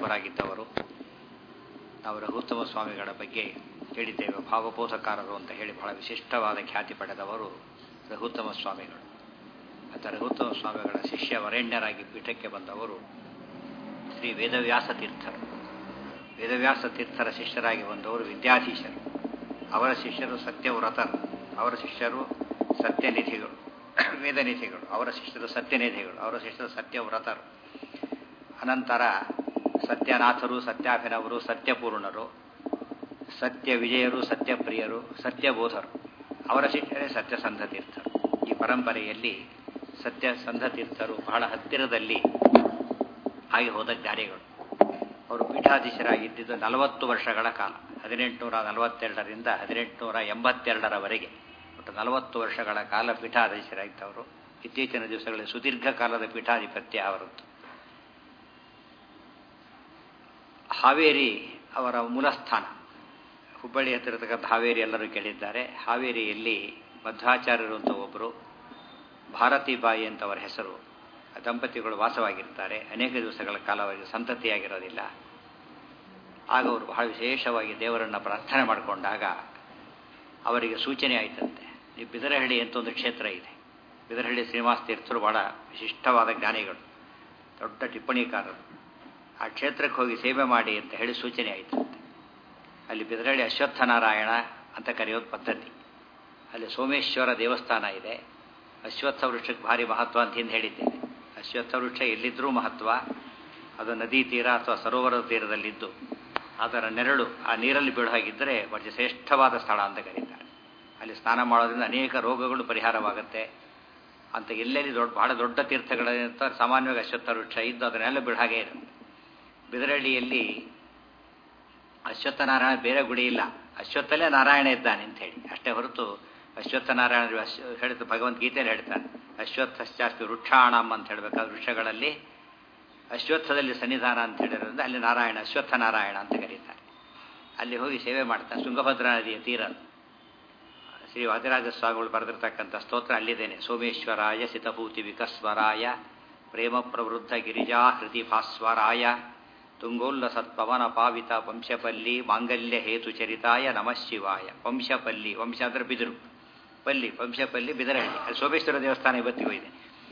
ಪ್ರಭುರಾಗಿದ್ದವರು ನಾವು ರಘುತ್ತಮ ಸ್ವಾಮಿಗಳ ಬಗ್ಗೆ ಹೇಳಿದ್ದೇವೆ ಭಾವಬೋಧಕಾರರು ಅಂತ ಹೇಳಿ ಬಹಳ ವಿಶಿಷ್ಟವಾದ ಖ್ಯಾತಿ ಪಡೆದವರು ರಘುತ್ತಮ ಸ್ವಾಮಿಗಳು ಮತ್ತು ರಘುತ್ತಮ ಸ್ವಾಮಿಗಳ ಶಿಷ್ಯ ವರೇಣ್ಯರಾಗಿ ಪೀಠಕ್ಕೆ ಬಂದವರು ಶ್ರೀ ವೇದವ್ಯಾಸ ತೀರ್ಥರು ವೇದವ್ಯಾಸ ತೀರ್ಥರ ಶಿಷ್ಯರಾಗಿ ಬಂದವರು ವಿದ್ಯಾಧೀಶರು ಅವರ ಶಿಷ್ಯರು ಸತ್ಯವ್ರತರು ಅವರ ಶಿಷ್ಯರು ಸತ್ಯನಿಧಿಗಳು ವೇದನಿಧಿಗಳು ಅವರ ಶಿಷ್ಯರು ಸತ್ಯನಿಧಿಗಳು ಅವರ ಶಿಷ್ಯರು ಸತ್ಯವ್ರತರು ಅನಂತರ ಸತ್ಯನಾಥರು ಸತ್ಯಾಭಿನವರು ಸತ್ಯಪೂರ್ಣರು ಸತ್ಯ ವಿಜಯರು ಸತ್ಯಪ್ರಿಯರು ಸತ್ಯಬೋಧರು ಅವರ ಶಿಷ್ಯರೇ ಸತ್ಯಸಂಧ ತೀರ್ಥರು ಈ ಪರಂಪರೆಯಲ್ಲಿ ಸತ್ಯಸಂಧ ತೀರ್ಥರು ಬಹಳ ಹತ್ತಿರದಲ್ಲಿ ಆಗಿ ಹೋದ ಜ್ಞಾನಿಗಳು ಅವರು ಪೀಠಾಧೀಶರಾಗಿದ್ದಿದ್ದು ನಲವತ್ತು ವರ್ಷಗಳ ಕಾಲ ಹದಿನೆಂಟುನೂರ ನಲವತ್ತೆರಡರಿಂದ ಹದಿನೆಂಟುನೂರ ಎಂಬತ್ತೆರಡರವರೆಗೆ ಒಟ್ಟು ನಲವತ್ತು ವರ್ಷಗಳ ಕಾಲ ಪೀಠಾಧೀಶರಾಗಿದ್ದವರು ಇತ್ತೀಚಿನ ದಿವಸಗಳಲ್ಲಿ ಸುದೀರ್ಘ ಕಾಲದ ಪೀಠಾಧಿಪತ್ಯ ಅವರದ್ದು ಹಾವೇರಿ ಅವರ ಮೂಲಸ್ಥಾನ ಹುಬ್ಬಳ್ಳಿ ಹತ್ತಿರತಕ್ಕಂಥ ಹಾವೇರಿ ಎಲ್ಲರೂ ಕೇಳಿದ್ದಾರೆ ಹಾವೇರಿಯಲ್ಲಿ ಮಧ್ವಾಚಾರ್ಯರು ಅಂತ ಒಬ್ಬರು ಭಾರತೀಬಾಯಿ ಅಂತ ಅವರ ಹೆಸರು ದಂಪತಿಗಳು ವಾಸವಾಗಿರ್ತಾರೆ ಅನೇಕ ದಿವಸಗಳ ಕಾಲ ಅವರಿಗೆ ಸಂತತಿಯಾಗಿರೋದಿಲ್ಲ ಆಗ ಅವರು ಬಹಳ ವಿಶೇಷವಾಗಿ ದೇವರನ್ನು ಪ್ರಾರ್ಥನೆ ಮಾಡಿಕೊಂಡಾಗ ಅವರಿಗೆ ಸೂಚನೆ ಆಯಿತಂತೆ ಈ ಬಿದರಹಳ್ಳಿ ಅಂತ ಒಂದು ಕ್ಷೇತ್ರ ಇದೆ ಬಿದರಹಳ್ಳಿ ಶ್ರೀನಿವಾಸ ತೀರ್ಥರು ಬಹಳ ವಿಶಿಷ್ಟವಾದ ಜ್ಞಾನಿಗಳು ದೊಡ್ಡ ಟಿಪ್ಪಣಿಕಾರರು ಆ ಕ್ಷೇತ್ರಕ್ಕೆ ಹೋಗಿ ಸೇವೆ ಮಾಡಿ ಅಂತ ಹೇಳಿ ಸೂಚನೆ ಆಯಿತಂತೆ ಅಲ್ಲಿ ಬಿದರಹಳ್ಳಿ ಅಶ್ವತ್ಥನಾರಾಯಣ ಅಂತ ಕರೆಯೋದು ಪದ್ಧತಿ ಅಲ್ಲಿ ಸೋಮೇಶ್ವರ ದೇವಸ್ಥಾನ ಇದೆ ಅಶ್ವತ್ಥ ವೃಕ್ಷಕ್ಕೆ ಭಾರಿ ಮಹತ್ವ ಅಂತ ಹಿಂದೆ ಹೇಳಿದ್ದೇನೆ ಅಶ್ವತ್ಥ ವೃಕ್ಷ ಎಲ್ಲಿದ್ದರೂ ಮಹತ್ವ ಅದು ನದಿ ತೀರ ಅಥವಾ ಸರೋವರದ ತೀರದಲ್ಲಿದ್ದು ಅದರ ನೆರಳು ಆ ನೀರಲ್ಲಿ ಬೀಳೋ ಹಾಗಿದ್ದರೆ ಬಹಳ ಶ್ರೇಷ್ಠವಾದ ಸ್ಥಳ ಅಂತ ಕರೀತಾರೆ ಅಲ್ಲಿ ಸ್ನಾನ ಮಾಡೋದ್ರಿಂದ ಅನೇಕ ರೋಗಗಳು ಪರಿಹಾರವಾಗುತ್ತೆ ಅಂತ ಎಲ್ಲೆಲ್ಲಿ ದೊಡ್ಡ ಬಹಳ ದೊಡ್ಡ ತೀರ್ಥಗಳಿಂತ ಸಾಮಾನ್ಯವಾಗಿ ಅಶ್ವತ್ಥ ವೃಕ್ಷ ಇದ್ದು ಅದನ್ನೆಲ್ಲ ಬೀಳ ಹಾಗೆ ಇರುತ್ತೆ ಬಿದರಳ್ಳಿಯಲ್ಲಿ ಅಶ್ವತ್ಥನಾರಾಯಣ ಬೇರೆ ಗುಡಿ ಇಲ್ಲ ಅಶ್ವತ್ಥಲ್ಲೇ ನಾರಾಯಣ ಇದ್ದಾನೆ ಅಂತ ಹೇಳಿ ಅಷ್ಟೇ ಹೊರತು ಅಶ್ವತ್ಥನಾರಾಯಣ ಹೇಳಿದ ಭಗವದ್ಗೀತೆಯಲ್ಲಿ ಹೇಳ್ತಾನೆ ಅಶ್ವತ್ಥಶ್ಚಾಸ್ತಿ ವೃಕ್ಷಾಣಂ ಅಂತ ಹೇಳಬೇಕಾದ ವೃಕ್ಷಗಳಲ್ಲಿ ಅಶ್ವತ್ಥದಲ್ಲಿ ಸನ್ನಿಧಾನ ಅಂತ ಹೇಳಿರೋದ್ರಿಂದ ಅಲ್ಲಿ ನಾರಾಯಣ ಅಶ್ವತ್ಥ ನಾರಾಯಣ ಅಂತ ಕರೀತಾರೆ ಅಲ್ಲಿ ಹೋಗಿ ಸೇವೆ ಮಾಡ್ತಾರೆ ತುಂಗಭದ್ರಾ ನದಿಯ ತೀರ ಶ್ರೀ ವಾದಿರಾಜ ಸ್ವಾಮಿಗಳು ಬರೆದಿರ್ತಕ್ಕಂಥ ಸ್ತೋತ್ರ ಅಲ್ಲಿದ್ದೇನೆ ಸೋಮೇಶ್ವರಾಯ ಸಿತಭೂತಿ ವಿಕಸ್ವರಾಯ ಪ್ರೇಮ ಪ್ರವೃದ್ಧ ಗಿರಿಜಾ ಹೃತಿ ಭಾಸ್ವರಾಯ ತುಂಗೋಲ್ಲಸತ್ಪವನ ಪಾವಿತ ವಂಶಪಲ್ಲಿ ಮಾಂಗಲ್ಯ ಹೇತುಚರಿತಾಯ ನಮಃ ಶಿವಾಯ ವಂಶಪಲ್ಲಿ ವಂಶ ಅಂದರೆ ಬಿದಿರು ಪಲ್ಲಿ ವಂಶಪಲ್ಲಿ ಬಿದರಹಳ್ಳಿ ಅಲ್ಲಿ ಸೋಮೇಶ್ವರ ದೇವಸ್ಥಾನ ಇವತ್ತಿಗೂ ಇದೆ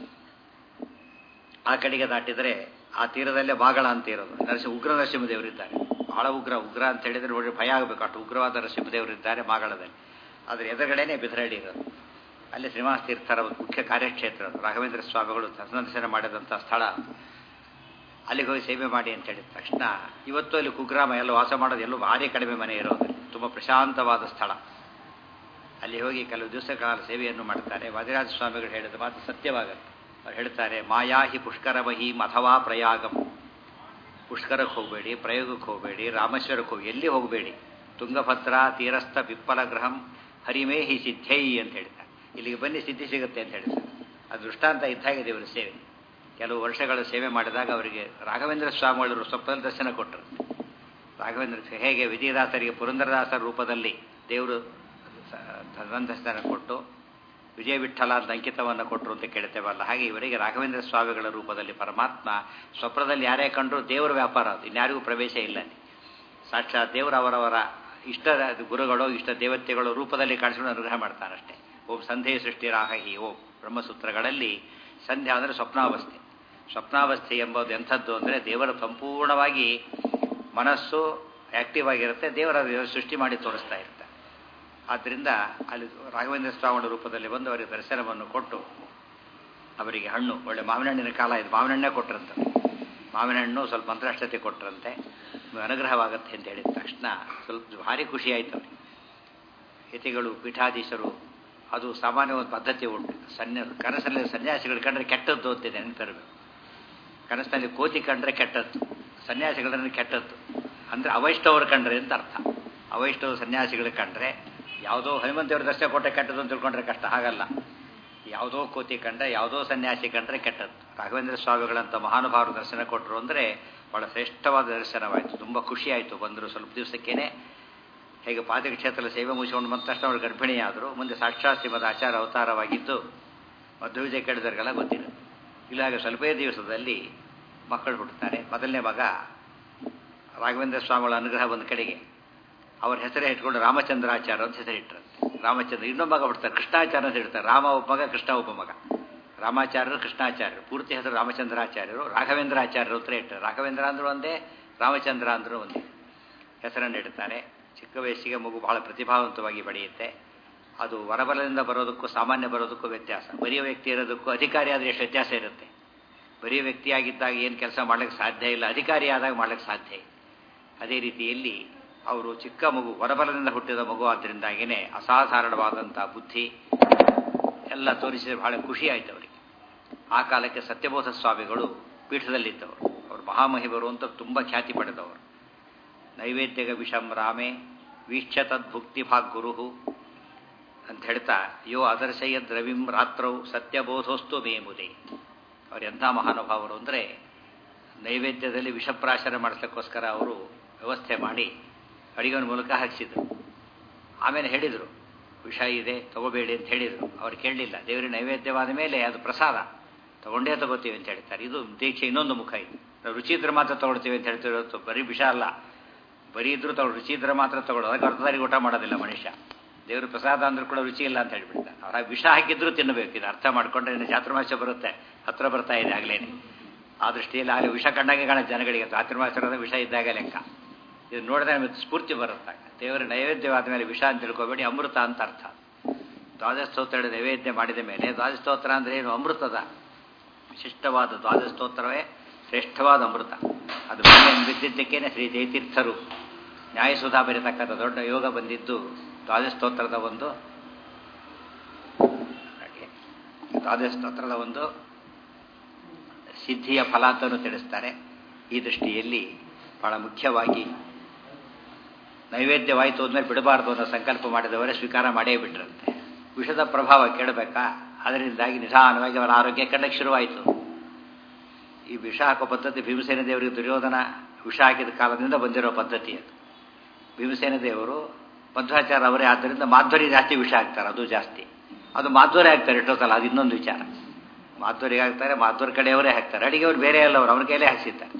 ಆ ಕಡೆಗೆ ದಾಟಿದರೆ ಆ ತೀರದಲ್ಲೇ ಬಾಗಳ ಅಂತ ಇರೋದು ನರಸಿಂಹ ಉಗ್ರ ನರಸಿಂಹದೇವರಿದ್ದಾರೆ ಬಹಳ ಉಗ್ರ ಉಗ್ರ ಅಂತ ಹೇಳಿದರೆ ನೋಡಿ ಭಯ ಆಗಬೇಕು ಅಷ್ಟು ಉಗ್ರವಾದ ನರಸಿಂಹದೇವರಿದ್ದಾರೆ ಮಾಗಳದಲ್ಲಿ ಅದರ ಎದುರುಗಡೆನೇ ಬಿದರಹಳ್ಳಿ ಇರೋದು ಅಲ್ಲಿ ಶ್ರೀನಿವಾಸ ತೀರ್ಥರ ಮುಖ್ಯ ಕಾರ್ಯಕ್ಷೇತ್ರ ಅದು ರಾಘವೇಂದ್ರ ಸ್ವಾಮಿಗಳು ಸಂದರ್ಶನ ಮಾಡಿದಂಥ ಸ್ಥಳ ಅಲ್ಲಿಗೆ ಹೋಗಿ ಸೇವೆ ಮಾಡಿ ಅಂತ ಹೇಳಿದ ತಕ್ಷಣ ಇವತ್ತು ಅಲ್ಲಿ ಕುಗ್ರಾಮ ಎಲ್ಲ ವಾಸ ಮಾಡೋದು ಎಲ್ಲೂ ಭಾರಿ ಕಡಿಮೆ ಮನೆ ಇರೋದು ತುಂಬ ಪ್ರಶಾಂತವಾದ ಸ್ಥಳ ಅಲ್ಲಿ ಹೋಗಿ ಕೆಲವು ದಿವಸ ಕಾಲ ಸೇವೆಯನ್ನು ಮಾಡ್ತಾರೆ ವಾದಿರಾಜ ಸ್ವಾಮಿಗಳು ಹೇಳಿದ ಮಾತು ಸತ್ಯವಾಗುತ್ತೆ ಅವ್ರು ಹೇಳ್ತಾರೆ ಮಾಯಾಹಿ ಪುಷ್ಕರಮಹಿ ಅಥವಾ ಪ್ರಯಾಗಂ ಪುಷ್ಕರಕ್ಕೆ ಹೋಗಬೇಡಿ ಪ್ರಯೋಗಕ್ಕೆ ಹೋಗಬೇಡಿ ರಾಮೇಶ್ವರಕ್ಕೆ ಹೋಗಿ ಎಲ್ಲಿ ಹೋಗಬೇಡಿ ತುಂಗಭದ್ರಾ ತೀರಸ್ಥ ಪಿಪ್ಪಲ ಗ್ರಹಂ ಹರಿಮೇಹಿ ಸಿದ್ಧೈ ಅಂತ ಹೇಳ್ತಾರೆ ಇಲ್ಲಿಗೆ ಬನ್ನಿ ಸಿದ್ಧಿ ಸಿಗುತ್ತೆ ಅಂತ ಹೇಳ್ತಾರೆ ಅದು ದೃಷ್ಟಾಂತ ಇದ್ದಾಗಿದೆ ಇವರು ಸೇವೆ ಕೆಲವು ವರ್ಷಗಳ ಸೇವೆ ಮಾಡಿದಾಗ ಅವರಿಗೆ ರಾಘವೇಂದ್ರ ಸ್ವಾಮಿಗಳು ಸ್ವಪ್ನ ದರ್ಶನ ಕೊಟ್ಟರು ರಾಘವೇಂದ್ರ ಹೇಗೆ ವಿಜಯದಾಸರಿಗೆ ಪುರಂದರದಾಸರ ರೂಪದಲ್ಲಿ ದೇವರು ದರ್ಶನ ಕೊಟ್ಟು ವಿಜಯ ವಿಠಲ ಅಂತ ಅಂಕಿತವನ್ನು ಕೊಟ್ಟರು ಅಂತ ಕೇಳ್ತೇವಲ್ಲ ಹಾಗೆ ಇವರಿಗೆ ರಾಘವೇಂದ್ರ ಸ್ವಾಮಿಗಳ ರೂಪದಲ್ಲಿ ಪರಮಾತ್ಮ ಸ್ವಪ್ನದಲ್ಲಿ ಯಾರೇ ಕಂಡ್ರು ದೇವರ ವ್ಯಾಪಾರ ಅದು ಇನ್ಯಾರಿಗೂ ಪ್ರವೇಶ ಇಲ್ಲ ಸಾಕ್ಷಾತ್ ದೇವರು ಅವರವರ ಇಷ್ಟ ಗುರುಗಳು ಇಷ್ಟ ದೇವತೆಗಳು ರೂಪದಲ್ಲಿ ಕಾಣಿಸ್ಕೊಂಡು ಅನುಗ್ರಹ ಮಾಡ್ತಾನಷ್ಟೇ ಓಂ ಸಂಧೆ ಸೃಷ್ಟಿ ರಾಹಿ ಓಂ ಬ್ರಹ್ಮಸೂತ್ರಗಳಲ್ಲಿ ಸಂಧ್ಯಾ ಅಂದರೆ ಸ್ವಪ್ನಾವಸ್ಥೆ ಸ್ವಪ್ನಾವಸ್ಥೆ ಎಂಬುದು ಎಂಥದ್ದು ಅಂದರೆ ದೇವರ ಸಂಪೂರ್ಣವಾಗಿ ಮನಸ್ಸು ಆಕ್ಟಿವ್ ಆಗಿರುತ್ತೆ ದೇವರ ಸೃಷ್ಟಿ ಮಾಡಿ ತೋರಿಸ್ತಾ ಇರ್ತಾರೆ ಆದ್ದರಿಂದ ಅಲ್ಲಿ ರಾಘವೇಂದ್ರ ಸ್ವಾಮಿಗಳ ರೂಪದಲ್ಲಿ ಬಂದು ಅವರಿಗೆ ದರ್ಶನವನ್ನು ಕೊಟ್ಟು ಅವರಿಗೆ ಹಣ್ಣು ಒಳ್ಳೆ ಮಾವಿನ ಹಣ್ಣಿನ ಕಾಲ ಇದು ಮಾವಿನ ಹಣ್ಣೇ ಕೊಟ್ಟರಂತೆ ಮಾವಿನ ಹಣ್ಣು ಸ್ವಲ್ಪ ಮಂತ್ರಾಷ್ಟತೆ ಕೊಟ್ಟರಂತೆ ಅನುಗ್ರಹವಾಗುತ್ತೆ ಅಂತ ಹೇಳಿದ ತಕ್ಷಣ ಸ್ವಲ್ಪ ಭಾರಿ ಖುಷಿ ಆಯಿತು ಅವರಿಗೆ ಯತಿಗಳು ಪೀಠಾಧೀಶರು ಅದು ಸಾಮಾನ್ಯ ಒಂದು ಪದ್ಧತಿ ಉಂಟು ಸನ್ಯ ಕನಸಲ್ಲಿ ಸನ್ಯಾಸಿಗಳು ಕಂಡ್ರೆ ಕೆಟ್ಟದ್ದು ಅಂತಿದೆ ನೆನಪಿರಬೇಕು ಕನಸಿನಲ್ಲಿ ಕೋತಿ ಕಂಡ್ರೆ ಕೆಟ್ಟದ್ದು ಸನ್ಯಾಸಿಗಳನ್ನ ಕೆಟ್ಟದ್ದು ಅಂದರೆ ಅವೈಷ್ಣವರು ಕಂಡ್ರೆ ಅಂತ ಅರ್ಥ ಅವೈಷ್ಣವ ಸನ್ಯಾಸಿಗಳು ಕಂಡ್ರೆ ಯಾವುದೋ ಹನುಮಂತೇವ್ರ ದರ್ಶನ ಕೊಟ್ಟರೆ ಕೆಟ್ಟದ್ದು ಅಂತ ತಿಳ್ಕೊಂಡ್ರೆ ಕಷ್ಟ ಹಾಗಲ್ಲ ಯಾವುದೋ ಕೋತಿ ಕಂಡ್ರೆ ಯಾವುದೋ ಸನ್ಯಾಸಿ ಕಂಡ್ರೆ ಕೆಟ್ಟದ್ದು ರಾಘವೇಂದ್ರ ಸ್ವಾಮಿಗಳಂತ ಮಹಾನುಭಾವರು ದರ್ಶನ ಕೊಟ್ಟರು ಅಂದರೆ ಬಹಳ ಶ್ರೇಷ್ಠವಾದ ದರ್ಶನವಾಯಿತು ತುಂಬ ಖುಷಿಯಾಯಿತು ಬಂದರು ಸ್ವಲ್ಪ ದಿವಸಕ್ಕೇನೆ ಹೇಗೆ ಪಾದಕ ಕ್ಷೇತ್ರದ ಸೇವೆ ಮುಗಿಸ್ಕೊಂಡು ಬಂದ ತಕ್ಷಣ ಅವರು ಗರ್ಭಿಣಿಯಾದರು ಮುಂದೆ ಸಾಕ್ಷಾತ್ ಶ್ರೀಮದ್ ಆಚಾರ ಅವತಾರವಾಗಿದ್ದು ಮಧ್ವಿಜಯ ಕೇಳಿದವ್ರಿಗೆಲ್ಲ ಗೊತ್ತಿಲ್ಲ ಇಲ್ಲ ಹಾಗೆ ಸ್ವಲ್ಪೇ ದಿವಸದಲ್ಲಿ ಮಕ್ಕಳು ಹುಟ್ಟುತ್ತಾರೆ ಮೊದಲನೇ ಮಗ ರಾಘವೇಂದ್ರ ಸ್ವಾಮಿಗಳ ಅನುಗ್ರಹ ಒಂದು ಕಡೆಗೆ ಅವ್ರ ಹೆಸರೇ ಇಟ್ಕೊಂಡು ರಾಮಚಂದ್ರಾಚಾರ್ಯ ಅಂತ ಹೆಸರಿಟ್ಟರು ರಾಮಚಂದ್ರ ಇನ್ನೊಬ್ಬ ಮಗ ಬಿಡ್ತಾರೆ ಕೃಷ್ಣಾಚಾರ್ಯ ಅಂತ ಹೇಳ್ತಾರೆ ರಾಮ ಒಬ್ಬ ಮಗ ಕೃಷ್ಣ ಒಬ್ಬ ಮಗ ರಾಮಾಚಾರ್ಯರು ಕೃಷ್ಣಾಚಾರ್ಯರು ಪೂರ್ತಿ ಹೆಸರು ರಾಮಚಂದ್ರಾಚಾರ್ಯರು ರಾಘವೇಂದ್ರಾಚಾರ್ಯರು ಅಂತ ಇಟ್ಟರು ರಾಘವೇಂದ್ರ ಅಂದ್ರೂ ಒಂದೇ ರಾಮಚಂದ್ರ ಅಂದ್ರೂ ಒಂದೇ ಹೆಸರನ್ನು ಇಡ್ತಾರೆ ಚಿಕ್ಕ ವಯಸ್ಸಿಗೆ ಮಗು ಬಹಳ ಪ್ರತಿಭಾವಂತವಾಗಿ ಬೆಳೆಯುತ್ತೆ ಅದು ವರಬಲದಿಂದ ಬರೋದಕ್ಕೂ ಸಾಮಾನ್ಯ ಬರೋದಕ್ಕೂ ವ್ಯತ್ಯಾಸ ಬರಿಯ ವ್ಯಕ್ತಿ ಇರೋದಕ್ಕೂ ಅಧಿಕಾರಿ ಆದರೆ ಎಷ್ಟು ವ್ಯತ್ಯಾಸ ಇರುತ್ತೆ ಬರಿಯ ವ್ಯಕ್ತಿಯಾಗಿದ್ದಾಗ ಏನು ಕೆಲಸ ಮಾಡ್ಲಿಕ್ಕೆ ಸಾಧ್ಯ ಇಲ್ಲ ಅಧಿಕಾರಿ ಆದಾಗ ಮಾಡ್ಲಿಕ್ಕೆ ಸಾಧ್ಯ ಇಲ್ಲ ಅದೇ ರೀತಿಯಲ್ಲಿ ಅವರು ಚಿಕ್ಕ ಮಗು ಹೊರಬಲದಿಂದ ಹುಟ್ಟಿದ ಮಗು ಆದ್ದರಿಂದಾಗಿಯೇ ಅಸಾಧಾರಣವಾದಂಥ ಬುದ್ಧಿ ಎಲ್ಲ ತೋರಿಸಿದ್ರೆ ಬಹಳ ಖುಷಿ ಆಯ್ತು ಅವರಿಗೆ ಆ ಕಾಲಕ್ಕೆ ಸತ್ಯಬೋಧ ಸ್ವಾಮಿಗಳು ಪೀಠದಲ್ಲಿದ್ದವರು ಅವರು ಮಹಾಮಹಿಮರು ಅಂತ ತುಂಬ ಖ್ಯಾತಿ ಪಡೆದವರು ನೈವೇದ್ಯಗ ವಿಷಂ ರಾಮೆ ವೀಕ್ಷ ತದ್ಭುಕ್ತಿ ಭಾಗ್ ಗುರು ಅಂತ ಹೇಳ್ತಾ ಯೋ ಅದರ್ಶಯ ದ್ರವಿಂ ರಾತ್ರೌ ಸತ್ಯಬೋಧೋಸ್ತು ಮೇಮುದೆ ಅವ್ರು ಎಂಥ ಮಹಾನುಭಾವರು ಅಂದರೆ ನೈವೇದ್ಯದಲ್ಲಿ ವಿಷಪ್ರಾಶನ ಮಾಡಿಸ್ಲಿಕ್ಕೋಸ್ಕರ ಅವರು ವ್ಯವಸ್ಥೆ ಮಾಡಿ ಅಡಿಗೆನ ಮೂಲಕ ಹಾಕಿಸಿದ್ರು ಆಮೇಲೆ ಹೇಳಿದರು ವಿಷ ಇದೆ ತಗೋಬೇಡಿ ಅಂತ ಹೇಳಿದರು ಅವ್ರು ಕೇಳಲಿಲ್ಲ ದೇವರಿಗೆ ನೈವೇದ್ಯವಾದ ಮೇಲೆ ಅದು ಪ್ರಸಾದ ತಗೊಂಡೇ ತಗೋತೀವಿ ಅಂತ ಹೇಳ್ತಾರೆ ಇದು ದೀಕ್ಷೆ ಇನ್ನೊಂದು ಮುಖ ಇದು ನಾವು ರುಚಿ ಇದ್ರೆ ಮಾತ್ರ ತಗೊಳ್ತೀವಿ ಅಂತ ಹೇಳ್ತೀವಿ ಹೊರತು ಬರೀ ವಿಷ ಅಲ್ಲ ಬರೀ ಇದ್ರೂ ತಗೊಳ್ಳೋ ರುಚಿ ಇದ್ರೆ ಮಾತ್ರ ತಗೊಳ್ಳೋ ಅದಕ್ಕೆ ಅರ್ಥದಾರಿಗೆ ಊಟ ಮಾಡೋದಿಲ್ಲ ಮನುಷ್ಯ ದೇವರು ಪ್ರಸಾದ ಅಂದ್ರೂ ಕೂಡ ರುಚಿ ಇಲ್ಲ ಅಂತ ಹೇಳ್ಬಿಡ್ತಾರೆ ಅವ್ರ ವಿಷ ಹಾಕಿದ್ರು ತಿನ್ನಬೇಕು ಇದು ಅರ್ಥ ಮಾಡ್ಕೊಂಡ್ರೆ ಇನ್ನು ಚಾತುರ್ಮಾಸ ಬರುತ್ತೆ ಹತ್ರ ಬರ್ತಾ ಇದೆ ಆಗ್ಲೇನೆ ಆ ದೃಷ್ಟಿಯಲ್ಲಿ ಆಗಲೇ ವಿಷ ಕಂಡಾಗೆ ಕಾಣ ಜನಗಳಿಗೆ ಚಾತುರ್ಮಾಸರದ ವಿಷ ಇದ್ದಾಗ ಲೆಕ್ಕ ಇದು ನೋಡಿದ್ರೆ ನಮಗೆ ಸ್ಫೂರ್ತಿ ಬರುತ್ತೆ ದೇವರ ನೈವೇದ್ಯವಾದ ಮೇಲೆ ವಿಷ ಅಂತ ತಿಳ್ಕೊಬೇಡಿ ಅಮೃತ ಅಂತ ಅರ್ಥ ದ್ವಾದಸ್ತೋತ್ರ ನೈವೇದ್ಯ ಮಾಡಿದ ಮೇಲೆ ದ್ವಾದಸ್ತೋತ್ರ ಅಂದರೆ ಏನು ಅಮೃತದ ವಿಶಿಷ್ಟವಾದ ದ್ವಾದಸ್ತೋತ್ರವೇ ಶ್ರೇಷ್ಠವಾದ ಅಮೃತ ಅದು ಭೂಮಿಯನ್ನು ಬಿದ್ದಿದ್ದಕ್ಕೇನೆ ಶ್ರೀ ಜಯತೀರ್ಥರು ನ್ಯಾಯಸುಧಾ ಬರೀತಕ್ಕಂಥ ದೊಡ್ಡ ಯೋಗ ಬಂದಿದ್ದು ದ್ವಾದಸ್ತೋತ್ರದ ಒಂದು ದ್ವಾದಸ್ತೋತ್ರದ ಒಂದು ಸಿದ್ಧಿಯ ಫಲ ಅಂತಲೂ ತಿಳಿಸ್ತಾರೆ ಈ ದೃಷ್ಟಿಯಲ್ಲಿ ಬಹಳ ಮುಖ್ಯವಾಗಿ ನೈವೇದ್ಯವಾಯಿತು ಅಂದಮೇಲೆ ಬಿಡಬಾರ್ದು ಅನ್ನೋ ಸಂಕಲ್ಪ ಮಾಡಿದವರೇ ಸ್ವೀಕಾರ ಮಾಡೇ ಬಿಟ್ರಂತೆ ವಿಷದ ಪ್ರಭಾವ ಕೇಳಬೇಕಾ ಅದರಿಂದಾಗಿ ನಿಧಾನವಾಗಿ ಅವರ ಆರೋಗ್ಯ ಕಂಡಕ್ಕೆ ಶುರುವಾಯಿತು ಈ ವಿಷ ಹಾಕೋ ಪದ್ಧತಿ ಭೀಮಸೇನ ದೇವರಿಗೆ ದುರ್ಯೋಧನ ವಿಷ ಹಾಕಿದ ಕಾಲದಿಂದ ಬಂದಿರೋ ಪದ್ಧತಿ ಅದು ಭೀಮಸೇನ ದೇವರು ಮಧ್ವಾಚಾರ ಅವರೇ ಆದ್ದರಿಂದ ಮಾಧ್ವರಿ ಜಾಸ್ತಿ ವಿಷ ಹಾಕ್ತಾರೆ ಅದು ಜಾಸ್ತಿ ಅದು ಮಾಧ್ವರೇ ಹಾಕ್ತಾರೆ ಎಷ್ಟೊತ್ತಲ್ಲ ಅದು ಇನ್ನೊಂದು ವಿಚಾರ ಮಾಧ್ವರಿಗೆ ಹಾಕ್ತಾರೆ ಮಾಧ್ವರ ಕಡೆಯವರೇ ಹಾಕ್ತಾರೆ ಅಡಿಗೆ ಅವ್ರು ಬೇರೆ ಅಲ್ಲ ಅವ್ರು ಅವ್ರ ಕೈಲೇ ಹಾಕ್ಸಿದ್ದಾರೆ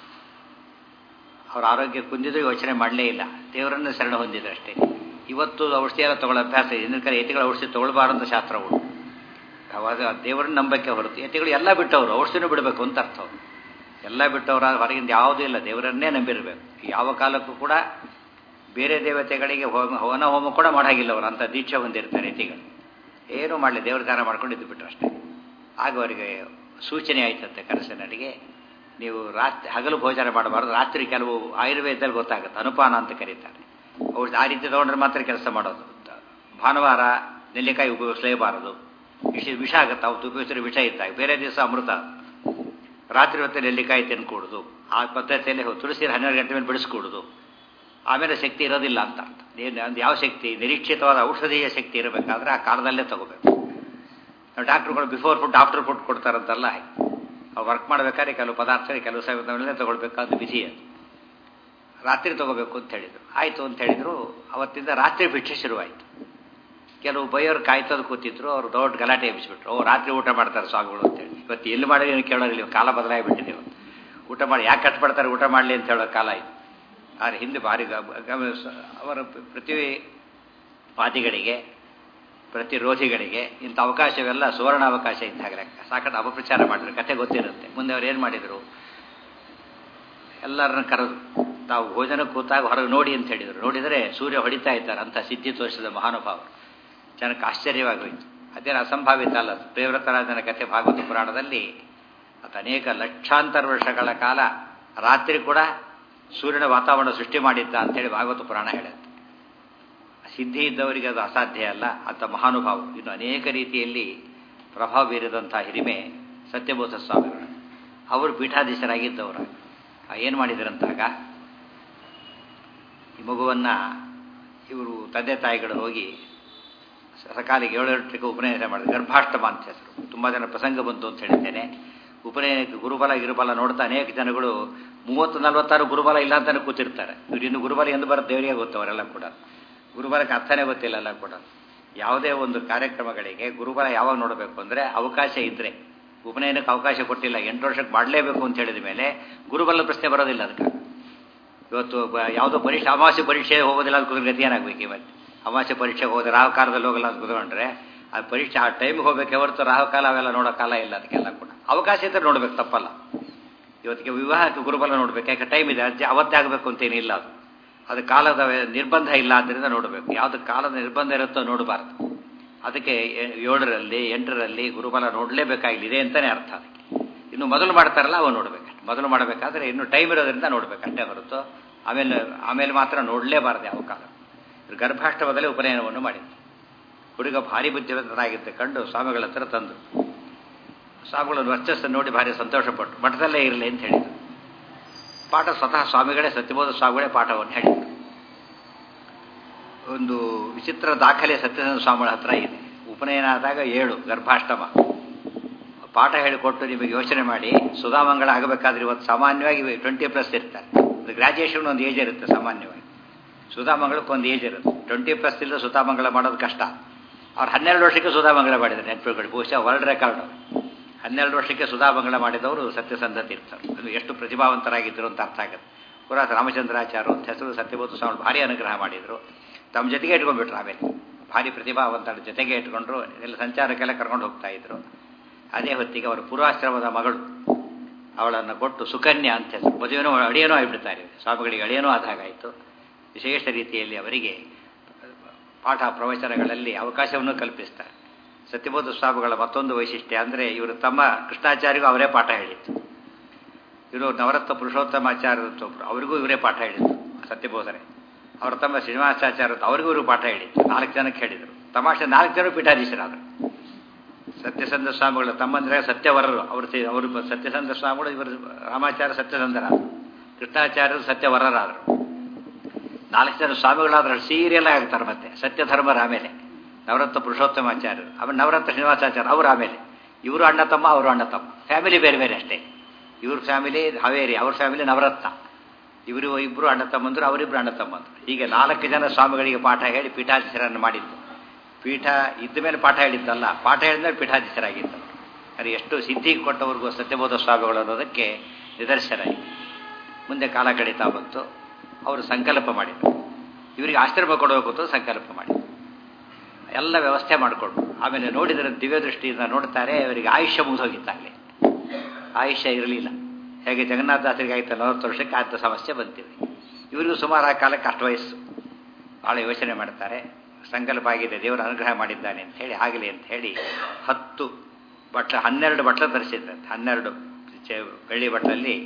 ಅವ್ರ ಆರೋಗ್ಯ ಕುಂದಿದ್ರು ಯೋಚನೆ ಮಾಡಲೇ ಇಲ್ಲ ದೇವರನ್ನು ಶರಣ ಹೊಂದಿದ್ರು ಅಷ್ಟೇ ಇವತ್ತು ಔಷಧಿ ಎಲ್ಲ ತಗೊಳ್ಳೋ ಅಭ್ಯಾಸ ಇದೆ ಇನ್ನೊಂದು ಕಡೆ ಎತಿಗಳ ಔಷಧಿ ತಗೊಳ್ಬಾರಂತ ಶಾಸ್ತ್ರಗಳು ಅವಾಗ ದೇವರನ್ನ ನಂಬಕ್ಕೆ ಹೊರತು ಎತಿಗಳು ಎಲ್ಲ ಬಿಟ್ಟವರು ಔಷಧಿನೂ ಬಿಡಬೇಕು ಅಂತ ಅರ್ಥ ಅವರು ಎಲ್ಲ ಬಿಟ್ಟವ್ರ ಹೊರಗಿಂದ ಯಾವುದೂ ಇಲ್ಲ ದೇವರನ್ನೇ ನಂಬಿರಬೇಕು ಯಾವ ಕಾಲಕ್ಕೂ ಕೂಡ ಬೇರೆ ದೇವತೆಗಳಿಗೆ ಹೋಮ ಹವನ ಹೋಮ ಕೂಡ ಮಾಡಾಗಿಲ್ಲ ಅವರು ಅಂತ ದೀಕ್ಷೆ ಹೊಂದಿರ್ತಾರೆ ಎತಿಗಳು ಏನೂ ಮಾಡಲಿ ದೇವರ ದಾನ ಮಾಡ್ಕೊಂಡು ಇದ್ದು ಬಿಟ್ರು ಅಷ್ಟೇ ಆಗ ಅವರಿಗೆ ಸೂಚನೆ ಆಯ್ತಂತೆ ಕನಸಿನಡಿಗೆ ನೀವು ರಾತ್ರಿ ಹಗಲು ಭೋಜನ ಮಾಡಬಾರ್ದು ರಾತ್ರಿ ಕೆಲವು ಆಯುರ್ವೇದದಲ್ಲಿ ಗೊತ್ತಾಗುತ್ತೆ ಅನುಪಾನ ಅಂತ ಕರೀತಾರೆ ಅವ್ರು ಆ ರೀತಿ ತಗೊಂಡ್ರೆ ಮಾತ್ರ ಕೆಲಸ ಮಾಡೋದು ಭಾನುವಾರ ನೆಲ್ಲಿಕಾಯಿ ಉಪಯೋಗಿಸಲೇಬಾರದು ವಿಷ ವಿಷ ಆಗುತ್ತೆ ಅವತ್ತು ಉಪಯೋಗಿಸಿದ್ರೆ ವಿಷ ಇದ್ದಾಗ ಬೇರೆ ದಿವಸ ಅಮೃತ ರಾತ್ರಿ ಹೊತ್ತು ನೆಲ್ಲಿಕಾಯಿ ತಿನ್ಕೊಡುದು ಆ ಪದ್ಧತಿಯಲ್ಲಿ ತುಳಸಿ ಹನ್ನೆರಡು ಗಂಟೆ ಮೇಲೆ ಬಿಡಿಸ್ಕೊಡುದು ಆಮೇಲೆ ಶಕ್ತಿ ಇರೋದಿಲ್ಲ ಅಂತ ಅರ್ಥ ಏನು ಯಾವ ಶಕ್ತಿ ನಿರೀಕ್ಷಿತವಾದ ಔಷಧೀಯ ಶಕ್ತಿ ಇರಬೇಕಾದ್ರೆ ಆ ಕಾಲದಲ್ಲೇ ತಗೋಬೇಕು ಡಾಕ್ಟ್ರುಗಳು ಬಿಫೋರ್ ಫುಡ್ ಆಫ್ಟರ್ ಫುಡ್ ಕೊಡ್ತಾರಂತಲ್ಲ ಅವ್ರು ವರ್ಕ್ ಮಾಡಬೇಕಾದ್ರೆ ಕೆಲವು ಪದಾರ್ಥ ಕೆಲವು ಸಮಯದಲ್ಲೇ ತಗೊಳ್ಬೇಕಾದ ವಿಧಿ ಅದು ರಾತ್ರಿ ತಗೋಬೇಕು ಅಂತ ಹೇಳಿದರು ಆಯಿತು ಅಂತ ಹೇಳಿದರು ಅವತ್ತಿಂದ ರಾತ್ರಿ ಭಿಕ್ಷೆ ಶುರುವಾಯಿತು ಕೆಲವು ಬೈಯೋರು ಕಾಯ್ತೋದು ಕೂತಿದ್ರು ಅವರು ದೊಡ್ಡ ಗಲಾಟೆ ಎಬ್ಬಿಸ್ಬಿಟ್ರು ಓ ರಾತ್ರಿ ಊಟ ಮಾಡ್ತಾರೆ ಸ್ವಾಮಿಗಳು ಅಂತೇಳಿ ಇವತ್ತು ಎಲ್ಲಿ ಮಾಡಿ ಏನು ಕೇಳೋರಿಲ್ಲ ಕಾಲ ಬದಲಾಗಿಬಿಟ್ಟಿದೆ ಇವತ್ತು ಊಟ ಮಾಡಿ ಯಾಕೆ ಕಷ್ಟಪಡ್ತಾರೆ ಊಟ ಮಾಡಲಿ ಅಂತ ಹೇಳೋ ಕಾಲ ಇದು ಆದರೆ ಹಿಂದೆ ಭಾರಿ ಅವರ ಪ್ರತಿ ವಾದಿಗಳಿಗೆ ಪ್ರತಿರೋಧಿಗಳಿಗೆ ಇಂಥ ಅವಕಾಶವೆಲ್ಲ ಸುವರ್ಣ ಅವಕಾಶ ಇದ್ದಾಗ ಲೆಕ್ಕ ಸಾಕಷ್ಟು ಅಪಪ್ರಚಾರ ಮಾಡಿದ್ರು ಕತೆ ಗೊತ್ತಿರುತ್ತೆ ಮುಂದೆ ಅವ್ರು ಏನು ಮಾಡಿದರು ಎಲ್ಲರನ್ನ ಕರೆದು ತಾವು ಭೋಜನ ಕೂತಾಗ ಹೊರಗೆ ನೋಡಿ ಅಂತ ಹೇಳಿದರು ನೋಡಿದರೆ ಸೂರ್ಯ ಹೊಡಿತಾ ಇದ್ದಾರೆ ಅಂತ ಸಿದ್ಧಿ ತೋರಿಸಿದ ಮಹಾನುಭಾವರು ಜನಕ್ಕೆ ಆಶ್ಚರ್ಯವಾಗೋಯ್ತು ಅದೇನು ಅಸಂಭಾವಿತ ಅಲ್ಲ ಪ್ರೇವ್ರತರಾಜನ ಕಥೆ ಭಾಗವತ ಪುರಾಣದಲ್ಲಿ ಅದು ಅನೇಕ ಲಕ್ಷಾಂತರ ವರ್ಷಗಳ ಕಾಲ ರಾತ್ರಿ ಕೂಡ ಸೂರ್ಯನ ವಾತಾವರಣ ಸೃಷ್ಟಿ ಮಾಡಿದ್ದ ಅಂತೇಳಿ ಭಾಗವತ ಪುರಾಣ ಹೇಳುತ್ತೆ ಸಿದ್ಧಿ ಇದ್ದವರಿಗೆ ಅದು ಅಸಾಧ್ಯ ಅಲ್ಲ ಅಂತ ಮಹಾನುಭಾವ ಇನ್ನು ಅನೇಕ ರೀತಿಯಲ್ಲಿ ಪ್ರಭಾವ ಬೀರಿದಂಥ ಹಿರಿಮೆ ಸತ್ಯಬೋಧ ಸ್ವಾಮಿಗಳು ಅವರು ಪೀಠಾಧೀಶರಾಗಿದ್ದವರು ಏನು ಮಾಡಿದ್ರಂತಾಗ ಈ ಮಗುವನ್ನು ಇವರು ತಂದೆ ತಾಯಿಗಳು ಹೋಗಿ ಸಕಾಲಿಗೆ ಏಳು ಎಂಟಕ್ಕೆ ಉಪನಯನ ಮಾಡಿದ್ರು ಗರ್ಭಾಷ್ಟಮ ಅಂತ ಹೆಸರು ತುಂಬ ಜನ ಪ್ರಸಂಗ ಬಂತು ಅಂತ ಹೇಳಿದ್ದೇನೆ ಉಪನಯನಕ್ಕೆ ಗುರುಬಲ ಗಿರುಬಲ ನೋಡ್ತಾ ಅನೇಕ ಜನಗಳು ಮೂವತ್ತು ನಲವತ್ತಾರು ಗುರುಬಲ ಇಲ್ಲ ಅಂತಾನೆ ಕೂತಿರ್ತಾರೆ ಇವ್ರು ಇನ್ನು ಗುರುಬಲ ಎಂದು ಬರುತ್ತೆ ದೇವರಿಗೆ ಗೊತ್ತು ಅವರೆಲ್ಲ ಕೂಡ ಗುರುಬಲಕ್ಕೆ ಅರ್ಥನೇ ಗೊತ್ತಿಲ್ಲ ಎಲ್ಲ ಕೂಡ ಯಾವುದೇ ಒಂದು ಕಾರ್ಯಕ್ರಮಗಳಿಗೆ ಗುರುಬಲ ಯಾವಾಗ ನೋಡಬೇಕು ಅಂದರೆ ಅವಕಾಶ ಇದ್ದರೆ ಉಪನಯನಕ್ಕೆ ಅವಕಾಶ ಕೊಟ್ಟಿಲ್ಲ ಎಂಟು ವರ್ಷಕ್ಕೆ ಮಾಡಲೇಬೇಕು ಅಂತ ಹೇಳಿದ ಮೇಲೆ ಗುರುಬಲ ಪ್ರಶ್ನೆ ಬರೋದಿಲ್ಲ ಅದಕ್ಕೆ ಇವತ್ತು ಬ- ಯಾವುದೋ ಪರೀಕ್ಷೆ ಅಮಾವಾಸ್ಯೆ ಪರೀಕ್ಷೆ ಹೋಗೋದಿಲ್ಲ ಅಂತ ಕುದುರೆ ಗತಿ ಏನಾಗಬೇಕು ಇವತ್ತು ಅಮಾವಾಸ್ಯೆ ಪರೀಕ್ಷೆಗೆ ಹೋದ್ರೆ ರಾಹು ಕಾಲದಲ್ಲಿ ಹೋಗಲ್ಲ ಅಂತ ಕುತ್ಕೊಂಡ್ರೆ ಆ ಪರೀಕ್ಷೆ ಆ ಟೈಮ್ಗೆ ಹೋಗ್ಬೇಕು ಹೊರತು ರಾಹು ಕಾಲ ಅವೆಲ್ಲ ನೋಡೋ ಕಾಲ ಇಲ್ಲ ಅದಕ್ಕೆಲ್ಲ ಕೂಡ ಅವಕಾಶ ಇದ್ದರೆ ನೋಡ್ಬೇಕು ತಪ್ಪಲ್ಲ ಇವತ್ತಿಗೆ ವಿವಾಹಕ್ಕೆ ಗುರುಬಲ ನೋಡ್ಬೇಕು ಯಾಕೆ ಟೈಮ್ ಇದೆ ಅಜ್ಜಿ ಅವತ್ತೇ ಆಗಬೇಕು ಅಂತೇನಿಲ್ಲ ಅದು ಅದು ಕಾಲದ ವ್ಯ- ನಿರ್ಬಂಧ ಇಲ್ಲ ಆದ್ದರಿಂದ ನೋಡಬೇಕು ಯಾವುದು ಕಾಲದ ನಿರ್ಬಂಧ ಇರುತ್ತೋ ನೋಡಬಾರ್ದು ಅದಕ್ಕೆ ಎ- ಏಳರಲ್ಲಿ ಎಂಟರಲ್ಲಿ ಗುರುಬಲ ನೋಡಲೇಬೇಕಾಗಿಲ್ಲ ಇದೆ ಅಂತಲೇ ಅರ್ಥ ಅದಕ್ಕೆ ಇನ್ನು ಮೊದಲು ಮಾಡ್ತಾರಲ್ಲ ಅವ ನೋಡ್ಬೇಕು ಮೊದಲು ಮಾಡಬೇಕಾದ್ರೆ ಇನ್ನು ಟೈಮ್ ಇರೋದ್ರಿಂದ ನೋಡ್ಬೇಕು ಅಷ್ಟೇ ಹೊರತು ಆಮೇಲೆ ಆಮೇಲೆ ಮಾತ್ರ ನೋಡಲೇಬಾರ್ದು ಯಾವ ಕಾಲ ಇವ್ರು ಗರ್ಭಾಷ್ಟಮದಲ್ಲೇ ಉಪನಯನವನ್ನು ಮಾಡಿದ್ರು ಹುಡುಗ ಭಾರಿ ಬುದ್ಧಿವಂತನಾಗಿದ್ದ ಕಂಡು ಸ್ವಾಮಿಗಳ ಹತ್ರ ತಂದು ಸ್ವಾಮಿಗಳ ವರ್ಚಸ್ಸನ್ನು ನೋಡಿ ಭಾರಿ ಸಂತೋಷಪಟ್ಟು ಮಠದಲ್ಲೇ ಇರಲಿ ಅಂತ ಹೇಳಿದರು ಪಾಠ ಸ್ವತಃ ಸ್ವಾಮಿಗಳೇ ಸತ್ಯಬೋಧ ಸ್ವಾಮಿಗಳೇ ಪಾಠವನ್ನು ಹೇಳಿದರು ಒಂದು ವಿಚಿತ್ರ ದಾಖಲೆ ಸತ್ಯನಾರಾಯಣ ಸ್ವಾಮಿಗಳ ಹತ್ರ ಇದೆ ಉಪನಯನ ಆದಾಗ ಏಳು ಗರ್ಭಾಷ್ಟಮ ಪಾಠ ಹೇಳಿಕೊಟ್ಟು ನಿಮಗೆ ಯೋಚನೆ ಮಾಡಿ ಸುಧಾಮಂಗಳ ಆಗಬೇಕಾದ್ರೆ ಇವತ್ತು ಸಾಮಾನ್ಯವಾಗಿ ಟ್ವೆಂಟಿ ಪ್ಲಸ್ ಇರ್ತಾರೆ ಅದು ಗ್ರಾಜುಯೇಷನ್ ಒಂದು ಏಜ್ ಇರುತ್ತೆ ಸಾಮಾನ್ಯವಾಗಿ ಸುಧಾಮಂಗಳಕ್ಕೆ ಒಂದು ಏಜ್ ಇರುತ್ತೆ ಟ್ವೆಂಟಿ ಪ್ಲಸ್ ಇಲ್ಲದೆ ಸುಧಾಮಂಗಳ ಮಾಡೋದು ಕಷ್ಟ ಅವ್ರು ಹನ್ನೆರಡು ವರ್ಷಕ್ಕೆ ಸುಧಾಮಂಗಳ ಮಾಡಿದ್ದಾರೆ ನೆನಪುಗಳು ಬಹುಶಃ ವರ್ಲ್ಡ್ ರೆಕಾರ್ಡ್ ಹನ್ನೆರಡು ವರ್ಷಕ್ಕೆ ಸುಧಾಮಂಗಳ ಮಾಡಿದವರು ಸತ್ಯಸಂಧ ತೀರ್ಥರು ಅದು ಎಷ್ಟು ಪ್ರತಿಭಾವಂತರಾಗಿದ್ದರು ಅಂತ ಅರ್ಥ ಆಗುತ್ತೆ ಪುರಾತ ರಾಮಚಂದ್ರಾಚಾರ್ಯ ಅಂತ ಹೆಸರು ಸತ್ಯಬೋಧ ಸ್ವಾಮಿ ಭಾರಿ ಅನುಗ್ರಹ ಮಾಡಿದರು ತಮ್ಮ ಜೊತೆಗೆ ಇಟ್ಕೊಂಡ್ಬಿಟ್ರು ಆಮೇಲೆ ಭಾರಿ ಪ್ರತಿಭಾವಂತರ ಜೊತೆಗೆ ಇಟ್ಕೊಂಡ್ರು ಎಲ್ಲ ಸಂಚಾರಕ್ಕೆಲ್ಲ ಕರ್ಕೊಂಡು ಹೋಗ್ತಾ ಇದ್ರು ಅದೇ ಹೊತ್ತಿಗೆ ಅವರ ಪೂರ್ವಾಶ್ರಮದ ಮಗಳು ಅವಳನ್ನು ಕೊಟ್ಟು ಸುಕನ್ಯಾ ಅಂತ ಹೆಸರು ಮದುವೆನೂ ಅಳಿಯನೂ ಆಗಿಬಿಡ್ತಾರೆ ಸ್ವಾಮಿಗಳಿಗೆ ಅಳಿಯನೂ ಆದ ಹಾಗಾಯಿತು ವಿಶೇಷ ರೀತಿಯಲ್ಲಿ ಅವರಿಗೆ ಪಾಠ ಪ್ರವಚನಗಳಲ್ಲಿ ಅವಕಾಶವನ್ನು ಕಲ್ಪಿಸ್ತಾರೆ ಸತ್ಯಬೋಧ ಸ್ವಾಮಿಗಳ ಮತ್ತೊಂದು ವೈಶಿಷ್ಟ್ಯ ಅಂದರೆ ಇವರು ತಮ್ಮ ಕೃಷ್ಣಾಚಾರ್ಯಗೂ ಅವರೇ ಪಾಠ ಹೇಳಿತ್ತು ಇವರು ನವರತ್ನ ಪುರುಷೋತ್ತಮಾಚಾರ್ಯ ಒಬ್ಬರು ಅವರಿಗೂ ಇವರೇ ಪಾಠ ಹೇಳಿತ್ತು ಸತ್ಯಬೋಧನೆ ಅವರ ತಮ್ಮ ಶ್ರೀನಿವಾಸಾಚಾರ್ಯ ಅವರಿಗೂ ಇವರು ಪಾಠ ಹೇಳಿತ್ತು ನಾಲ್ಕು ಜನಕ್ಕೆ ಹೇಳಿದರು ತಮಾಷೆ ನಾಲ್ಕು ಜನ ಪೀಠಾಧೀಶರಾದರು ಸತ್ಯಸಂಧ ಸ್ವಾಮಿಗಳು ತಮ್ಮಂದ್ರೆ ಸತ್ಯವರರು ಅವರು ಅವರು ಸತ್ಯಸಂಧ ಸ್ವಾಮಿಗಳು ಇವರು ರಾಮಾಚಾರ್ಯ ಸತ್ಯಸಂಧರಾದರು ಕೃಷ್ಣಾಚಾರ್ಯರು ಸತ್ಯವರರಾದರು ನಾಲ್ಕು ಜನ ಸ್ವಾಮಿಗಳಾದ್ರೆ ಸೀರಿಯಲ್ ಆಗ್ತಾರೆ ಮತ್ತೆ ಸತ್ಯಧರ್ಮರ ಆಮೇಲೆ ನವರತ್ನ ಪುರುಷೋತ್ತಮಾಚಾರ್ಯರು ಆಮೇಲೆ ನವರತ್ನ ಶ್ರೀನಿವಾಸಾಚಾರ್ಯ ಅವರು ಆಮೇಲೆ ಇವರು ಅಣ್ಣ ತಮ್ಮ ಅವರು ಅಣ್ಣ ತಮ್ಮ ಫ್ಯಾಮಿಲಿ ಬೇರೆ ಬೇರೆ ಅಷ್ಟೇ ಇವ್ರ ಫ್ಯಾಮಿಲಿ ಹಾವೇರಿ ಅವ್ರ ಫ್ಯಾಮಿಲಿ ನವರತ್ನ ಇವರು ಇಬ್ಬರು ಅಣ್ಣ ತಮ್ಮಂದರು ಅವರಿಬ್ಬರು ಅಣ್ಣ ತಮ್ಮಂದರು ಹೀಗೆ ನಾಲ್ಕು ಜನ ಸ್ವಾಮಿಗಳಿಗೆ ಪಾಠ ಹೇಳಿ ಪೀಠಾಧೀಶರನ್ನು ಮಾಡಿದ್ದು ಪೀಠ ಇದ್ದ ಮೇಲೆ ಪಾಠ ಹೇಳಿದ್ದಲ್ಲ ಪಾಠ ಹೇಳಿದ್ಮೇಲೆ ಪೀಠಾಧೀಶರಾಗಿದ್ದರು ಅದು ಎಷ್ಟು ಸಿದ್ಧಿ ಕೊಟ್ಟವ್ರಿಗೂ ಸತ್ಯಬೋಧ ಸ್ವಾಮಿಗಳು ಅನ್ನೋದಕ್ಕೆ ನಿದರ್ಶನ ಇದೆ ಮುಂದೆ ಕಾಲ ಕಳೀತಾ ಬಂತು ಅವರು ಸಂಕಲ್ಪ ಮಾಡಿದರು ಇವರಿಗೆ ಆಶ್ರಮ ಕೊಡಬೇಕು ಅಂತ ಸಂಕಲ್ಪ ಮಾಡಿದರು ಎಲ್ಲ ವ್ಯವಸ್ಥೆ ಮಾಡಿಕೊಂಡು ಆಮೇಲೆ ನೋಡಿದರೆ ದಿವ್ಯ ದೃಷ್ಟಿಯಿಂದ ನೋಡ್ತಾರೆ ಅವರಿಗೆ ಆಯುಷ್ಯ ಮುಗಿದೋಗಿತ್ತಾಗಲೇ ಆಯುಷ್ಯ ಇರಲಿಲ್ಲ ಹೇಗೆ ಜಗನ್ನಾಥದಾಸರಿಗೆ ಆಯ್ತು ನಲವತ್ತು ವರ್ಷಕ್ಕೆ ಅಂಥ ಸಮಸ್ಯೆ ಬಂತಿದೆ ಇವರಿಗೂ ಸುಮಾರು ಆ ಕಾಲಕ್ಕೆ ಅಷ್ಟು ವಯಸ್ಸು ಭಾಳ ಯೋಚನೆ ಮಾಡ್ತಾರೆ ಸಂಕಲ್ಪ ಆಗಿದೆ ದೇವರು ಅನುಗ್ರಹ ಮಾಡಿದ್ದಾನೆ ಅಂತ ಹೇಳಿ ಆಗಲಿ ಅಂತ ಹೇಳಿ ಹತ್ತು ಬಟ್ಲ ಹನ್ನೆರಡು ಬಟ್ಲ ತರಿಸಿದ್ರಂತೆ ಹನ್ನೆರಡು ಚೆ- ಬೆಳ್ಳಿ ಬಟ್ಲಲ್ಲಿ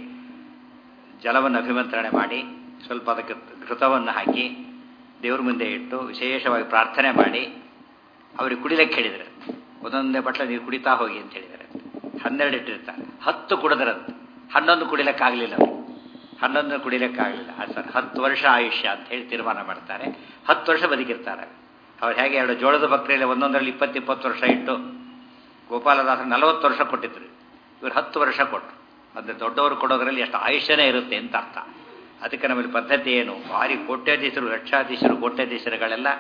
ಜಲವನ್ನು ಅಭಿಮಂತ್ರಣೆ ಮಾಡಿ ಸ್ವಲ್ಪ ಅದಕ್ಕೆ ಘೃತವನ್ನು ಹಾಕಿ ದೇವ್ರ ಮುಂದೆ ಇಟ್ಟು ವಿಶೇಷವಾಗಿ ಪ್ರಾರ್ಥನೆ ಮಾಡಿ ಅವ್ರಿಗೆ ಕುಡಿಲಕ್ಕೆ ಹೇಳಿದ್ರೆ ಒಂದೊಂದೇ ಬಟ್ಲ ನೀರು ಕುಡಿತಾ ಹೋಗಿ ಅಂತ ಹೇಳಿದ್ದಾರೆ ಹನ್ನೆರಡು ಇಟ್ಟಿರ್ತಾರೆ ಹತ್ತು ಕುಡಿದ್ರಂತೆ ಹನ್ನೊಂದು ಕುಡಿಲಕ್ಕಾಗಲಿಲ್ಲ ಅವರು ಹನ್ನೊಂದು ಕುಡಿಲಕ್ಕಾಗಲಿಲ್ಲ ಅದು ಸರ್ ಹತ್ತು ವರ್ಷ ಆಯುಷ್ಯ ಅಂತ ಹೇಳಿ ತೀರ್ಮಾನ ಮಾಡ್ತಾರೆ ಹತ್ತು ವರ್ಷ ಬದುಕಿರ್ತಾರೆ ಅವ್ರು ಹೇಗೆ ಎರಡು ಜೋಳದ ಬಕ್ರಿಯಲ್ಲಿ ಒಂದೊಂದರಲ್ಲಿ ಇಪ್ಪತ್ತು ಇಪ್ಪತ್ತು ವರ್ಷ ಇಟ್ಟು ಗೋಪಾಲದಾಸರು ನಲವತ್ತು ವರ್ಷ ಕೊಟ್ಟಿದ್ರು ಇವರು ಹತ್ತು ವರ್ಷ ಕೊಟ್ಟರು ಅಂದರೆ ದೊಡ್ಡವರು ಕೊಡೋದ್ರಲ್ಲಿ ಎಷ್ಟು ಆಯುಷ್ಯನೇ ಇರುತ್ತೆ ಅಂತ ಅರ್ಥ ಅದಕ್ಕೆ ನಮ್ಮಲ್ಲಿ ಪದ್ಧತಿ ಏನು ಭಾರಿ ಕೋಟ್ಯಾಧೀಶರು ಲಕ್ಷಾಧೀಶರು ಕೋಟ್ಯಾಧೀಶರುಗಳೆಲ್ಲ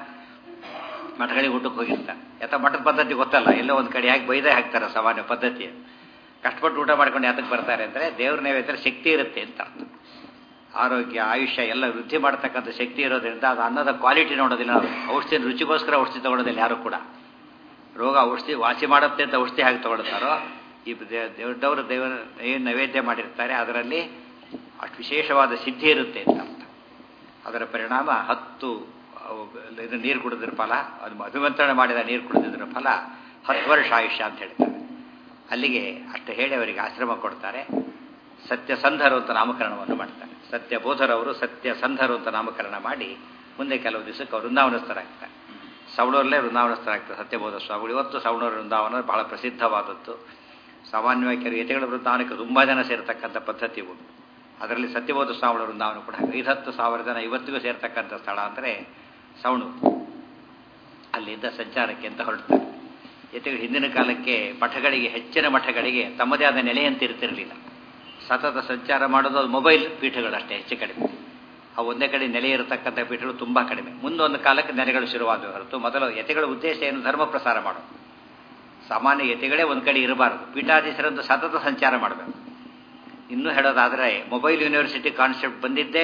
ಮಠಗಳಿಗೆ ಊಟಕ್ಕೆ ಹೋಗಿರ್ತಾರೆ ಯಾತ ಮಠದ ಪದ್ಧತಿ ಗೊತ್ತಲ್ಲ ಎಲ್ಲೋ ಒಂದು ಕಡೆ ಹಾಕಿ ಬೈದೇ ಹಾಕ್ತಾರೆ ಸಾಮಾನ್ಯ ಪದ್ಧತಿ ಕಷ್ಟಪಟ್ಟು ಊಟ ಮಾಡ್ಕೊಂಡು ಯಾತಕ್ಕೆ ಬರ್ತಾರೆ ಅಂದರೆ ದೇವ್ರ ನೈವೇದ್ಯ ಶಕ್ತಿ ಇರುತ್ತೆ ಅಂತ ಅರ್ಥ ಆರೋಗ್ಯ ಆಯುಷ್ಯ ಎಲ್ಲ ವೃದ್ಧಿ ಮಾಡ್ತಕ್ಕಂಥ ಶಕ್ತಿ ಇರೋದ್ರಿಂದ ಅದು ಅನ್ನದ ಕ್ವಾಲಿಟಿ ನೋಡೋದಿಲ್ಲ ನಾವು ಔಷಧಿ ರುಚಿಗೋಸ್ಕರ ಔಷಧಿ ತಗೊಳ್ಳೋದಿಲ್ಲ ಯಾರು ಕೂಡ ರೋಗ ಔಷಧಿ ವಾಸಿ ಮಾಡುತ್ತೆ ಅಂತ ಔಷಧಿ ಹಾಕಿ ತಗೊಳ್ತಾರೋ ಈ ದೇ- ದೊಡ್ಡವರು ದೇವರ ಏನು ನೈವೇದ್ಯ ಮಾಡಿರ್ತಾರೆ ಅದರಲ್ಲಿ ಅಷ್ಟು ವಿಶೇಷವಾದ ಸಿದ್ಧಿ ಇರುತ್ತೆ ಅಂತ ಅರ್ಥ ಅದರ ಪರಿಣಾಮ ಹತ್ತು ಅವು ಇದು ನೀರು ಕುಡಿದ್ರ ಫಲ ಅದು ಅಭಿಮಂತ್ರಣ ಮಾಡಿದ ನೀರು ಕುಡಿದಿದ್ರ ಫಲ ಹತ್ತು ವರ್ಷ ಆಯುಷ್ಯ ಅಂತ ಹೇಳ್ತಾರೆ ಅಲ್ಲಿಗೆ ಅಷ್ಟು ಹೇಳಿ ಅವರಿಗೆ ಆಶ್ರಮ ಕೊಡ್ತಾರೆ ಸತ್ಯಸಂಧರು ಅಂತ ನಾಮಕರಣವನ್ನು ಮಾಡ್ತಾರೆ ಸತ್ಯಬೋಧರವರು ಸತ್ಯಸಂಧರು ಅಂತ ನಾಮಕರಣ ಮಾಡಿ ಮುಂದೆ ಕೆಲವು ದಿವಸಕ್ಕೆ ಅವರು ವೃಂದಾವನಸ್ಥರಾಗ್ತಾರೆ ಸವಣೂರಲ್ಲೇ ವೃಂದಾವನಸ್ಥರಾಗ್ತಾರೆ ಸತ್ಯಬೋಧ ಸ್ವಾಮಿಗಳು ಇವತ್ತು ಸವಣೂರು ವೃಂದಾವನ ಬಹಳ ಪ್ರಸಿದ್ಧವಾದದ್ದು ಸಾಮಾನ್ಯವಾಗಿ ಕೆಲವು ಯತಿಗಳ ವೃಂದಾವನಕ್ಕೆ ತುಂಬ ಜನ ಸೇರ್ತಕ್ಕಂಥ ಪದ್ಧತಿ ಉಂಟು ಅದರಲ್ಲಿ ಸತ್ಯಬೋಧ ಸ್ವಾಮಿಗಳ ವೃಂದಾವನ ಕೂಡ ಐದತ್ತು ಸಾವಿರ ಜನ ಇವತ್ತಿಗೂ ಸೇರ್ತಕ್ಕಂಥ ಸ್ಥಳ ಅಂದರೆ ಸವಣೂರು ಅಲ್ಲಿಂದ ಸಂಚಾರಕ್ಕೆ ಅಂತ ಹೊರಡ್ತಾರೆ ಯತಿಗಳು ಹಿಂದಿನ ಕಾಲಕ್ಕೆ ಮಠಗಳಿಗೆ ಹೆಚ್ಚಿನ ಮಠಗಳಿಗೆ ತಮ್ಮದೇ ಆದ ನೆಲೆಯಂತ ಇರ್ತಿರಲಿಲ್ಲ ಸತತ ಸಂಚಾರ ಮಾಡೋದು ಅದು ಮೊಬೈಲ್ ಪೀಠಗಳಷ್ಟೇ ಹೆಚ್ಚು ಕಡಿಮೆ ಆ ಒಂದೇ ಕಡೆ ನೆಲೆ ಇರತಕ್ಕಂಥ ಪೀಠಗಳು ತುಂಬ ಕಡಿಮೆ ಮುಂದೊಂದು ಕಾಲಕ್ಕೆ ನೆಲೆಗಳು ಶುರುವಾದವು ಹೊರತು ಮೊದಲು ಯತಿಗಳ ಉದ್ದೇಶ ಏನು ಧರ್ಮ ಪ್ರಸಾರ ಮಾಡೋದು ಸಾಮಾನ್ಯ ಯತಿಗಳೇ ಒಂದು ಕಡೆ ಇರಬಾರ್ದು ಪೀಠಾಧೀಶರಂದು ಸತತ ಸಂಚಾರ ಮಾಡಬೇಕು ಇನ್ನೂ ಹೇಳೋದಾದರೆ ಮೊಬೈಲ್ ಯೂನಿವರ್ಸಿಟಿ ಕಾನ್ಸೆಪ್ಟ್ ಬಂದಿದ್ದೇ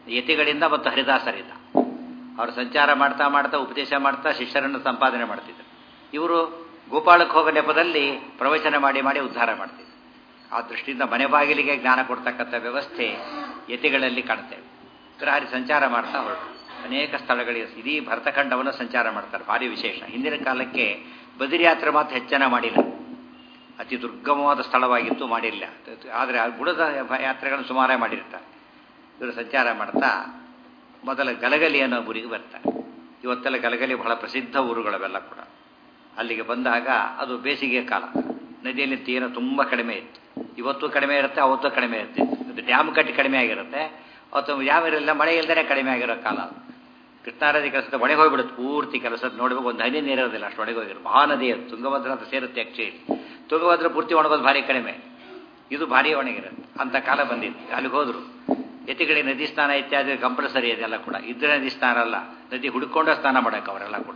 ಯತಿಗಳಿಂದ ಮತ್ತು ಹರಿದಾಸರಿಂದ ಅವರು ಸಂಚಾರ ಮಾಡ್ತಾ ಮಾಡ್ತಾ ಉಪದೇಶ ಮಾಡ್ತಾ ಶಿಷ್ಯರನ್ನು ಸಂಪಾದನೆ ಮಾಡ್ತಿದ್ರು ಇವರು ಗೋಪಾಳಕ್ಕೆ ಹೋಗೋ ನೆಪದಲ್ಲಿ ಪ್ರವಚನ ಮಾಡಿ ಮಾಡಿ ಉದ್ಧಾರ ಮಾಡ್ತಿದ್ರು ಆ ದೃಷ್ಟಿಯಿಂದ ಮನೆ ಬಾಗಿಲಿಗೆ ಜ್ಞಾನ ಕೊಡ್ತಕ್ಕಂಥ ವ್ಯವಸ್ಥೆ ಯತಿಗಳಲ್ಲಿ ಕಾಣ್ತೇವೆ ಗ್ರಹಾರಿ ಸಂಚಾರ ಮಾಡ್ತಾ ಹೊರಟು ಅನೇಕ ಸ್ಥಳಗಳಿಗೆ ಇಡೀ ಭರತಖಂಡವನ್ನು ಸಂಚಾರ ಮಾಡ್ತಾರೆ ಭಾರಿ ವಿಶೇಷ ಹಿಂದಿನ ಕಾಲಕ್ಕೆ ಬದಿರಿ ಯಾತ್ರೆ ಮಾತ್ರ ಹೆಚ್ಚನ ಮಾಡಿಲ್ಲ ಅತಿ ದುರ್ಗಮವಾದ ಸ್ಥಳವಾಗಿತ್ತು ಮಾಡಿಲ್ಲ ಆದರೆ ಆ ಬುಡದ ಯಾತ್ರೆಗಳನ್ನು ಸುಮಾರೇ ಮಾಡಿರ್ತಾರೆ ಇವರು ಸಂಚಾರ ಮಾಡ್ತಾ ಮೊದಲ ಗಲಗಲಿ ಅನ್ನೋ ಊರಿಗೆ ಬರ್ತಾರೆ ಇವತ್ತೆಲ್ಲ ಗಲಗಲಿ ಬಹಳ ಪ್ರಸಿದ್ಧ ಊರುಗಳವೆಲ್ಲ ಕೂಡ ಅಲ್ಲಿಗೆ ಬಂದಾಗ ಅದು ಬೇಸಿಗೆ ಕಾಲ ನದಿಯಲ್ಲಿ ತೀರ ತುಂಬ ಕಡಿಮೆ ಇತ್ತು ಇವತ್ತು ಕಡಿಮೆ ಇರುತ್ತೆ ಅವತ್ತು ಕಡಿಮೆ ಇರುತ್ತೆ ಅದು ಡ್ಯಾಮ್ ಕಟ್ಟಿ ಕಡಿಮೆ ಆಗಿರುತ್ತೆ ಅವತ್ತು ಯಾವ ಇರಲಿಲ್ಲ ಮಳೆ ಇಲ್ಲದೇ ಕಡಿಮೆ ಆಗಿರೋ ಕಾಲ ಅದು ಕೃಷ್ಣಾನದಿ ಕೆಲಸದ ಒಣಗಿ ಹೋಗ್ಬಿಡುತ್ತೆ ಪೂರ್ತಿ ಕೆಲಸದ ನೋಡ್ಬೇಕು ಒಂದು ಹನಿ ನೀರಿರೋದಿಲ್ಲ ಅಷ್ಟು ಒಣಗಿ ಹೋಗಿರೋ ಮಹಾನದಿ ಅದು ತುಂಗಭದ್ರ ಅಂತ ಸೇರುತ್ತೆ ಆ್ಯಕ್ಚುಲಿ ತುಂಗಭದ್ರ ಪೂರ್ತಿ ಒಣಗೋದು ಭಾರಿ ಕಡಿಮೆ ಇದು ಭಾರಿ ಒಣಗಿರುತ್ತೆ ಅಂತ ಕಾಲ ಬಂದಿತ್ತು ಅಲ್ಲಿಗೆ ಹೋದ್ರು ಎತ್ತಿಗಡೆ ನದಿ ಸ್ನಾನ ಇತ್ಯಾದಿ ಕಂಪಲ್ಸರಿ ಅದೆಲ್ಲ ಕೂಡ ಇದ್ರೆ ನದಿ ಸ್ನಾನ ಅಲ್ಲ ನದಿ ಹುಡುಕೊಂಡ ಸ್ನಾನ ಮಾಡೋಕೆ ಅವರೆಲ್ಲ ಕೂಡ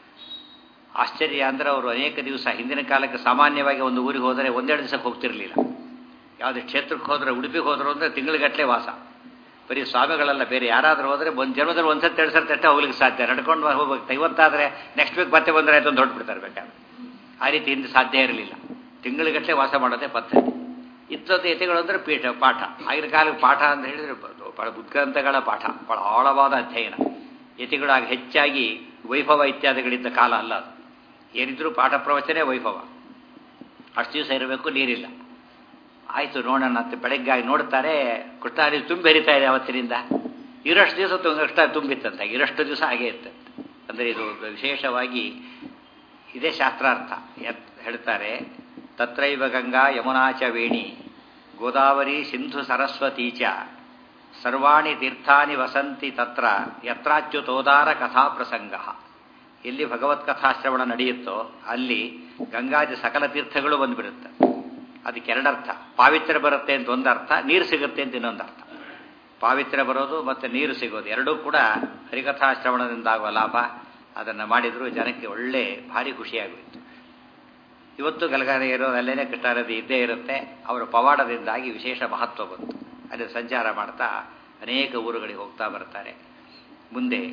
ಆಶ್ಚರ್ಯ ಅಂದ್ರೆ ಅವರು ಅನೇಕ ದಿವಸ ಹಿಂದಿನ ಕಾಲಕ್ಕೆ ಸಾಮಾನ್ಯವಾಗಿ ಒಂದು ಊರಿಗೆ ಹೋದರೆ ಒಂದೆರಡು ದಿವಸಕ್ಕೆ ಹೋಗ್ತಿರ್ಲಿಲ್ಲ ಯಾವುದೇ ಕ್ಷೇತ್ರಕ್ಕೆ ಹೋದ್ರೆ ಉಡುಪಿಗೆ ಹೋದ್ರು ಅಂದರೆ ತಿಂಗಳಿಗಟ್ಟಲೆ ವಾಸ ಬರೀ ಸ್ವಾಮಿಗಳೆಲ್ಲ ಬೇರೆ ಯಾರಾದರೂ ಹೋದರೆ ಒಂದು ಜನ್ಮದಲ್ಲಿ ಒಂದ್ಸತಿ ಎರಡು ಸರ್ತಿ ಅಷ್ಟೇ ಹೋಗ್ಲಿಕ್ಕೆ ಸಾಧ್ಯ ನಡ್ಕೊಂಡು ಹೋಗ್ಬೇಕು ಇವತ್ತಾದರೆ ನೆಕ್ಸ್ಟ್ ವೀಕ್ ಮತ್ತೆ ಬಂದರೆ ಆಯ್ತು ಒಂದು ಹೊರಟ್ಬಿಡ್ತಾರೆ ಬೇಕಾದ್ರೆ ಆ ರೀತಿ ಹಿಂದೆ ಸಾಧ್ಯ ಇರಲಿಲ್ಲ ತಿಂಗಳಿಗಟ್ಟಲೆ ವಾಸ ಮಾಡೋದೇ ಪದ್ಧತಿ ಇತ್ತದ ಯತಿಗಳು ಅಂದರೆ ಪೀಠ ಪಾಠ ಆಗಿನ ಕಾಲಕ್ಕೆ ಪಾಠ ಅಂತ ಹೇಳಿದರೆ ಬಹಳ ಉತ್ಕ್ರಾಂತಗಳ ಪಾಠ ಬಹಳ ಆಳವಾದ ಅಧ್ಯಯನ ಯತಿಗಳಾಗಿ ಹೆಚ್ಚಾಗಿ ವೈಭವ ಇತ್ಯಾದಿಗಳಿದ್ದ ಕಾಲ ಅಲ್ಲ ಅದು ಏನಿದ್ರೂ ಪಾಠ ಪ್ರವಚನೆ ವೈಭವ ಅಷ್ಟು ದಿವಸ ಇರಬೇಕು ನೀರಿಲ್ಲ ಆಯಿತು ನೋಡೋಣ ಅಂತ ಬೆಳಗ್ಗಾಗಿ ನೋಡ್ತಾರೆ ಕೃಷ್ಣಾರಿ ತುಂಬಿ ಹರಿತಾ ಇದೆ ಅವತ್ತಿನಿಂದ ಇರಷ್ಟು ದಿವಸ ತುಂಗಷ್ಟ ತುಂಬಿತ್ತಂತ ಇರಷ್ಟು ದಿವಸ ಹಾಗೆ ಇತ್ತಂತೆ ಅಂದರೆ ಇದು ವಿಶೇಷವಾಗಿ ಇದೇ ಶಾಸ್ತ್ರಾರ್ಥ ಹೇಳ್ತಾರೆ ತತ್ರೈವ ಗಂಗಾ ಯಮುನಾಚ ವೇಣಿ ಗೋದಾವರಿ ಸಿಂಧು ಸರಸ್ವತಿ ಚ ಸರ್ವಾಣಿ ತೀರ್ಥಾನಿ ವಸಂತಿ ತತ್ರ ಯತ್ರಾಚ್ಯುತೋದಾರ ಕಥಾ ಪ್ರಸಂಗ ಎಲ್ಲಿ ಭಗವತ್ ಕಥಾಶ್ರವಣ ನಡೆಯುತ್ತೋ ಅಲ್ಲಿ ಗಂಗಾದಿ ಸಕಲ ತೀರ್ಥಗಳು ಬಂದ್ಬಿಡುತ್ತೆ ಅದಕ್ಕೆ ಎರಡರ್ಥ ಪಾವಿತ್ರ್ಯ ಬರುತ್ತೆ ಅಂತ ಒಂದರ್ಥ ನೀರು ಸಿಗುತ್ತೆ ಅಂತ ಇನ್ನೊಂದು ಅರ್ಥ ಪಾವಿತ್ರ್ಯ ಬರೋದು ಮತ್ತು ನೀರು ಸಿಗೋದು ಎರಡೂ ಕೂಡ ಹರಿಕಥಾಶ್ರವಣದಿಂದಾಗುವ ಲಾಭ ಅದನ್ನು ಮಾಡಿದರೂ ಜನಕ್ಕೆ ಒಳ್ಳೆ ಭಾರಿ ಖುಷಿಯಾಗೋಯಿತು ಇವತ್ತು ಗಲಗಾರ ಇರೋದು ಅಲ್ಲೇನೆ ಕೃಷ್ಣಾನದಿ ಇದ್ದೇ ಇರುತ್ತೆ ಅವರ ಪವಾಡದಿಂದಾಗಿ ವಿಶೇಷ ಮಹತ್ವ ಬಂತು ಅಲ್ಲಿ ಸಂಚಾರ ಮಾಡ್ತಾ ಅನೇಕ ಊರುಗಳಿಗೆ ಹೋಗ್ತಾ ಬರ್ತಾರೆ ಮುಂದೆ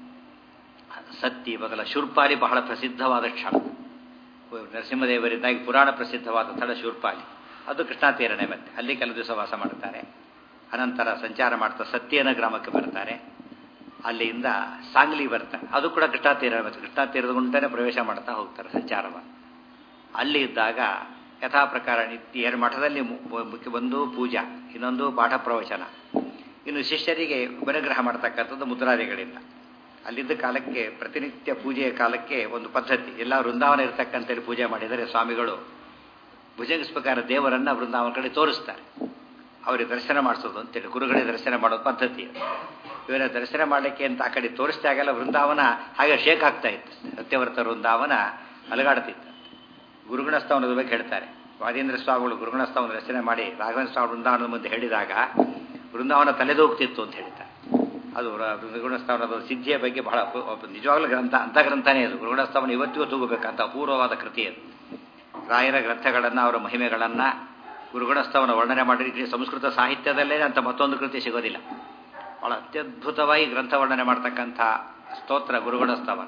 ಸತ್ತಿ ಮೊದಲ ಶೂರ್ಪಾಲಿ ಬಹಳ ಪ್ರಸಿದ್ಧವಾದ ಕ್ಷಣ ನರಸಿಂಹದೇವರಿಂದಾಗಿ ಪುರಾಣ ಪ್ರಸಿದ್ಧವಾದ ಸ್ಥಳ ಶೂರ್ಪಾಲಿ ಅದು ಕೃಷ್ಣಾ ತೀರನೆ ಮತ್ತೆ ಅಲ್ಲಿ ಕೆಲವು ದಿವಸ ವಾಸ ಮಾಡುತ್ತಾರೆ ಅನಂತರ ಸಂಚಾರ ಮಾಡ್ತಾ ಸತ್ಯನ ಗ್ರಾಮಕ್ಕೆ ಬರ್ತಾರೆ ಅಲ್ಲಿಂದ ಸಾಂಗ್ಲಿ ಬರ್ತಾರೆ ಅದು ಕೂಡ ಕೃಷ್ಣಾ ತೀರ ಮತ್ತೆ ಕೃಷ್ಣಾ ತೀರದ ಗುಂಟನೆ ಪ್ರವೇಶ ಮಾಡ್ತಾ ಹೋಗ್ತಾರೆ ಸಂಚಾರವಾಗಿ ಅಲ್ಲಿ ಇದ್ದಾಗ ಯಥಾ ಪ್ರಕಾರ ನಿತ್ಯ ಎರಡು ಮಠದಲ್ಲಿ ಒಂದು ಪೂಜಾ ಇನ್ನೊಂದು ಪಾಠ ಪ್ರವಚನ ಇನ್ನು ಶಿಷ್ಯರಿಗೆ ಉಪನಗ್ರಹ ಮಾಡ್ತಕ್ಕಂಥದ್ದು ಮುದ್ರಾದಿಗಳಿಂದ ಅಲ್ಲಿದ್ದ ಕಾಲಕ್ಕೆ ಪ್ರತಿನಿತ್ಯ ಪೂಜೆಯ ಕಾಲಕ್ಕೆ ಒಂದು ಪದ್ಧತಿ ಎಲ್ಲ ವೃಂದಾವನ ಇರತಕ್ಕಂಥಲ್ಲಿ ಪೂಜೆ ಮಾಡಿದರೆ ಸ್ವಾಮಿಗಳು ಭುಜಂಗಿಸ್ಬೇಕಾದ ದೇವರನ್ನ ವೃಂದಾವನ ಕಡೆ ತೋರಿಸ್ತಾರೆ ಅವರಿಗೆ ದರ್ಶನ ಮಾಡಿಸೋದು ಅಂತೇಳಿ ಗುರುಗಳಿಗೆ ದರ್ಶನ ಮಾಡೋದು ಪದ್ಧತಿ ಇವರ ದರ್ಶನ ಮಾಡಲಿಕ್ಕೆ ಅಂತ ಆ ಕಡೆ ತೋರಿಸಿದಾಗೆಲ್ಲ ವೃಂದಾವನ ಹಾಗೆ ಶೇಕ್ ಆಗ್ತಾ ಇತ್ತು ಸತ್ಯವರ್ತ ವೃಂದಾವನ ಅಲಗಾಡ್ತಿತ್ತು ಗುರುಗುಣಸ್ಥಾವನದ ಬಗ್ಗೆ ಹೇಳ್ತಾರೆ ವಾದೇಂದ್ರ ಸ್ವಾಮಿಗಳು ಗುರುಗುಣಸ್ಥಾವನ ರಚನೆ ಮಾಡಿ ರಾಘವೇಂದ್ರ ಸ್ವಾಮಿ ವೃಂದಾವನದ ಮುಂದೆ ಹೇಳಿದಾಗ ವೃಂದಾವನ ತಲೆದೂಗ್ತಿತ್ತು ಅಂತ ಹೇಳ್ತಾರೆ ಅದು ಗುರುಗುಣಸ್ಥಾವನದ ಸಿದ್ಧಿಯ ಬಗ್ಗೆ ಬಹಳ ನಿಜವಾಗ್ಲೂ ಗ್ರಂಥ ಅಂತ ಗ್ರಂಥನೇ ಅದು ಗುರುಗುಣಸ್ಥಾವನ ಇವತ್ತಿಗೂ ತೂಗಬೇಕಂತ ಅಪೂರ್ವವಾದ ಕೃತಿ ಅದು ರಾಯರ ಗ್ರಂಥಗಳನ್ನು ಅವರ ಮಹಿಮೆಗಳನ್ನು ಗುರುಗುಣಸ್ಥಾವನ ವರ್ಣನೆ ಮಾಡಿದ್ರೆ ಸಂಸ್ಕೃತ ಸಾಹಿತ್ಯದಲ್ಲೇ ಅಂತ ಮತ್ತೊಂದು ಕೃತಿ ಸಿಗೋದಿಲ್ಲ ಬಹಳ ಅತ್ಯದ್ಭುತವಾಗಿ ಗ್ರಂಥ ವರ್ಣನೆ ಮಾಡ್ತಕ್ಕಂಥ ಸ್ತೋತ್ರ ಗುರುಗುಣಸ್ಥಾವನ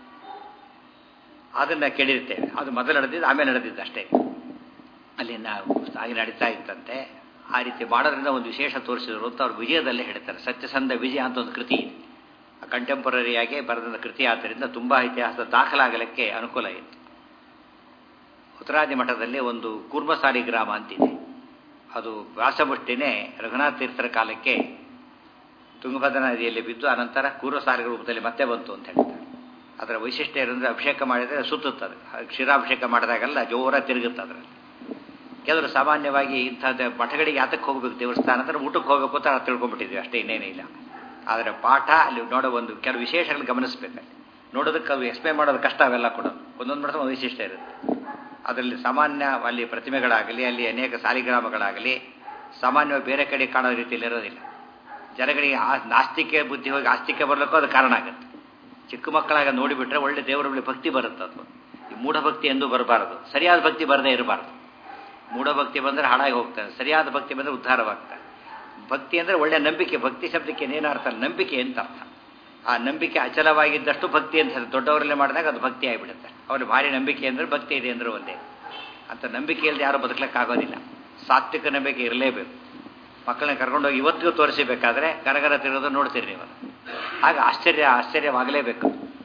ಅದನ್ನು ಕೇಳಿರ್ತೇವೆ ಅದು ಮೊದಲು ನಡೆದಿದ್ದು ಆಮೇಲೆ ನಡೆದಿದ್ದು ಅಷ್ಟೇ ಅಲ್ಲಿಂದ ಹಾಗೆ ನಡೀತಾ ಇತ್ತಂತೆ ಆ ರೀತಿ ಮಾಡೋದ್ರಿಂದ ಒಂದು ವಿಶೇಷ ತೋರಿಸಿದ್ರು ಅಂತ ಅವ್ರು ವಿಜಯದಲ್ಲೇ ಹೇಳ್ತಾರೆ ಸತ್ಯಸಂಧ ವಿಜಯ ಅಂತ ಒಂದು ಕೃತಿ ಇದೆ ಕಂಟೆಂಪರರಿಯಾಗಿ ಬರೆದ ಕೃತಿ ಆದ್ದರಿಂದ ತುಂಬ ಇತಿಹಾಸ ದಾಖಲಾಗಲಿಕ್ಕೆ ಅನುಕೂಲ ಇತ್ತು ಉತ್ತರಾದಿ ಮಠದಲ್ಲಿ ಒಂದು ಕೂರ್ಮಸಾರಿ ಗ್ರಾಮ ಅಂತಿದೆ ಅದು ವ್ಯಾಸಮುಷ್ಟಿನೇ ರಘುನಾಥ ತೀರ್ಥರ ಕಾಲಕ್ಕೆ ತುಂಗಭದ್ರಾ ನದಿಯಲ್ಲಿ ಬಿದ್ದು ಅನಂತರ ಕೂರ್ಮಸಾರಿಗಳ ರೂಪದಲ್ಲಿ ಮತ್ತೆ ಬಂತು ಅಂತ ಹೇಳ್ತಾರೆ ಅದರ ವೈಶಿಷ್ಟ್ಯ ಏನಂದರೆ ಅಭಿಷೇಕ ಮಾಡಿದರೆ ಸುತ್ತುತ್ತದೆ ಕ್ಷೀರಾಭಿಷೇಕ ಮಾಡಿದಾಗೆಲ್ಲ ಜೋರ ತಿರುಗುತ್ತೆ ಅದರಲ್ಲಿ ಕೆಲವರು ಸಾಮಾನ್ಯವಾಗಿ ಇಂಥದ್ದು ಮಠಗಳಿಗೆ ಯಾತಕ್ಕೆ ಹೋಗ್ಬೇಕು ದೇವಸ್ಥಾನ ಅಂದ್ರೆ ಊಟಕ್ಕೆ ಹೋಗಬೇಕು ಅಂತ ತಿಳ್ಕೊಂಡ್ಬಿಟ್ಟಿದ್ವಿ ಅಷ್ಟೇ ಇನ್ನೇನೇ ಇಲ್ಲ ಆದರೆ ಪಾಠ ಅಲ್ಲಿ ನೋಡೋ ಒಂದು ಕೆಲವು ವಿಶೇಷಗಳು ಗಮನಿಸಬೇಕು ನೋಡೋದಕ್ಕೆ ಅದು ಎಕ್ಸ್ಪ್ಲೇನ್ ಮಾಡೋದು ಕಷ್ಟ ಅವೆಲ್ಲ ಕೂಡ ಒಂದೊಂದು ಮಠದ ಒಂದು ವೈಶಿಷ್ಟ್ಯ ಇರುತ್ತೆ ಅದರಲ್ಲಿ ಸಾಮಾನ್ಯ ಅಲ್ಲಿ ಪ್ರತಿಮೆಗಳಾಗಲಿ ಅಲ್ಲಿ ಅನೇಕ ಸಾಲಿಗ್ರಾಮಗಳಾಗಲಿ ಸಾಮಾನ್ಯವಾಗಿ ಬೇರೆ ಕಡೆ ಕಾಣೋ ರೀತಿಯಲ್ಲಿ ಇರೋದಿಲ್ಲ ಜನಗಳಿಗೆ ಆ ನಾಸ್ತಿಕೆ ಬುದ್ಧಿ ಹೋಗಿ ಆಸ್ತಿಕೆ ಬರಲಿಕ್ಕೂ ಅದು ಕಾರಣ ಆಗುತ್ತೆ ಚಿಕ್ಕ ಮಕ್ಕಳಾಗ ನೋಡಿಬಿಟ್ರೆ ಒಳ್ಳೆ ದೇವರ ಬಳಿ ಭಕ್ತಿ ಬರುತ್ತೆ ಅದು ಈ ಮೂಢಭಕ್ತಿ ಎಂದು ಬರಬಾರದು ಸರಿಯಾದ ಭಕ್ತಿ ಬರದೇ ಇರಬಾರ್ದು ಮೂಢಭಕ್ತಿ ಬಂದರೆ ಹಾಳಾಗಿ ಹೋಗ್ತಾರೆ ಸರಿಯಾದ ಭಕ್ತಿ ಬಂದರೆ ಉದ್ಧಾರವಾಗ್ತಾರೆ ಭಕ್ತಿ ಅಂದರೆ ಒಳ್ಳೆ ನಂಬಿಕೆ ಭಕ್ತಿ ಶಬ್ದಕ್ಕೆ ಏನೇನು ಅರ್ಥ ನಂಬಿಕೆ ಅಂತ ಅರ್ಥ ಆ ನಂಬಿಕೆ ಅಚಲವಾಗಿದ್ದಷ್ಟು ಭಕ್ತಿ ಅಂತ ಹೇಳಿ ದೊಡ್ಡವರಲ್ಲೇ ಮಾಡಿದಾಗ ಅದು ಭಕ್ತಿ ಆಗಿಬಿಡುತ್ತೆ ಅವ್ರಿಗೆ ಭಾರಿ ನಂಬಿಕೆ ಅಂದರೆ ಭಕ್ತಿ ಇದೆ ಅಂದ್ರೆ ಒಂದೇ ಅಂತ ನಂಬಿಕೆ ಇಲ್ಲದೆ ಯಾರು ಬದುಕಲಿಕ್ಕಾಗೋದಿಲ್ಲ ಸಾತ್ವಿಕ ನಂಬಿಕೆ ಇರಲೇಬೇಕು ಮಕ್ಕಳನ್ನ ಕರ್ಕೊಂಡೋಗಿ ಇವತ್ತಿಗೂ ತೋರಿಸಬೇಕಾದ್ರೆ ಕರಗರ ತಿರೋದು ನೋಡ್ತೀರಿ ನೀವು ಆಗ ಆಶ್ಚರ್ಯ ಆಶ್ಚರ್ಯವಾಗಲೇಬೇಕು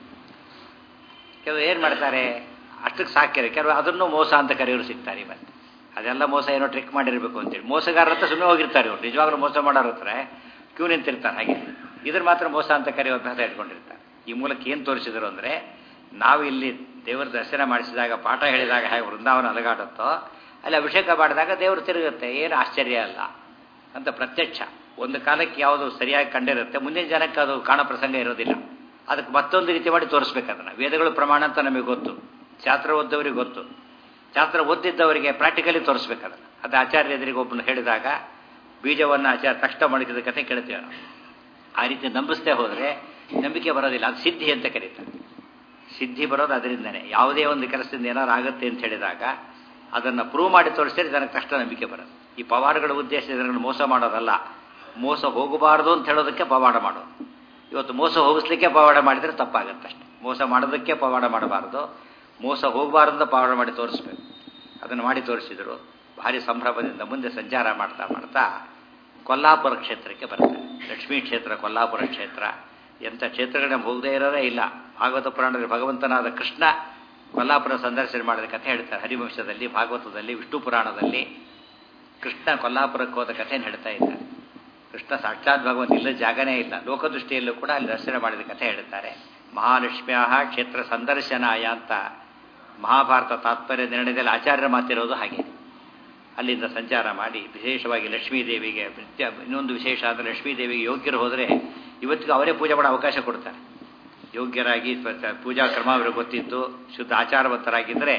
ಕೆಲವು ಏನು ಮಾಡ್ತಾರೆ ಅಷ್ಟಕ್ಕೆ ಸಾಕ್ಯಾರೆ ಕೆಲವು ಅದನ್ನು ಮೋಸ ಅಂತ ಕರೆಯೋರು ಸಿಗ್ತಾರೆ ಇವತ್ತು ಅದೆಲ್ಲ ಮೋಸ ಏನೋ ಟ್ರಿಕ್ ಮಾಡಿರಬೇಕು ಅಂತೇಳಿ ಮೋಸಗಾರರ ಹತ್ರ ಸುಮ್ಮನೆ ಹೋಗಿರ್ತಾರೆ ಇವ್ರು ನಿಜವಾಗ್ಲೂ ಮೋಸ ಮಾಡೋರ ಹತ್ರ ಕ್ಯೂ ನಿಂತಿರ್ತಾರೆ ಹಾಗೆ ಇದ್ರ ಮಾತ್ರ ಮೋಸ ಅಂತ ಕರೆಯೋ ಅಭ್ಯಾಸ ಇಟ್ಕೊಂಡಿರ್ತಾರೆ ಈ ಮೂಲಕ ಏನು ತೋರಿಸಿದರು ಅಂದರೆ ನಾವು ಇಲ್ಲಿ ದೇವರ ದರ್ಶನ ಮಾಡಿಸಿದಾಗ ಪಾಠ ಹೇಳಿದಾಗ ಹೇಗೆ ವೃಂದಾವನ ಅಲಗಾಡುತ್ತೋ ಅಲ್ಲಿ ಅಭಿಷೇಕ ಮಾಡಿದಾಗ ದೇವರು ತಿರುಗುತ್ತೆ ಏನು ಆಶ್ಚರ್ಯ ಅಲ್ಲ ಅಂತ ಪ್ರತ್ಯಕ್ಷ ಒಂದು ಕಾಲಕ್ಕೆ ಯಾವುದು ಸರಿಯಾಗಿ ಕಂಡಿರುತ್ತೆ ಮುಂದಿನ ಜನಕ್ಕೆ ಅದು ಕಾಣೋ ಪ್ರಸಂಗ ಇರೋದಿಲ್ಲ ಅದಕ್ಕೆ ಮತ್ತೊಂದು ರೀತಿ ಮಾಡಿ ತೋರಿಸ್ಬೇಕು ಅದನ್ನು ವೇದಗಳು ಪ್ರಮಾಣ ಅಂತ ನಮಗೆ ಗೊತ್ತು ಶಾಸ್ತ್ರ ಓದ್ದವರಿಗೆ ಗೊತ್ತು ಶಾಸ್ತ್ರ ಓದಿದ್ದವರಿಗೆ ಪ್ರಾಕ್ಟಿಕಲಿ ತೋರಿಸ್ಬೇಕು ಅದನ್ನು ಅದು ಆಚಾರ್ಯ ಎದುರಿಗೆ ಒಬ್ಬನು ಹೇಳಿದಾಗ ಬೀಜವನ್ನು ಆಚಾರ್ಯ ತಕ್ಷಣ ಮಡಗಿದ ಕಥೆ ಕೇಳ್ತೇವೆ ನಾವು ಆ ರೀತಿ ನಂಬಿಸ್ತೇ ಹೋದರೆ ನಂಬಿಕೆ ಬರೋದಿಲ್ಲ ಅದು ಸಿದ್ಧಿ ಅಂತ ಕರೀತಾರೆ ಸಿದ್ಧಿ ಬರೋದು ಅದರಿಂದನೇ ಯಾವುದೇ ಒಂದು ಕೆಲಸದಿಂದ ಏನಾರು ಆಗುತ್ತೆ ಅಂತ ಹೇಳಿದಾಗ ಅದನ್ನು ಪ್ರೂವ್ ಮಾಡಿ ತೋರಿಸಿದ್ರೆ ಜನಕ್ಕೆ ತಕ್ಷಣ ನಂಬಿಕೆ ಬರೋದು ಈ ಪವಾಡಗಳ ಉದ್ದೇಶ ಜನಗಳನ್ನು ಮೋಸ ಮಾಡೋದಲ್ಲ ಮೋಸ ಹೋಗಬಾರ್ದು ಅಂತ ಹೇಳೋದಕ್ಕೆ ಪವಾಡ ಮಾಡೋದು ಇವತ್ತು ಮೋಸ ಹೋಗಿಸ್ಲಿಕ್ಕೆ ಪವಾಡ ಮಾಡಿದರೆ ತಪ್ಪಾಗತ್ತೆ ಅಷ್ಟೆ ಮೋಸ ಮಾಡೋದಕ್ಕೆ ಪವಾಡ ಮಾಡಬಾರ್ದು ಮೋಸ ಹೋಗಬಾರ್ದು ಅಂತ ಪವಾಡ ಮಾಡಿ ತೋರಿಸ್ಬೇಕು ಅದನ್ನು ಮಾಡಿ ತೋರಿಸಿದರು ಭಾರಿ ಸಂಭ್ರಮದಿಂದ ಮುಂದೆ ಸಂಚಾರ ಮಾಡ್ತಾ ಮಾಡ್ತಾ ಕೊಲ್ಲಾಪುರ ಕ್ಷೇತ್ರಕ್ಕೆ ಬರ್ತಾರೆ ಲಕ್ಷ್ಮೀ ಕ್ಷೇತ್ರ ಕೊಲ್ಲಾಪುರ ಕ್ಷೇತ್ರ ಎಂಥ ಕ್ಷೇತ್ರಗಳನ್ನ ಹೋಗದೇ ಇರೋದೇ ಇಲ್ಲ ಭಾಗವತ ಪುರಾಣದಲ್ಲಿ ಭಗವಂತನಾದ ಕೃಷ್ಣ ಕೊಲ್ಲಾಪುರ ಸಂದರ್ಶನ ಮಾಡಿದ ಕಥೆ ಹೇಳ್ತಾರೆ ಹರಿವಂಶದಲ್ಲಿ ಭಾಗವತದಲ್ಲಿ ವಿಷ್ಣು ಪುರಾಣದಲ್ಲಿ ಕೃಷ್ಣ ಕೊಲ್ಲಾಪುರಕ್ಕೆ ಹೋದ ಕಥೆಯನ್ನು ಹೇಳ್ತಾ ಇದ್ದಾರೆ ಕೃಷ್ಣ ಸಾಕ್ಷಾತ್ ಭಗವಂತ ಇಲ್ಲ ಜಾಗನೇ ಇಲ್ಲ ಲೋಕದೃಷ್ಟಿಯಲ್ಲೂ ಕೂಡ ಅಲ್ಲಿ ದರ್ಶನ ಮಾಡಿದ ಕಥೆ ಹೇಳ್ತಾರೆ ಮಹಾಲಕ್ಷ್ಮಿಯ ಕ್ಷೇತ್ರ ಸಂದರ್ಶನಾಯ ಅಂತ ಮಹಾಭಾರತ ತಾತ್ಪರ್ಯ ನಿರ್ಣಯದಲ್ಲಿ ಆಚಾರ್ಯರ ಮಾತಿರೋದು ಹಾಗೆ ಅಲ್ಲಿಂದ ಸಂಚಾರ ಮಾಡಿ ವಿಶೇಷವಾಗಿ ಲಕ್ಷ್ಮೀದೇವಿಗೆ ನಿತ್ಯ ಇನ್ನೊಂದು ವಿಶೇಷ ಅಂದರೆ ಲಕ್ಷ್ಮೀದೇವಿಗೆ ಯೋಗ್ಯರು ಹೋದರೆ ಇವತ್ತಿಗೂ ಅವರೇ ಪೂಜೆ ಮಾಡೋ ಅವಕಾಶ ಕೊಡ್ತಾರೆ ಯೋಗ್ಯರಾಗಿ ಪೂಜಾ ಕ್ರಮ ಅವ್ರಿಗೆ ಗೊತ್ತಿತ್ತು ಶುದ್ಧ ಆಚಾರವಂತರಾಗಿದ್ದರೆ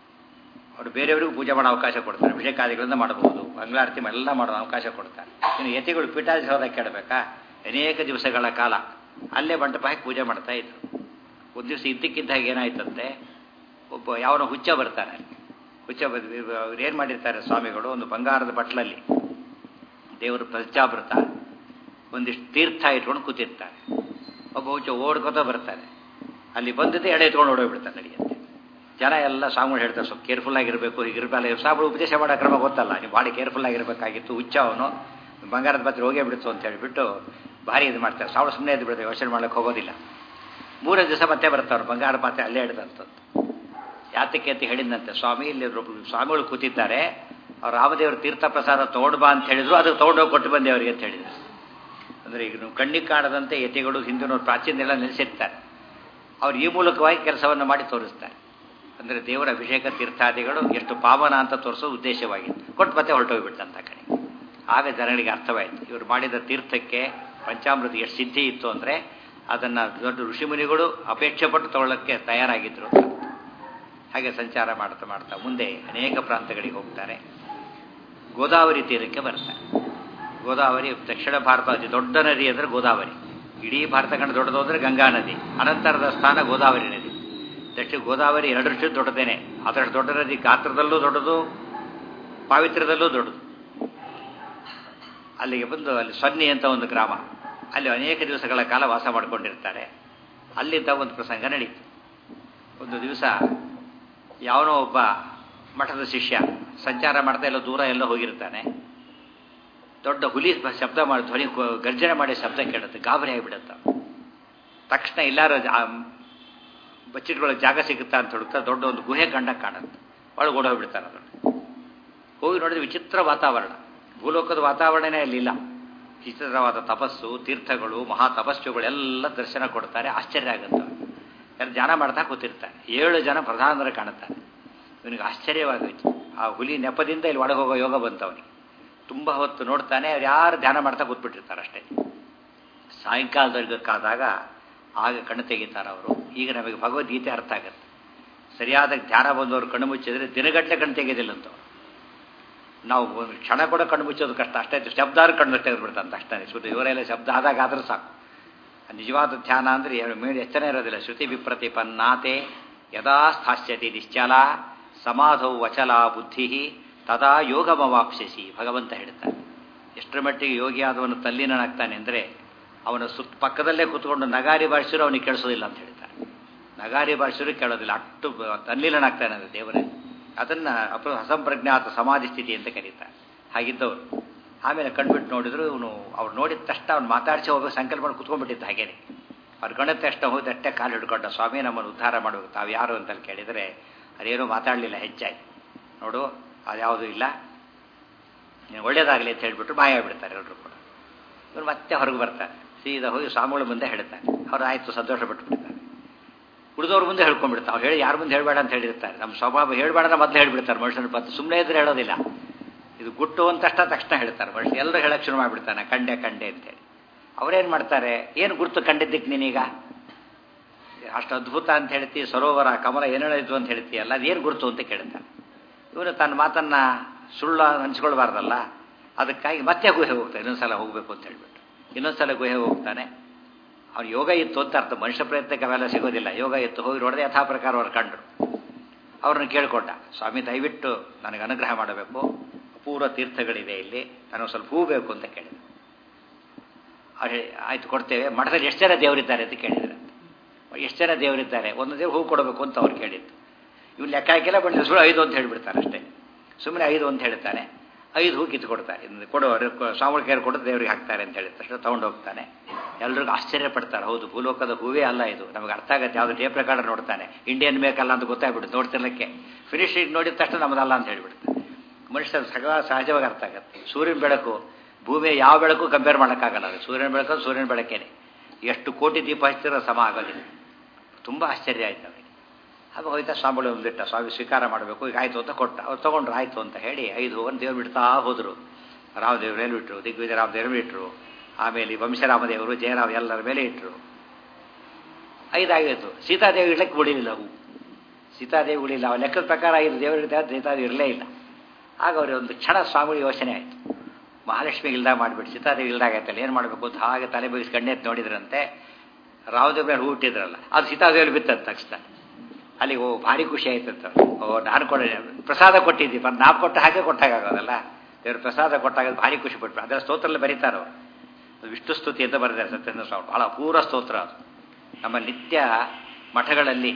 ಅವರು ಬೇರೆಯವರಿಗೂ ಪೂಜೆ ಮಾಡೋ ಅವಕಾಶ ಕೊಡ್ತಾರೆ ಅಭಿಷೇಕಾದಿಗಳಿಂದ ಮಾಡಬಹುದು ಮಂಗಳಾರತಿ ಎಲ್ಲ ಮಾಡೋ ಅವಕಾಶ ಕೊಡ್ತಾರೆ ಇನ್ನು ಯತಿಗಳು ಪೀಠಾಧಿರೋಧ ಕೇಳಬೇಕಾ ಅನೇಕ ದಿವಸಗಳ ಕಾಲ ಅಲ್ಲೇ ಮಂಟಪ ಹಾಕಿ ಪೂಜೆ ಮಾಡ್ತಾ ಇದ್ರು ಒಂದು ದಿವಸ ಇದ್ದಕ್ಕಿದ್ದಾಗ ಏನಾಯ್ತಂತೆ ಒಬ್ಬ ಯಾವನೋ ಹುಚ್ಚ ಬರ್ತಾನೆ ಹುಚ್ಚ ಅವ್ರು ಏನು ಮಾಡಿರ್ತಾರೆ ಸ್ವಾಮಿಗಳು ಒಂದು ಬಂಗಾರದ ಬಟ್ಲಲ್ಲಿ ದೇವರು ಪ್ರಜಾಭೃತ ಒಂದಿಷ್ಟು ತೀರ್ಥ ಇಟ್ಕೊಂಡು ಕೂತಿರ್ತಾರೆ ಒಬ್ಬ ಹುಚ್ಚ ಓಡ್ಕೋತ ಬರ್ತಾನೆ ಅಲ್ಲಿ ಬಂದಿದ್ದೆ ಎಡೆ ಎತ್ಕೊಂಡು ಓಡೋಗ್ಬಿಡ್ತಾನೆ ನಡೆಯುತ್ತೆ ಜನ ಎಲ್ಲ ಸ್ವಾಮಿಗಳು ಹೇಳ್ತಾರೆ ಸ್ವಲ್ಪ ಕೇರ್ಫುಲ್ ಆಗಿರಬೇಕು ಹೀಗಿರಬಲ್ಲ ಸ್ವಾಮಿಗಳು ಉಪದೇಶ ಮಾಡೋ ಕ್ರಮ ಗೊತ್ತಲ್ಲ ನೀವು ಭಾಳ ಕೇರ್ಫುಲ್ ಆಗಿರಬೇಕಾಗಿತ್ತು ಹುಚ್ಚ ಅವನು ಬಂಗಾರದ ಪತ್ರ ಹೋಗೇ ಬಿಡ್ತು ಅಂತ ಹೇಳಿಬಿಟ್ಟು ಭಾರಿ ಇದು ಮಾಡ್ತಾರೆ ಸಾವಿರ ಸುಮ್ಮನೆ ಎದ್ದು ಬಿಡ್ತಾರೆ ಯೋಚನೆ ಮಾಡ್ಲಿಕ್ಕೆ ಹೋಗೋದಿಲ್ಲ ಮೂರೇ ದಿವಸ ಮತ್ತೆ ಬರ್ತಾರೆ ಬಂಗಾರ ಪಾತ್ರೆ ಅಲ್ಲೇ ಹಿಡಿದಂಥದ್ದು ಯಾತಕ್ಕೆ ಅಂತ ಹೇಳಿದಂತೆ ಸ್ವಾಮಿ ಇಲ್ಲಿ ಸ್ವಾಮಿಗಳು ಕೂತಿದ್ದಾರೆ ಅವ್ರು ರಾಮದೇವ್ರ ತೀರ್ಥ ಪ್ರಸಾದ ತಗೊಂಡು ಬಾ ಅಂತ ಹೇಳಿದ್ರು ಅದು ತಗೊಂಡೋಗಿ ಕೊಟ್ಟು ಬಂದೆ ಅವರಿಗೆ ಅಂತ ಹೇಳಿದ್ರು ಅಂದರೆ ಈಗ ನೀವು ಕಣ್ಣಿಗೆ ಕಾಣದಂತೆ ಯತಿಗಳು ಹಿಂದಿನವ್ರು ಪ್ರಾಚೀನೆಲ್ಲ ನೆಲೆಸಿರ್ತಾರೆ ಅವ್ರು ಈ ಮೂಲಕವಾಗಿ ಕೆಲಸವನ್ನು ಮಾಡಿ ತೋರಿಸ್ತಾರೆ ಅಂದರೆ ದೇವರ ಅಭಿಷೇಕ ತೀರ್ಥಾದಿಗಳು ಎಷ್ಟು ಪಾವನ ಅಂತ ತೋರಿಸೋ ಉದ್ದೇಶವಾಗಿತ್ತು ಕೊಟ್ಟು ಮತ್ತೆ ಹೊರಟೋಗ್ಬಿಟ್ಟಂತ ಕಡೆ ಆಗ ಜನಗಳಿಗೆ ಅರ್ಥವಾಯಿತು ಇವರು ಮಾಡಿದ ತೀರ್ಥಕ್ಕೆ ಪಂಚಾಮೃತ ಎಷ್ಟು ಸಿದ್ಧಿ ಇತ್ತು ಅಂದರೆ ಅದನ್ನು ದೊಡ್ಡ ಋಷಿಮುನಿಗಳು ಅಪೇಕ್ಷೆ ಪಟ್ಟು ತಗೊಳ್ಳೋಕ್ಕೆ ತಯಾರಾಗಿದ್ದರು ಹಾಗೆ ಸಂಚಾರ ಮಾಡ್ತಾ ಮಾಡ್ತಾ ಮುಂದೆ ಅನೇಕ ಪ್ರಾಂತಗಳಿಗೆ ಹೋಗ್ತಾರೆ ಗೋದಾವರಿ ತೀರಕ್ಕೆ ಬರ್ತಾರೆ ಗೋದಾವರಿ ದಕ್ಷಿಣ ಭಾರತ ಅತಿ ದೊಡ್ಡ ನದಿ ಅಂದರೆ ಗೋದಾವರಿ ಇಡೀ ಭಾರತ ಕಂಡು ದೊಡ್ಡದು ಅಂದರೆ ಗಂಗಾ ನದಿ ಅನಂತರದ ಸ್ಥಾನ ಗೋದಾವರಿ ನದಿ ದಕ್ಷಿಣ ಗೋದಾವರಿ ಎರಡರಷ್ಟು ದೊಡ್ಡದೇನೆ ಅದರಷ್ಟು ದೊಡ್ಡ ನದಿ ಗಾತ್ರದಲ್ಲೂ ದೊಡ್ಡದು ಪಾವಿತ್ರ್ಯದಲ್ಲೂ ದೊಡ್ಡದು ಅಲ್ಲಿಗೆ ಬಂದು ಅಲ್ಲಿ ಸೊನ್ನಿ ಅಂತ ಒಂದು ಗ್ರಾಮ ಅಲ್ಲಿ ಅನೇಕ ದಿವಸಗಳ ಕಾಲ ವಾಸ ಮಾಡಿಕೊಂಡಿರ್ತಾರೆ ಅಲ್ಲಿದ್ದ ಒಂದು ಪ್ರಸಂಗ ನಡೀತು ಒಂದು ದಿವಸ ಯಾವನೋ ಒಬ್ಬ ಮಠದ ಶಿಷ್ಯ ಸಂಚಾರ ಮಾಡ್ತಾ ಎಲ್ಲ ದೂರ ಎಲ್ಲ ಹೋಗಿರ್ತಾನೆ ದೊಡ್ಡ ಹುಲಿ ಶಬ್ದ ಮಾಡಿ ಧ್ವನಿ ಗರ್ಜನೆ ಮಾಡಿ ಶಬ್ದ ಕೇಳುತ್ತೆ ಗಾಬರಿ ಆಗಿಬಿಡುತ್ತೆ ತಕ್ಷಣ ಎಲ್ಲಾರು ಬಚ್ಚಿಟ್ಕೊಳ್ಳೋ ಜಾಗ ಸಿಗುತ್ತಾ ಅಂತ ಹುಡುಕ್ತಾ ದೊಡ್ಡ ಒಂದು ಗುಹೆ ಕಂಡ ಕಾಣುತ್ತೆ ಒಳಗೆ ಓಡೋಗ್ಬಿಡ್ತಾರೆ ಅದನ್ನು ಹೋಗಿ ನೋಡಿದ್ರೆ ವಿಚಿತ್ರ ವಾತಾವರಣ ಭೂಲೋಕದ ವಾತಾವರಣನೇ ಅಲ್ಲಿಲ್ಲ ವಿಚಿತ್ರವಾದ ತಪಸ್ಸು ತೀರ್ಥಗಳು ಮಹಾ ತಪಸ್ಸುಗಳು ಎಲ್ಲ ದರ್ಶನ ಕೊಡ್ತಾರೆ ಆಶ್ಚರ್ಯ ಆಗುತ್ತೆ ಯಾರು ಧ್ಯಾನ ಮಾಡ್ತಾ ಕೂತಿರ್ತಾರೆ ಏಳು ಜನ ಪ್ರಧಾನರು ಕಾಣುತ್ತಾರೆ ಇವನಿಗೆ ಆಶ್ಚರ್ಯವಾಗೋಯ್ತು ಆ ಹುಲಿ ನೆಪದಿಂದ ಇಲ್ಲಿ ಒಳಗೆ ಹೋಗೋ ಯೋಗ ಬಂತು ಅವನಿಗೆ ತುಂಬ ಹೊತ್ತು ನೋಡ್ತಾನೆ ಅವ್ರು ಯಾರು ಧ್ಯಾನ ಮಾಡ್ತಾ ಕೂತ್ಬಿಟ್ಟಿರ್ತಾರೆ ಅಷ್ಟೇ ಸಾಯಂಕಾಲದವರೆಗಕ್ಕಾದಾಗ ಆಗ ಕಣ್ಣು ತೆಗಿತಾರೆ ಅವರು ಈಗ ನಮಗೆ ಭಗವದ್ಗೀತೆ ಅರ್ಥ ಆಗುತ್ತೆ ಸರಿಯಾದ ಧ್ಯಾನ ಬಂದವರು ಕಣ್ಣು ಮುಚ್ಚಿದ್ರೆ ದಿನಗಟ್ಟಲೆ ಕಣ್ಣು ತೆಗೆಯೋದಿಲ್ಲಂತವ್ರು ನಾವು ಒಂದು ಕ್ಷಣ ಕೂಡ ಕಣ್ಣು ಮುಚ್ಚೋದು ಕಷ್ಟ ಅಷ್ಟೇ ಶಬ್ದಾರು ಕಣ್ಣು ತೆಗೆದುಬಿಡ್ತಂತ ಅಷ್ಟೇ ಶ್ರುತಿ ಇವರೆಲ್ಲ ಶಬ್ದ ಆದಾಗ ಆದರೂ ಸಾಕು ನಿಜವಾದ ಧ್ಯಾನ ಅಂದರೆ ಮೇಲೆ ಎಚ್ಚರ ಇರೋದಿಲ್ಲ ಶ್ರುತಿ ವಿಪ್ರತಿಪನ್ನಾತೆ ಯದಾ ಸ್ಥಾಸ್ಯತಿ ನಿಶ್ಚಲ ಸಮಾಧೌ ವಚಲ ಬುದ್ಧಿ ತದಾ ಯೋಗಮವಾಪ್ಸಿಸಿ ಭಗವಂತ ಹೇಳ್ತಾನೆ ಎಷ್ಟರ ಮಟ್ಟಿಗೆ ಯೋಗಿ ಆದವನು ತಲ್ಲೀನಾಗ್ತಾನೆ ಅಂದರೆ ಅವನ ಸುತ್ತ ಪಕ್ಕದಲ್ಲೇ ಕೂತ್ಕೊಂಡು ನಗಾರಿ ಭಾಷಿರು ಅವನಿಗೆ ಕೇಳಿಸೋದಿಲ್ಲ ಅಂತ ಹೇಳ್ತಾರೆ ನಗಾರಿ ಭಾಷಿರು ಕೇಳೋದಿಲ್ಲ ಅಷ್ಟು ತಲ್ಲೀನಾಗ್ತಾನೆ ಅಂದರೆ ದೇವರೇ ಅದನ್ನು ಅಪ ಅಸಂಪ್ರಜ್ಞಾತ ಸಮಾಧಿ ಸ್ಥಿತಿ ಅಂತ ಕರೀತಾರೆ ಹಾಗಿದ್ದವರು ಆಮೇಲೆ ಕಣ್ಬಿಟ್ಟು ನೋಡಿದ್ರು ಇವನು ಅವ್ರು ನೋಡಿದ ತಕ್ಷಣ ಅವ್ನು ಮಾತಾಡಿಸಿ ಹೋಗೋ ಸಂಕಲ್ಪ ಮಾಡಿ ಕುತ್ಕೊಂಡ್ಬಿಟ್ಟಿದ್ದ ಹಾಗೇನೆ ಅವ್ರು ಕಣ್ಣಿದ ತಕ್ಷಣ ಹೋಗಿ ಅಷ್ಟೇ ಕಾಲು ಹಿಡ್ಕೊಂಡ ಸ್ವಾಮಿ ನಮ್ಮನ್ನು ಉದ್ಧಾರ ಮಾಡಬೇಕು ತಾವು ಯಾರು ಅಂತಲ್ಲಿ ಕೇಳಿದರೆ ಅದೇನೂ ಮಾತಾಡಲಿಲ್ಲ ಹೆಚ್ಚಾಗಿ ನೋಡು ಅದ್ಯಾವುದೂ ಇಲ್ಲ ನೀನು ಒಳ್ಳೇದಾಗಲಿ ಅಂತ ಹೇಳಿಬಿಟ್ಟು ಮಾಯ ಬಿಡ್ತಾರೆ ಎಲ್ಲರೂ ಕೂಡ ಇವ್ರು ಮತ್ತೆ ಹೊರಗೆ ಬರ್ತಾರೆ ಸೀದಾ ಹೋಗಿ ಸ್ವಾಮಿಗಳ ಮುಂದೆ ಹೇಳ್ತಾರೆ ಅವ್ರು ಆಯಿತು ಸಂತೋಷ ಪಟ್ಟುಬಿಡ್ತಾರೆ ಉಳಿದವ್ರ ಮುಂದೆ ಹೇಳ್ಕೊಂಡ್ಬಿಡ್ತಾರೆ ಅವ್ರು ಹೇಳಿ ಯಾರ ಮುಂದೆ ಹೇಳಬೇಡ ಅಂತ ಹೇಳಿರ್ತಾರೆ ನಮ್ಮ ಸ್ವಭಾವ ಹೇಳಬೇಡ ಮೊದಲು ಹೇಳ್ಬಿಡ್ತಾರೆ ಮನುಷ್ಯನ ಪತ್ತು ಸುಮ್ಮನೆ ಇದ್ರೆ ಹೇಳೋದಿಲ್ಲ ಇದು ಗುಟ್ಟು ಅಂತಷ್ಟ ತಕ್ಷಣ ಹೇಳ್ತಾರೆ ಮನುಷ್ಯ ಎಲ್ಲರೂ ಹೇಳಕ್ಕೆ ಶುರು ಮಾಡಿಬಿಡ್ತಾನೆ ಕಂಡೆ ಕಂಡೆ ಅಂತೇಳಿ ಅವರೇನು ಮಾಡ್ತಾರೆ ಏನು ಗುರುತು ಕಂಡಿದ್ದಕ್ಕೆ ನೀನೀಗ ಅಷ್ಟು ಅದ್ಭುತ ಅಂತ ಹೇಳ್ತಿ ಸರೋವರ ಕಮಲ ಏನೇಳಿದ್ವು ಅಂತ ಹೇಳ್ತೀಯಲ್ಲ ಅದೇನು ಗುರುತು ಅಂತ ಕೇಳ್ತಾನೆ ಇವನು ತನ್ನ ಮಾತನ್ನ ಸುಳ್ಳು ಹಂಚ್ಕೊಳ್ಬಾರ್ದಲ್ಲ ಅದಕ್ಕಾಗಿ ಮತ್ತೆ ಗುಹೆ ಹೋಗ್ತಾನೆ ಇನ್ನೊಂದ್ಸಲ ಹೋಗಬೇಕು ಅಂತ ಹೇಳ್ಬಿಟ್ಟು ಇನ್ನೊಂದ್ಸಲ ಗುಹೆ ಹೋಗ್ತಾನೆ ಅವ್ನು ಯೋಗ ಇತ್ತು ಅಂತ ಅರ್ಥ ಮನುಷ್ಯ ಪ್ರಯತ್ನಕ್ಕೆ ಅವೆಲ್ಲ ಸಿಗೋದಿಲ್ಲ ಯೋಗ ಇತ್ತು ಹೋಗಿ ನೋಡಿದ್ರೆ ಯಥಾ ಪ್ರಕಾರ ಅವ್ರು ಕಂಡ್ರು ಅವ್ರನ್ನ ಕೇಳ್ಕೊಂಡ ಸ್ವಾಮಿ ದಯವಿಟ್ಟು ನನಗೆ ಅನುಗ್ರಹ ಮಾಡಬೇಕು ಅಪೂರ್ವ ತೀರ್ಥಗಳಿದೆ ಇಲ್ಲಿ ನನಗೆ ಸ್ವಲ್ಪ ಹೂ ಬೇಕು ಅಂತ ಕೇಳಿದೆ ಅವ್ರು ಆಯ್ತು ಕೊಡ್ತೇವೆ ಮಠದಲ್ಲಿ ಎಷ್ಟು ಜನ ದೇವರಿದ್ದಾರೆ ಅಂತ ಕೇಳಿದ್ರೆ ಎಷ್ಟು ಜನ ದೇವರಿದ್ದಾರೆ ಒಂದು ದೇವ್ರು ಹೂ ಕೊಡಬೇಕು ಅಂತ ಅವ್ರು ಕೇಳಿದ್ದು ಇವ್ನು ಲೆಕ್ಕ ಹಾಕಿಲ್ಲ ಬಟ್ ಸುಳ್ಳು ಐದು ಅಂತ ಹೇಳಿಬಿಡ್ತಾರೆ ಅಷ್ಟೇ ಸುಮ್ಮನೆ ಐದು ಅಂತ ಹೇಳ್ತಾನೆ ಐದು ಹೂ ಕಿತ್ತು ಕೊಡ್ತಾರೆ ಕೊಡೋರು ಸ್ವಾಮಿ ಕೈಯಲ್ಲಿ ಕೊಟ್ಟು ದೇವರಿಗೆ ಹಾಕ್ತಾರೆ ಅಂತ ಹೇಳಿದ ತಕ್ಷಣ ತೊಗೊಂಡು ಹೋಗ್ತಾನೆ ಎಲ್ರಿಗೂ ಆಶ್ಚರ್ಯ ಪಡ್ತಾರೆ ಹೌದು ಭೂಲೋಕದ ಹೂವೇ ಅಲ್ಲ ಇದು ನಮಗೆ ಅರ್ಥ ಆಗುತ್ತೆ ಯಾವುದು ಟೇಪ್ ರೆಕಾರ್ಡರ್ ನೋಡ್ತಾನೆ ಇಂಡಿಯನ್ ಮೇಕಲ್ಲ ಅಂತ ಗೊತ್ತಾಗ್ಬಿಡುತ್ತೆ ನೋಡ್ತಿರ್ಲಿಕ್ಕೆ ಫಿನಿಶ್ ನೋಡಿದ ತಕ್ಷಣ ನಮ್ಮದಲ್ಲ ಅಂತ ಹೇಳ್ಬಿಡ್ತಾರೆ ಮನುಷ್ಯ ಸಗ ಸಹಜವಾಗಿ ಅರ್ಥ ಆಗುತ್ತೆ ಸೂರ್ಯನ ಬೆಳಕು ಭೂಮಿ ಯಾವ ಬೆಳಕು ಕಂಪೇರ್ ಮಾಡೋಕ್ಕಾಗಲ್ಲ ಅದು ಸೂರ್ಯನ ಬೆಳಕು ಸೂರ್ಯನ ಬೆಳಕೇನೆ ಎಷ್ಟು ಕೋಟಿ ದೀಪ ಹಚ್ಚಿರೋ ಸಮ ಆಗೋದಿಲ್ಲ ತುಂಬ ಆಶ್ಚರ್ಯ ಆಯ್ತು ಅವನಿಗೆ ಆವಾಗ ಹೋಯ್ತಾ ಸ್ವಾಮಿಗಳು ಒಂದಿಟ್ಟ ಸ್ವಾಮಿ ಸ್ವೀಕಾರ ಮಾಡಬೇಕು ಈಗ ಆಯಿತು ಅಂತ ಕೊಟ್ಟ ಅವ್ರು ತೊಗೊಂಡ್ರು ಆಯಿತು ಅಂತ ಹೇಳಿ ಐದು ಹೂವನ್ನು ದೇವ್ರು ಬಿಡ್ತಾ ಹೋದರು ರಾಮದೇವ್ರು ಬಿಟ್ಟರು ದಿಗ್ವಿಜಯ ರಾಮದೇವ್ರು ಇಟ್ಟರು ಆಮೇಲೆ ವಂಶರಾಮದೇವರು ಜಯರಾಮ್ ಎಲ್ಲರ ಮೇಲೆ ಇಟ್ಟರು ಐದಾಗಿತ್ತು ಸೀತಾದೇವಿ ಇಡ್ಲಿಕ್ಕೆ ಬಿಡಲಿಲ್ಲ ಹೂ ಸೀತಾದೇವಿ ಉಳಿಲ್ಲ ಅವ್ರ ಲೆಕ್ಕದ ಪ್ರಕಾರ ಐದು ದೇವರು ಇರ್ತಾರೆ ಸೀತಾದೇವಿ ಇರಲೇ ಇಲ್ಲ ಆಗ ಅವ್ರಿಗೆ ಒಂದು ಕ್ಷಣ ಸ್ವಾಮಿಗಳು ಯೋಚನೆ ಆಯಿತು ಮಹಾಲಕ್ಷ್ಮಿಗೆ ಇಲ್ದಾಗ ಮಾಡಿಬಿಟ್ಟು ಸೀತಾದೇವಿ ಇಲ್ದಾಗ ಆಯ್ತಲ್ಲ ಏನು ಮಾಡಬೇಕು ಅಂತ ಹಾಗೆ ತಲೆ ಬಗ್ಗಿಸಿ ಕಣ್ಣೆತ್ತು ನೋಡಿದ್ರಂತೆ ರಾಮದೇವ್ರ ಮೇಲೆ ಹೂ ಇಟ್ಟಿದ್ರಲ್ಲ ಅದು ಸೀತಾದೇವಿ ಬಿತ್ತಂತ ತಕ್ಷಣ ಅಲ್ಲಿಗೆ ಓ ಭಾರಿ ಖುಷಿ ಆಯ್ತಂತ ಓ ನಾನು ಕೊಡ ಪ್ರಸಾದ ಕೊಟ್ಟಿದ್ದಿ ನಾವು ಕೊಟ್ಟ ಹಾಗೆ ಕೊಟ್ಟಾಗೋದಲ್ಲ ದೇವ್ರ ಪ್ರಸಾದ ಕೊಟ್ಟಾಗ ಭಾರಿ ಖುಷಿ ಪಟ್ರು ಅದರ ಸ್ತೋತ್ರದಲ್ಲಿ ಬರೀತಾರೋ ಅದು ವಿಷ್ಣು ಸ್ತುತಿ ಅಂತ ಬರೆದಿದ್ದಾರೆ ಸತ್ಯೇಂದ್ರ ಸ್ವಾಮಿ ಬಹಳ ಪೂರ ಸ್ತೋತ್ರ ಅದು ನಮ್ಮ ನಿತ್ಯ ಮಠಗಳಲ್ಲಿ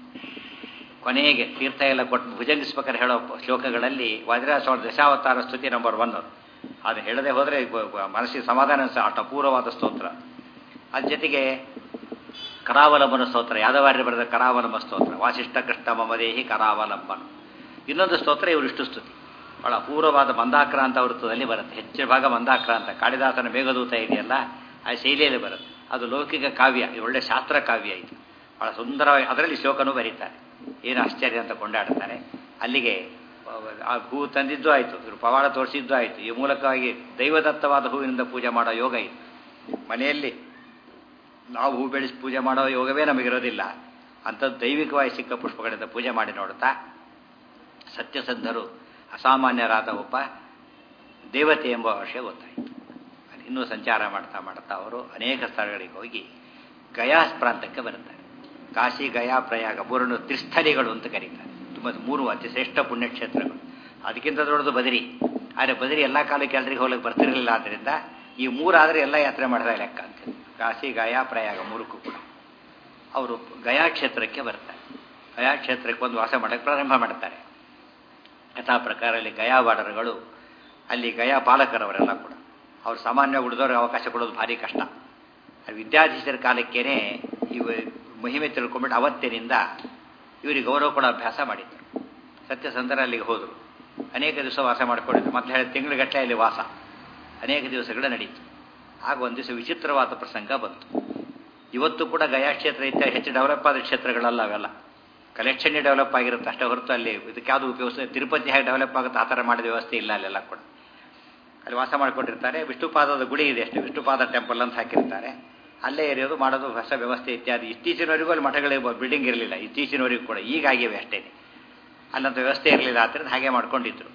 ಕೊನೆಗೆ ತೀರ್ಥ ಎಲ್ಲ ಕೊಟ್ಟು ಭುಜಂಗಿಸ್ಬೇಕಾದ್ರೆ ಹೇಳೋ ಶ್ಲೋಕಗಳಲ್ಲಿ ವಜ್ರಾಸ್ವಾಮಿ ದಶಾವತಾರ ಸ್ತುತಿ ನಂಬರ್ ಒನ್ ಅದು ಅದು ಹೇಳದೆ ಹೋದರೆ ಮನಸ್ಸಿಗೆ ಸಮಾಧಾನ ಸಹ ಅಷ್ಟು ಅಪೂರ್ವವಾದ ಸ್ತೋತ್ರ ಅದ್ರ ಜೊತೆಗೆ ಕರಾವಲಂಬನ ಸ್ತೋತ್ರ ಯಾದವಾರ್ಯ ಬರೆದ ಕರಾವಲಂಬ ಸ್ತೋತ್ರ ವಾಸಿಷ್ಠ ಕೃಷ್ಣ ಮಮದೇಹಿ ಕರಾವಲಂಬನ ಇನ್ನೊಂದು ಸ್ತೋತ್ರ ಇವರು ಇಷ್ಟು ಸ್ತುತಿ ಬಹಳ ಅಪೂರ್ವವಾದ ಮಂದಾಕ್ರಾಂತ ವೃತ್ತದಲ್ಲಿ ಬರುತ್ತೆ ಹೆಚ್ಚಿನ ಭಾಗ ಮಂದಾಕ್ರಾಂತ ಕಾಳಿದಾಸನ ಮೇಘದೂತ ಇದೆಯಲ್ಲ ಆ ಶೈಲಿಯಲ್ಲಿ ಬರುತ್ತೆ ಅದು ಲೌಕಿಕ ಕಾವ್ಯ ಇದು ಒಳ್ಳೆ ಶಾಸ್ತ್ರ ಕಾವ್ಯ ಇದು ಬಹಳ ಸುಂದರವಾಗಿ ಅದರಲ್ಲಿ ಶ್ಲೋಕನೂ ಬರೀತಾರೆ ಏನು ಆಶ್ಚರ್ಯ ಅಂತ ಕೊಂಡಾಡ್ತಾರೆ ಅಲ್ಲಿಗೆ ಆ ಹೂ ತಂದಿದ್ದು ಆಯಿತು ಇವರು ಪವಾಡ ತೋರಿಸಿದ್ದು ಆಯಿತು ಈ ಮೂಲಕವಾಗಿ ದೈವದತ್ತವಾದ ಹೂವಿನಿಂದ ಪೂಜೆ ಮಾಡೋ ಯೋಗ ಇದು ಮನೆಯಲ್ಲಿ ನಾವು ಹೂ ಬೆಳೆಸಿ ಪೂಜೆ ಮಾಡೋ ಯೋಗವೇ ನಮಗಿರೋದಿಲ್ಲ ಅಂಥದ್ದು ದೈವಿಕವಾಗಿ ಸಿಕ್ಕ ಪುಷ್ಪಗಳಿಂದ ಪೂಜೆ ಮಾಡಿ ನೋಡುತ್ತಾ ಸತ್ಯಸಂಧರು ಅಸಾಮಾನ್ಯರಾದ ಒಬ್ಬ ದೇವತೆ ಎಂಬ ವಿಷಯ ಗೊತ್ತಾಯಿತು ಇನ್ನೂ ಸಂಚಾರ ಮಾಡ್ತಾ ಮಾಡ್ತಾ ಅವರು ಅನೇಕ ಸ್ಥಳಗಳಿಗೆ ಹೋಗಿ ಗಯಾ ಪ್ರಾಂತಕ್ಕೆ ಬರುತ್ತಾರೆ ಕಾಶಿ ಗಯಾ ಪ್ರಯಾಗ ಮೂರನ್ನು ತ್ರಿಸ್ಥಳಿಗಳು ಅಂತ ಕರೀತಾರೆ ತುಂಬ ಮೂರು ಅತಿ ಶ್ರೇಷ್ಠ ಪುಣ್ಯಕ್ಷೇತ್ರಗಳು ಅದಕ್ಕಿಂತ ದೊಡ್ಡದು ಬದರಿ ಆದರೆ ಬದರಿ ಎಲ್ಲ ಕಾಲಕ್ಕೆ ಎಲ್ರಿಗೆ ಹೋಗ್ಲಿಕ್ಕೆ ಬರ್ತಿರಲಿಲ್ಲ ಆದ್ದರಿಂದ ಈ ಮೂರಾದರೆ ಎಲ್ಲ ಯಾತ್ರೆ ಮಾಡಿದ ಲೆಕ್ಕ ಅಂತ ಕಾಶಿ ಗಯಾ ಪ್ರಯಾಗ ಮೂರಕ್ಕೂ ಕೂಡ ಅವರು ಗಯಾ ಕ್ಷೇತ್ರಕ್ಕೆ ಬರ್ತಾರೆ ಗಯಾ ಕ್ಷೇತ್ರಕ್ಕೆ ಒಂದು ವಾಸ ಮಾಡೋಕ್ಕೆ ಪ್ರಾರಂಭ ಮಾಡ್ತಾರೆ ಯಥಾ ಪ್ರಕಾರ ಅಲ್ಲಿ ಗಯಾ ಬಾರ್ಡರ್ಗಳು ಅಲ್ಲಿ ಗಯಾ ಪಾಲಕರವರೆಲ್ಲ ಕೂಡ ಅವ್ರು ಸಾಮಾನ್ಯ ಉಳಿದವ್ರಿಗೆ ಅವಕಾಶ ಕೊಡೋದು ಭಾರಿ ಕಷ್ಟ ವಿದ್ಯಾಧೀಶರ ಕಾಲಕ್ಕೇನೆ ಇವ ಮಹಿಮೆ ತಿಳ್ಕೊಂಬಿಟ್ಟು ಅವತ್ತಿನಿಂದ ಇವರಿಗೆ ಗೌರವ ಕೊಡೋ ಅಭ್ಯಾಸ ಮಾಡಿದ್ರು ಸತ್ಯಸಂಧರ ಅಲ್ಲಿಗೆ ಹೋದರು ಅನೇಕ ದಿವಸ ವಾಸ ಮಾಡಿಕೊಂಡಿದ್ರು ಮತ್ತೆ ಹೇಳಿ ತಿಂಗಳುಗಟ್ಟಲೆ ಅಲ್ಲಿ ವಾಸ ಅನೇಕ ದಿವಸಗಳು ನಡೀತು ಆಗ ಒಂದು ದಿವಸ ವಿಚಿತ್ರವಾದ ಪ್ರಸಂಗ ಬಂತು ಇವತ್ತು ಕೂಡ ಗಯಾ ಕ್ಷೇತ್ರ ಇತ್ತ ಹೆಚ್ಚು ಡೆವಲಪ್ ಆದ ಕ್ಷೇತ್ರಗಳಲ್ಲ ಅವೆಲ್ಲ ಕಲೆಕ್ಷನ್ ಡೆವಲಪ್ ಆಗಿರುತ್ತೆ ಅಷ್ಟೇ ಹೊರತು ಅಲ್ಲಿ ಇದಕ್ಕೆ ಯಾವುದು ಉಪಯೋಗಿಸ್ತದೆ ತಿರುಪತಿ ಹೇಗೆ ಡೆವಲಪ್ ಆಗುತ್ತೆ ಆ ಥರ ಮಾಡಿದ ವ್ಯವಸ್ಥೆ ಇಲ್ಲ ಅಲ್ಲೆಲ್ಲ ಕೂಡ ಅಲ್ಲಿ ವಾಸ ಮಾಡಿಕೊಂಡಿರ್ತಾರೆ ವಿಷ್ಣುಪಾದದ ಗುಡಿ ಇದೆ ಅಷ್ಟೇ ವಿಷ್ಣುಪಾದ ಟೆಂಪಲ್ ಅಂತ ಹಾಕಿರ್ತಾರೆ ಅಲ್ಲೇ ಇರೋದು ಮಾಡೋದು ಹೊಸ ವ್ಯವಸ್ಥೆ ಇತ್ಯಾದಿ ಇತ್ತೀಚಿನವರೆಗೂ ಅಲ್ಲಿ ಮಠಗಳಿಗೆ ಬಿಲ್ಡಿಂಗ್ ಇರಲಿಲ್ಲ ಇತ್ತೀಚಿನವರೆಗೂ ಕೂಡ ಈಗಾಗಿವೆ ಅಷ್ಟೇ ಅಲ್ಲಂತ ವ್ಯವಸ್ಥೆ ಇರಲಿಲ್ಲ ಆದ್ದರಿಂದ ಹಾಗೆ ಮಾಡ್ಕೊಂಡಿದ್ರು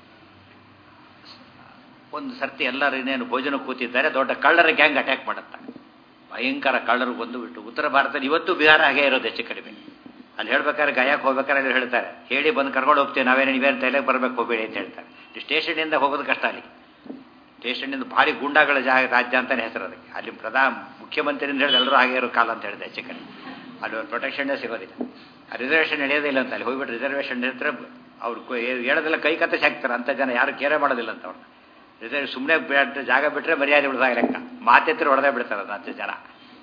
ಒಂದು ಸರ್ತಿ ಎಲ್ಲರೂ ಇನ್ನೇನು ಭೋಜನ ಕೂತಿದ್ದಾರೆ ದೊಡ್ಡ ಕಳ್ಳರ ಗ್ಯಾಂಗ್ ಅಟ್ಯಾಕ್ ಮಾಡುತ್ತಾರೆ ಭಯಂಕರ ಕಳ್ಳರು ಬಂದು ಬಿಟ್ಟು ಉತ್ತರ ಭಾರತದಲ್ಲಿ ಇವತ್ತು ಬಿಹಾರ ಹಾಗೆ ಇರೋದು ಹೆಚ್ಚು ಕಡಿಮೆ ಅಲ್ಲಿ ಹೇಳ್ಬೇಕಾದ್ರೆ ಗಯಾಕ್ಕೆ ಹೋಗ್ಬೇಕಾದ್ರೆ ಅಲ್ಲಿ ಹೇಳ್ತಾರೆ ಹೇಳಿ ಬಂದು ಕರ್ಕೊಂಡು ಹೋಗ್ತೀವಿ ನಾವೇನು ನೀವೇನು ತಲೆಗೆ ಬರಬೇಕು ಹೋಗಬೇಡಿ ಅಂತ ಹೇಳ್ತಾರೆ ಸ್ಟೇಷನಿಂದ ಹೋಗೋದು ಕಷ್ಟ ಅಲ್ಲಿ ಸ್ಟೇಷನ್ನಿಂದ ಭಾರಿ ಗೂಂಡಾಗಳ ಜಾಗ ರಾಜ್ಯ ಅಂತಲೇ ಹೆಸರು ಅದಕ್ಕೆ ಅಲ್ಲಿ ಪ್ರಧಾನ ಮುಖ್ಯಮಂತ್ರಿಯಿಂದ ಹೇಳಿದ್ರೆ ಎಲ್ಲರೂ ಹಾಗೆ ಇರೋ ಕಾಲ ಅಂತ ಹೇಳಿದೆ ಚಿಕನ್ ಅಲ್ಲಿ ಒಂದು ಪ್ರೊಟೆಕ್ಷನ್ನೇ ಸಿಗೋದಿಲ್ಲ ಆ ರಿಸರ್ವೇಷನ್ ನಡೆಯೋದಿಲ್ಲ ಅಂತ ಅಲ್ಲಿ ಹೋಗ್ಬಿಟ್ಟು ರಿಸರ್ವೇಷನ್ ಇರ್ತಾರೆ ಅವ್ರು ಕೊ- ಹೇಳೋದೆಲ್ಲ ಕೈ ಕತ್ತೆ ಹಾಕ್ತಾರೆ ಅಂತ ಜನ ಯಾರು ಕೇರೆ ಮಾಡೋದಿಲ್ಲ ಅಂತ ಅವ್ರು ರಿಸರ್ವ್ ಸುಮ್ಮನೆ ಜಾಗ ಬಿಟ್ಟರೆ ಮರ್ಯಾದೆ ಉಳಿದಾಗ ಲೆಕ್ಕ ಮಾತೆತ್ತಿರ ಹೊಡೆದೇ ಬಿಡ್ತಾರೆ ಅದು ಹತ್ತು ಜನ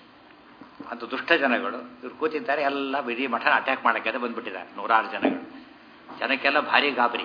ಅಂತ ದುಷ್ಟ ಜನಗಳು ಇವ್ರು ಕೂತಿದ್ದಾರೆ ಎಲ್ಲ ಇಡೀ ಮಠ ಅಟ್ಯಾಕ್ ಮಾಡೋಕ್ಕೆ ಅಂತ ಬಂದ್ಬಿಟ್ಟಿದ್ದಾರೆ ನೂರಾರು ಜನಗಳು ಜನಕ್ಕೆಲ್ಲ ಭಾರಿ ಗಾಬರಿ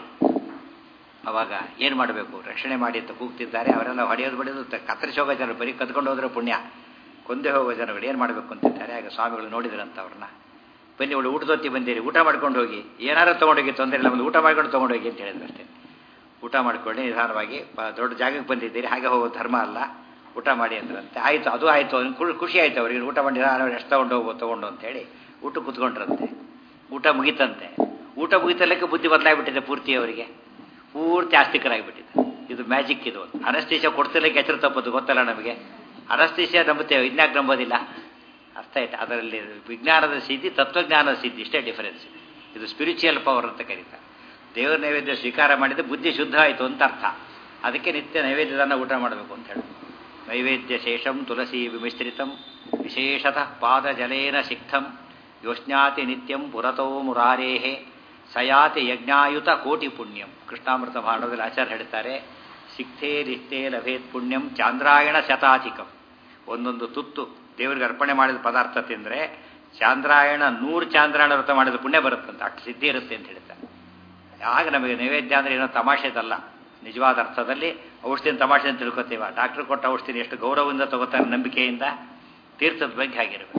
ಅವಾಗ ಏನು ಮಾಡಬೇಕು ರಕ್ಷಣೆ ಮಾಡಿ ಅಂತ ಕೂಗ್ತಿದ್ದಾರೆ ಅವರೆಲ್ಲ ಹೊಡೆಯೋದು ಬಡಿಯೋದು ತ- ಕತ್ತರಿಸಿ ಹೋಗೋ ಜನರು ಬರೀ ಕದ್ಕೊಂಡು ಹೋದ್ರೆ ಪುಣ್ಯ ಕೊಂದೇ ಹೋಗೋ ಜನಗಳು ಏನು ಮಾಡಬೇಕು ಅಂತಿದ್ದಾರೆ ಆಗ ಸ್ವಾಮಿಗಳು ನೋಡಿದ್ರಂತ ಅವ್ರನ್ನ ಬನ್ನಿ ಅವಳು ಊಟದೊತ್ತಿ ಬಂದಿರಿ ಊಟ ಮಾಡ್ಕೊಂಡು ಹೋಗಿ ಏನಾರು ತೊಗೊಂಡೋಗಿ ತೊಂದರೆ ಇಲ್ಲ ಒಂದು ಊಟ ಮಾಡ್ಕೊಂಡು ತೊಗೊಂಡೋಗಿ ಅಂತ ಹೇಳಿದ್ರು ಅಷ್ಟೇ ಊಟ ಮಾಡ್ಕೊಂಡು ನಿಧಾನವಾಗಿ ಪ- ದೊಡ್ಡ ಜಾಗಕ್ಕೆ ಬಂದಿದ್ದೀರಿ ಹಾಗೆ ಹೋಗೋ ಧರ್ಮ ಅಲ್ಲ ಊಟ ಮಾಡಿ ಅಂದ್ರಂತೆ ಆಯಿತು ಅದು ಆಯಿತು ಅವ್ರಿಗೆ ಖು- ಖುಷಿ ಆಯಿತು ಅವ್ರಿಗೆ ಊಟ ಮಾಡಿ ನಾನು ಎಷ್ಟು ತೊಗೊಂಡು ಹೋಗೋ ತೊಗೊಂಡು ಅಂತೇಳಿ ಊಟ ಕೂತ್ಕೊಂಡ್ರಂತೆ ಊಟ ಮುಗೀತಂತೆ ಊಟ ಮುಗಿತಲ್ಲಕ್ಕೆ ಬುದ್ಧಿ ಬದಲಾಗ್ಬಿಟ್ಟಿದೆ ಪೂರ್ತಿ ಅವರಿಗೆ ಪೂರ್ತಿ ಆಸ್ತಿಕರಾಗಿಬಿಟ್ಟಿದೆ ಇದು ಮ್ಯಾಜಿಕ್ ಇದು ಅನಸ್ತೀಶ ಕೊಡ್ತಿರ್ಲಿಕ್ಕೆ ಎಚ್ಚರ ತಪ್ಪದು ಗೊತ್ತಲ್ಲ ನಮಗೆ ಅನಸ್ತೀಶ ನಂಬುತ್ತೇವೆ ಇನ್ಯಾಕೆ ನಂಬೋದಿಲ್ಲ ಅರ್ಥ ಆಯ್ತು ಅದರಲ್ಲಿ ವಿಜ್ಞಾನದ ಸಿದ್ಧಿ ತತ್ವಜ್ಞಾನದ ಸಿದ್ಧಿ ಇಷ್ಟೇ ಡಿಫರೆನ್ಸ್ ಇದು ಸ್ಪಿರಿಚುವಲ್ ಪವರ್ ಅಂತ ಕರೀತಾರೆ ದೇವರ ನೈವೇದ್ಯ ಸ್ವೀಕಾರ ಮಾಡಿದ್ರೆ ಬುದ್ಧಿ ಶುದ್ಧ ಆಯಿತು ಅಂತ ಅರ್ಥ ಅದಕ್ಕೆ ನಿತ್ಯ ನೈವೇದ್ಯದನ್ನ ಊಟ ಮಾಡಬೇಕು ಅಂತ ಹೇಳಿ ನೈವೇದ್ಯ ಶೇಷಂ ತುಳಸಿ ವಿಮಿಶ್ರಿತಂ ವಿಶೇಷತಃ ಪಾದಜಲೇನ ಸಿಕ್ತಂ ಯೋಜ್ಞಾತಿ ನಿತ್ಯಂ ಪುರತೋ ಮುರಾರೇಹೇ ಸಯಾತಿ ಯಜ್ಞಾಯುತ ಕೋಟಿ ಪುಣ್ಯಂ ಕೃಷ್ಣಾಮೃತ ಭಾಂಡವದಲ್ಲಿ ಆಚಾರ್ಯ ಹೇಳ್ತಾರೆ ಸಿಕ್ತೇ ನಿತ್ಯೇ ಲಭೇತ್ ಪುಣ್ಯಂ ಚಾಂದ್ರಾಯಣ ಶತಾಧಿಕಂ ಒಂದೊಂದು ತುತ್ತು ದೇವರಿಗೆ ಅರ್ಪಣೆ ಮಾಡಿದ ಪದಾರ್ಥ ತಿಂದರೆ ಚಾಂದ್ರಾಯಣ ನೂರು ಚಾಂದ್ರಾಯಣ ವ್ರತ ಮಾಡಿದ ಪುಣ್ಯ ಬರುತ್ತಂತ ಅಷ್ಟು ಸಿದ್ಧಿ ಇರುತ್ತೆ ಅಂತ ಹೇಳ್ತಾರೆ ಆಗ ನಮಗೆ ನೈವೇದ್ಯ ಅಂದರೆ ಏನೋ ತಮಾಷೆದಲ್ಲ ನಿಜವಾದ ಅರ್ಥದಲ್ಲಿ ಔಷಧಿನ ತಮಾಷೆ ಅಂತ ತಿಳ್ಕೊತೀವ ಡಾಕ್ಟರ್ ಕೊಟ್ಟ ಔಷಧಿನ ಎಷ್ಟು ಗೌರವದಿಂದ ತಗೋತಾರೆ ನಂಬಿಕೆಯಿಂದ ತೀರ್ಥದ ಬಗ್ಗೆ ಆಗಿರಬೇಕು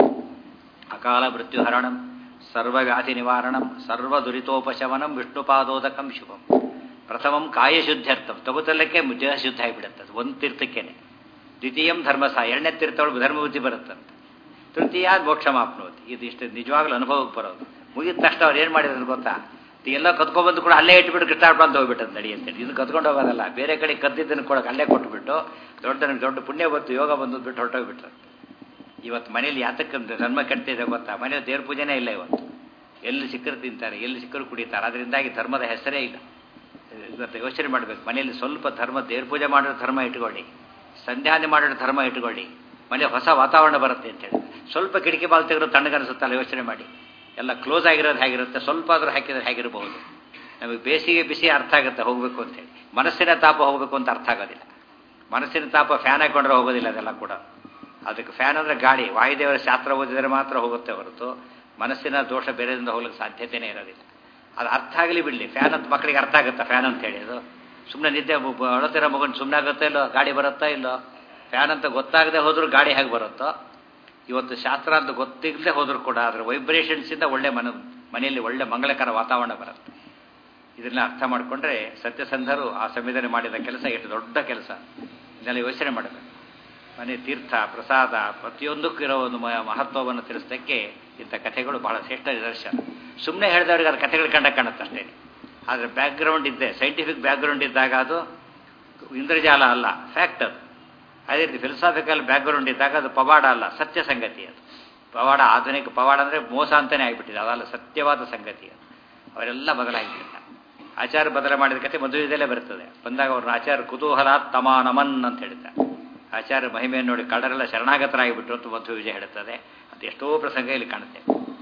ಅಕಾಲ ಮೃತ್ಯು ಹರಣಂ ಸರ್ವವ್ಯಾಧಿ ನಿವಾರಣಂ ಸರ್ವ ದುರಿತೋಪಶಮನಂ ವಿಷ್ಣುಪಾದೋದಕಂ ಶುಭಂ ಪ್ರಥಮಂ ಕಾಯಶುದ್ಧ್ಯರ್ಥಂ ತಗೋತಲ್ಲಕ್ಕೆ ದೇಹ ಶುದ್ಧ ಆಗಿಬಿಡುತ್ತೆ ಅದು ಒಂದು ತೀರ್ಥಕ್ಕೇನೆ ದ್ವಿತೀಯಂ ಧರ್ಮಸ ಎರಡನೇ ತೀರ್ಥೊಳಗೆ ಧರ್ಮ ಬುದ್ಧಿ ಬರುತ್ತಂತೆ ತೃತೀಯ ಮೋಕ್ಷ ಮಾಪ್ನೋತಿ ಇದು ಇಷ್ಟು ನಿಜವಾಗ್ಲೂ ಅನುಭವಕ್ಕೆ ಬರೋದು ಮುಗಿದ ತಕ್ಷಣ ಅವ್ರು ಏನು ಮಾಡಿದ್ರು ಗೊತ್ತಾ ಇದು ಎಲ್ಲ ಕದ್ಕೊಬಂದು ಕೂಡ ಅಲ್ಲೇ ಇಟ್ಬಿಟ್ಟು ಕೃಷ್ಣಾರ್ಪಣ ಅಂತ ಹೋಗ್ಬಿಟ್ಟಂತ ನಡಿ ಅಂತೇಳಿ ಇದು ಕದ್ಕೊಂಡು ಹೋಗೋದಲ್ಲ ಬೇರೆ ಕಡೆ ಕದ್ದಿದ್ದನ್ನು ಕೊಡೋಕೆ ಅಲ್ಲೇ ಕೊಟ್ಬಿಟ್ಟು ದೊಡ್ಡ ದೊಡ್ಡ ಪುಣ್ಯ ಬಂತು ಯೋಗ ಬಂದು ಬಿಟ್ಟು ಹೊರಟೋಗ್ಬಿಟ್ರು ಇವತ್ತು ಮನೇಲಿ ಯಾತಕ್ಕೆ ಜನ್ಮ ಕೆಡ್ತಿದೆ ಗೊತ್ತಾ ಮನೇಲಿ ದೇವ್ರ ಪೂಜೆನೇ ಇಲ್ಲ ಇವತ್ತು ಎಲ್ಲಿ ಸಿಕ್ಕರು ತಿಂತಾರೆ ಎಲ್ಲಿ ಸಿಕ್ಕರು ಕುಡಿತಾರೆ ಅದರಿಂದಾಗಿ ಧರ್ಮದ ಹೆಸರೇ ಇಲ್ಲ ಇವತ್ತು ಯೋಚನೆ ಮಾಡಬೇಕು ಮನೆಯಲ್ಲಿ ಸ್ವಲ್ಪ ಧರ್ಮ ದೇವ್ರ ಪೂಜೆ ಮಾಡೋ ಧರ್ಮ ಇಟ್ಕೊಳ್ಳಿ ಸಂಧ್ಯಾನೆ ಮಾಡೋ ಧರ್ಮ ಇಟ್ಕೊಳ್ಳಿ ಮನೆ ಹೊಸ ವಾತಾವರಣ ಬರುತ್ತೆ ಅಂತ ಹೇಳಿ ಸ್ವಲ್ಪ ಕಿಟಕಿ ಬಾಲ್ ತೆಗೆದು ತಣ್ಣಗನಿಸುತ್ತಲ್ಲ ಯೋಚನೆ ಮಾಡಿ ಎಲ್ಲ ಕ್ಲೋಸ್ ಆಗಿರೋದು ಹೇಗಿರುತ್ತೆ ಸ್ವಲ್ಪ ಆದರೂ ಹಾಕಿದ್ರೆ ಹೇಗಿರಬಹುದು ನಮಗೆ ಬೇಸಿಗೆ ಬಿಸಿ ಅರ್ಥ ಆಗುತ್ತೆ ಹೋಗಬೇಕು ಅಂತೇಳಿ ಮನಸ್ಸಿನ ತಾಪ ಹೋಗಬೇಕು ಅಂತ ಅರ್ಥ ಆಗೋದಿಲ್ಲ ಮನಸ್ಸಿನ ತಾಪ ಫ್ಯಾನ್ ಹಾಕೊಂಡ್ರೆ ಹೋಗೋದಿಲ್ಲ ಅದೆಲ್ಲ ಕೂಡ ಅದಕ್ಕೆ ಫ್ಯಾನ್ ಅಂದರೆ ಗಾಳಿ ವಾಯುದೇವರ ಶಾಸ್ತ್ರ ಓದಿದರೆ ಮಾತ್ರ ಹೋಗುತ್ತೆ ಹೊರತು ಮನಸ್ಸಿನ ದೋಷ ಬೇರೆದಿಂದ ಹೋಗ್ಲಿಕ್ಕೆ ಸಾಧ್ಯತೆಯೇ ಇರೋದಿಲ್ಲ ಅದು ಅರ್ಥ ಆಗಲಿ ಬಿಡಲಿ ಫ್ಯಾನ್ ಅಂತ ಮಕ್ಕಳಿಗೆ ಅರ್ಥ ಆಗುತ್ತಾ ಫ್ಯಾನ್ ಅಂತ ಹೇಳಿ ಅದು ಸುಮ್ಮನೆ ನಿದ್ದೆ ಅಳತಿರೋ ಮಗನ ಸುಮ್ಮನೆ ಆಗುತ್ತಾ ಇಲ್ಲೋ ಗಾಡಿ ಬರುತ್ತಾ ಇಲ್ಲೋ ಫ್ಯಾನ್ ಅಂತ ಗೊತ್ತಾಗದೆ ಹೋದ್ರೂ ಗಾಡಿ ಹೇಗೆ ಬರುತ್ತೋ ಇವತ್ತು ಶಾಸ್ತ್ರ ಅಂತ ಗೊತ್ತಿಲ್ಲದೆ ಹೋದ್ರೂ ಕೂಡ ಅದರ ವೈಬ್ರೇಷನ್ಸಿಂದ ಒಳ್ಳೆ ಮನ ಮನೆಯಲ್ಲಿ ಒಳ್ಳೆ ಮಂಗಳಕರ ವಾತಾವರಣ ಬರುತ್ತೆ ಇದನ್ನ ಅರ್ಥ ಮಾಡಿಕೊಂಡ್ರೆ ಸತ್ಯಸಂಧರು ಆ ಸಂವಿಧಾನ ಮಾಡಿದ ಕೆಲಸ ಎಷ್ಟು ದೊಡ್ಡ ಕೆಲಸ ಇದನ್ನೆಲ್ಲ ಯೋಚನೆ ಮಾಡಬೇಕು ಮನೆ ತೀರ್ಥ ಪ್ರಸಾದ ಪ್ರತಿಯೊಂದಕ್ಕೂ ಇರೋ ಒಂದು ಮ- ಮಹತ್ವವನ್ನು ತಿಳಿಸೋದಕ್ಕೆ ಇಂಥ ಕಥೆಗಳು ಬಹಳ ಶ್ರೇಷ್ಠ ನಿದರ್ಶನ ಸುಮ್ಮನೆ ಹೇಳಿದವ್ರಿಗೆ ಅದು ಕಥೆಗಳು ಕಂಡ ಕಾಣುತ್ತೆ ಅಷ್ಟೇ ಆದರೆ ಬ್ಯಾಕ್ಗ್ರೌಂಡ್ ಇದ್ದೆ ಸೈಂಟಿಫಿಕ್ ಬ್ಯಾಕ್ಗ್ರೌಂಡ್ ಇದ್ದಾಗ ಅದು ಇಂದ್ರಜಾಲ ಅಲ್ಲ ಫ್ಯಾಕ್ಟ್ ಅದು ಅದೇ ರೀತಿ ಫಿಲಸಾಫಿಕಲ್ ಬ್ಯಾಕ್ಗ್ರೌಂಡ್ ಇದ್ದಾಗ ಅದು ಪವಾಡ ಅಲ್ಲ ಸತ್ಯ ಸಂಗತಿ ಅದು ಪವಾಡ ಆಧುನಿಕ ಪವಾಡ ಅಂದರೆ ಮೋಸ ಅಂತಲೇ ಆಗಿಬಿಟ್ಟಿದೆ ಅದಲ್ಲ ಸತ್ಯವಾದ ಸಂಗತಿ ಅದು ಅವರೆಲ್ಲ ಬದಲಾಗಿಬಿಟ್ಟಿಲ್ಲ ಆಚಾರ ಬದಲ ಮಾಡಿದ ಕಥೆ ಮದುವೆದಲ್ಲೇ ಬರ್ತದೆ ಬಂದಾಗ ಅವ್ರನ್ನ ಆಚಾರ ಕುತೂಹಲ ತಮಾನಮನ್ ಅಂತ ಹೇಳ್ತಾರೆ ಆಚಾರ ಮಹಿಮೆಯನ್ನು ನೋಡಿ ಕಳ್ಳರೆಲ್ಲ ಶರಣಾಗತರಾಗಿಬಿಟ್ರು ಅಂತ ಮಧ್ವ ವಿಜಯ ಹೇಳುತ್ತದೆ ಅದು ಎಷ್ಟೋ ಪ್ರಸಂಗ ಇಲ್ಲಿ ಕಾಣುತ್ತೆ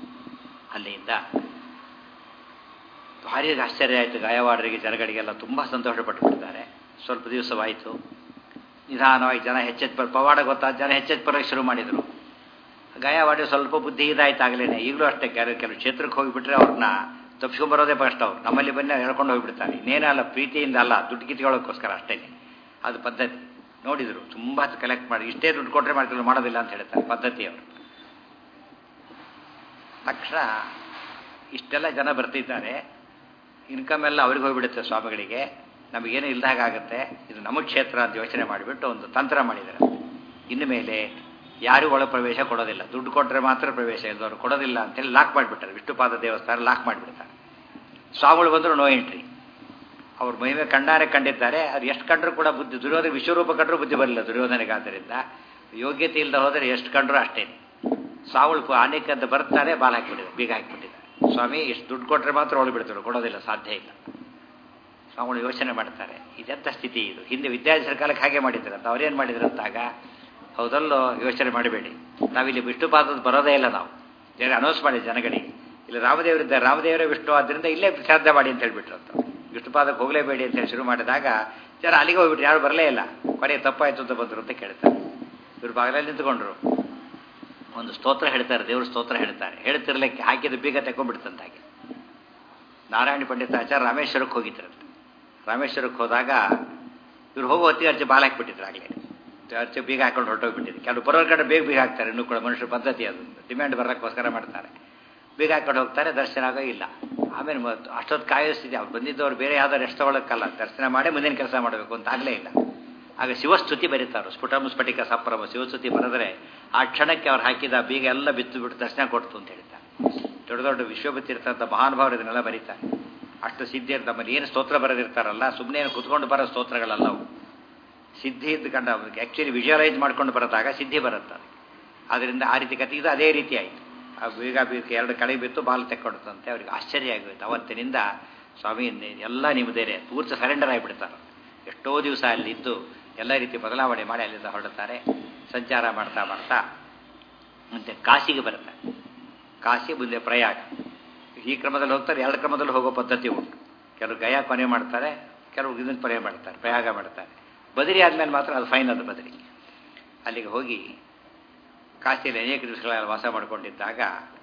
ಅಲ್ಲಿಂದ ಭಾರಿ ಆಶ್ಚರ್ಯ ಆಯಿತು ಗಾಯವಾಡರಿಗೆ ಜನಗಳಿಗೆಲ್ಲ ತುಂಬ ಸಂತೋಷಪಟ್ಟು ಬಿಡ್ತಾರೆ ಸ್ವಲ್ಪ ದಿವಸವಾಯಿತು ನಿಧಾನವಾಗಿ ಜನ ಹೆಚ್ಚೆಚ್ಚು ಬರ್ ಪವಾಡ ಗೊತ್ತಾದ ಜನ ಹೆಚ್ಚೆಚ್ಚು ಬರೋಕ್ಕೆ ಶುರು ಮಾಡಿದರು ಗಾಯವಾಡಿ ಸ್ವಲ್ಪ ಬುದ್ಧಿ ಇದಾಯ್ತು ಆಗಲೇನೆ ಈಗಲೂ ಅಷ್ಟೇ ಕೆಲವು ಕೆಲವು ಕ್ಷೇತ್ರಕ್ಕೆ ಹೋಗಿಬಿಟ್ರೆ ಅವ್ರನ್ನ ತಪ್ಪಿಸ್ಕೊಂಬರೋದೇ ಫಸ್ಟ್ ಅವ್ರು ನಮ್ಮಲ್ಲಿ ಬನ್ನಿ ಹೇಳ್ಕೊಂಡು ಹೋಗ್ಬಿಡ್ತಾರೆ ಇನ್ನೇನಲ್ಲ ಪ್ರೀತಿಯಿಂದ ಅಲ್ಲ ದುಡ್ಡು ಕಿತ್ಕೊಳ್ಳೋಕ್ಕೋಸ್ಕರ ಅಷ್ಟೇ ಅದು ಪದ್ಧತಿ ನೋಡಿದರು ತುಂಬ ಕಲೆಕ್ಟ್ ಮಾಡಿ ಇಷ್ಟೇ ದುಡ್ಡು ಕೊಟ್ಟರೆ ಮಾಡ್ಕೊಂಡು ಮಾಡೋದಿಲ್ಲ ಅಂತ ಹೇಳ್ತಾರೆ ಪದ್ಧತಿ ಅವರು ತಕ್ಷಣ ಇಷ್ಟೆಲ್ಲ ಜನ ಬರ್ತಿದ್ದಾರೆ ಇನ್ಕಮ್ ಎಲ್ಲ ಅವ್ರಿಗೆ ಹೋಗ್ಬಿಡುತ್ತೆ ಸ್ವಾಮಿಗಳಿಗೆ ನಮಗೇನು ಇಲ್ದಾಗ ಆಗುತ್ತೆ ಇದು ನಮ್ಮ ಕ್ಷೇತ್ರ ಅಂತ ಯೋಚನೆ ಮಾಡಿಬಿಟ್ಟು ಒಂದು ತಂತ್ರ ಮಾಡಿದ್ದಾರೆ ಇನ್ನು ಮೇಲೆ ಯಾರಿಗೂ ಒಳ ಪ್ರವೇಶ ಕೊಡೋದಿಲ್ಲ ದುಡ್ಡು ಕೊಟ್ಟರೆ ಮಾತ್ರ ಪ್ರವೇಶ ಇದ್ದವರು ಕೊಡೋದಿಲ್ಲ ಅಂತೇಳಿ ಲಾಕ್ ಮಾಡಿಬಿಡ್ತಾರೆ ವಿಷ್ಣುಪಾದ ದೇವಸ್ಥಾನ ಲಾಕ್ ಮಾಡಿಬಿಡ್ತಾರೆ ಸ್ವಾಮಿಗಳು ಬಂದರೂ ನೋ ಎಂಟ್ರಿ ಅವ್ರ ಮಹಿಮೆ ಕಣ್ಣಾರೆ ಕಂಡಿದ್ದಾರೆ ಅದು ಎಷ್ಟು ಕಂಡ್ರೂ ಕೂಡ ಬುದ್ಧಿ ದುರ್ಯೋಧನ ವಿಶ್ವರೂಪ ಕಂಡ್ರೂ ಬುದ್ಧಿ ಬರಲಿಲ್ಲ ದುರ್ಯೋಧನಿಗೆ ಆದ್ದರಿಂದ ಯೋಗ್ಯತೆ ಇಲ್ಲದೆ ಹೋದರೆ ಎಷ್ಟು ಕಂಡ್ರೂ ಅಷ್ಟೇ ಸ್ವಾಮಿಗಳು ಆನೆಕ್ಕೆ ಅಂತ ಬರ್ತಾರೆ ಬಾಲ್ ಹಾಕಿಬಿಟ್ಟಿದ್ದಾರೆ ಬೀಗ ಹಾಕಿಬಿಟ್ಟಿದ್ದಾರೆ ಸ್ವಾಮಿ ಎಷ್ಟು ದುಡ್ಡು ಕೊಟ್ಟರೆ ಮಾತ್ರ ಒಳಗೆ ಬಿಡ್ತಾರೆ ಕೊಡೋದಿಲ್ಲ ಸಾಧ್ಯ ಇಲ್ಲ ಅವನು ಯೋಚನೆ ಮಾಡ್ತಾರೆ ಇದೆಂಥ ಸ್ಥಿತಿ ಇದು ಹಿಂದೆ ವಿದ್ಯಾರ್ಥಿಗಳ ಕಾಲಕ್ಕೆ ಹಾಗೆ ಮಾಡಿದ್ರು ಅಂತ ಅವ್ರೇನು ಮಾಡಿದ್ರು ಅಂತಾಗ ಹೌದಲ್ಲೋ ಯೋಚನೆ ಮಾಡಬೇಡಿ ನಾವಿಲ್ಲಿ ವಿಷ್ಣು ಪಾದದ ಬರೋದೇ ಇಲ್ಲ ನಾವು ಜನ ಅನೌನ್ಸ್ ಮಾಡಿ ಜನಗಳಿಗೆ ಇಲ್ಲಿ ರಾಮದೇವರಿದ್ದಾರೆ ರಾಮದೇವರೇ ವಿಷ್ಣು ಆದ್ದರಿಂದ ಇಲ್ಲೇ ಶ್ರಾದ್ದ ಮಾಡಿ ಅಂತ ಹೇಳ್ಬಿಟ್ರು ಅಂತ ವಿಷ್ಣು ಪಾದಕ್ಕೆ ಹೋಗಲೇಬೇಡಿ ಅಂತ ಹೇಳಿ ಶುರು ಮಾಡಿದಾಗ ಜನ ಅಲ್ಲಿಗೆ ಹೋಗ್ಬಿಟ್ರು ಯಾರು ಬರಲೇ ಇಲ್ಲ ಕೊನೆಗೆ ತಪ್ಪಾಯ್ತು ಅಂತ ಬಂದರು ಅಂತ ಕೇಳ್ತಾರೆ ಇವ್ರು ಬಾಗಿಲಲ್ಲಿ ನಿಂತ್ಕೊಂಡ್ರು ಒಂದು ಸ್ತೋತ್ರ ಹೇಳ್ತಾರೆ ದೇವ್ರ ಸ್ತೋತ್ರ ಹೇಳ್ತಾರೆ ಹೇಳ್ತಿರ್ಲಿಕ್ಕೆ ಹಾಕಿದ ಬೀಗ ತಗೊಂಡ್ಬಿಡ್ತಂತ ಹಾಗೆ ನಾರಾಯಣ ಪಂಡಿತಾಚಾರ್ಯ ರಾಮೇಶ್ವರಕ್ಕೆ ಹೋಗಿದ್ರಂತೆ ರಾಮೇಶ್ವರಕ್ಕೆ ಹೋದಾಗ ಇವ್ರು ಹೋಗೋ ಹೊತ್ತಿಗೆ ಅರ್ಚೆ ಬಾಲ ಹಾಕಿಬಿಟ್ಟಿದ್ರು ಆಗಲೇ ಅರ್ಚೆ ಬೀಗ ಹಾಕೊಂಡು ಹೊರಟೋಗ್ಬಿಟ್ಟಿದ್ರು ಕೆಲವು ಬರೋರ್ ಕಡೆ ಬೇಗ ಬೀಗ ಹಾಕ್ತಾರೆ ಇನ್ನೂ ಕೂಡ ಮನುಷ್ಯರ ಪದ್ಧತಿ ಅದು ಡಿಮ್ಯಾಂಡ್ ಬರೋಕ್ಕೋಸ್ಕರ ಮಾಡ್ತಾರೆ ಬೀಗ ಹಾಕೊಂಡು ಹೋಗ್ತಾರೆ ದರ್ಶನ ಆಗೋ ಇಲ್ಲ ಆಮೇಲೆ ಮತ್ತು ಅಷ್ಟೊತ್ತು ಕಾಯಿಸ್ತಿದ್ದೆ ಅವ್ರು ಬಂದಿದ್ದವ್ರು ಬೇರೆ ಯಾವ್ದಾರು ರೆಸ್ಟ್ ತಗೊಳಕ್ಕಲ್ಲ ದರ್ಶನ ಮಾಡಿ ಮುಂದಿನ ಕೆಲಸ ಮಾಡಬೇಕು ಅಂತ ಆಗಲೇ ಇಲ್ಲ ಆಗ ಶಿವಸ್ತುತಿ ಬರೀತಾರೆ ಸ್ಫುಟಮ ಸ್ಫಟಿಕ ಸಪ್ರಮ ಶಿವಸ್ತುತಿ ಬರೆದರೆ ಆ ಕ್ಷಣಕ್ಕೆ ಅವ್ರು ಹಾಕಿದ ಬೀಗ ಎಲ್ಲ ಬಿತ್ತು ಬಿಟ್ಟು ದರ್ಶನ ಕೊಡ್ತು ಅಂತ ಹೇಳ್ತಾರೆ ದೊಡ್ಡ ದೊಡ್ಡ ವಿಶ್ವಭತ್ತಿರ್ತಂಥ ಮಹಾನುಭಾವರು ಇದನ್ನೆಲ್ಲ ಬರೀತಾರೆ ಅಷ್ಟು ಸಿದ್ಧಿ ನಮ್ಮಲ್ಲಿ ಏನು ಸ್ತೋತ್ರ ಬರೆದಿರ್ತಾರಲ್ಲ ಸುಮ್ಮನೆ ಏನು ಕುತ್ಕೊಂಡು ಬರೋ ಸ್ತೋತ್ರಗಳಲ್ಲ ಅವು ಸಿದ್ಧಿ ಇದ್ದು ಕಂಡ ಆ್ಯಕ್ಚುಲಿ ವಿಜುವಲೈಸ್ ಮಾಡ್ಕೊಂಡು ಬರೋದಾಗ ಸಿದ್ಧಿ ಬರುತ್ತೆ ಅದರಿಂದ ಆ ರೀತಿ ಕತೆ ಇದು ಅದೇ ರೀತಿ ಆಯಿತು ಆ ಬೀಗ ಬೀಗ ಎರಡು ಕಡೆ ಬಿತ್ತು ಬಾಲ್ ತೆಕ್ಕೊಡುತ್ತಂತೆ ಅವ್ರಿಗೆ ಆಶ್ಚರ್ಯ ಆಗೋಯ್ತು ಅವತ್ತಿನಿಂದ ಸ್ವಾಮಿ ಎಲ್ಲ ನಿಮ್ಮದೇನೆ ಪೂರ್ತಿ ಸರೆಂಡರ್ ಆಗಿಬಿಡ್ತಾರೆ ಎಷ್ಟೋ ದಿವಸ ಅಲ್ಲಿದ್ದು ಎಲ್ಲ ರೀತಿ ಬದಲಾವಣೆ ಮಾಡಿ ಅಲ್ಲಿಂದ ಹೊರಡುತ್ತಾರೆ ಸಂಚಾರ ಮಾಡ್ತಾ ಮಾಡ್ತಾ ಮತ್ತೆ ಕಾಶಿಗೆ ಬರ್ತಾರೆ ಕಾಶಿ ಮುಂದೆ ಪ್ರಯಾಗ ಈ ಕ್ರಮದಲ್ಲಿ ಹೋಗ್ತಾರೆ ಎರಡು ಕ್ರಮದಲ್ಲಿ ಹೋಗೋ ಪದ್ಧತಿ ಉಂಟು ಕೆಲವರು ಗಯಾ ಕೊನೆ ಮಾಡ್ತಾರೆ ಕೆಲವರು ಇದನ್ನು ಕೊನೆ ಮಾಡ್ತಾರೆ ಪ್ರಯಾಗ ಮಾಡ್ತಾರೆ ಬದರಿ ಆದಮೇಲೆ ಮಾತ್ರ ಅದು ಫೈನ್ ಅದು ಬದರಿ ಅಲ್ಲಿಗೆ ಹೋಗಿ ಕಾಶಿಯಲ್ಲಿ ಅನೇಕ ದಿವಸಗಳ ವಾಸ ಮಾಡಿಕೊಂಡಿದ್ದಾಗ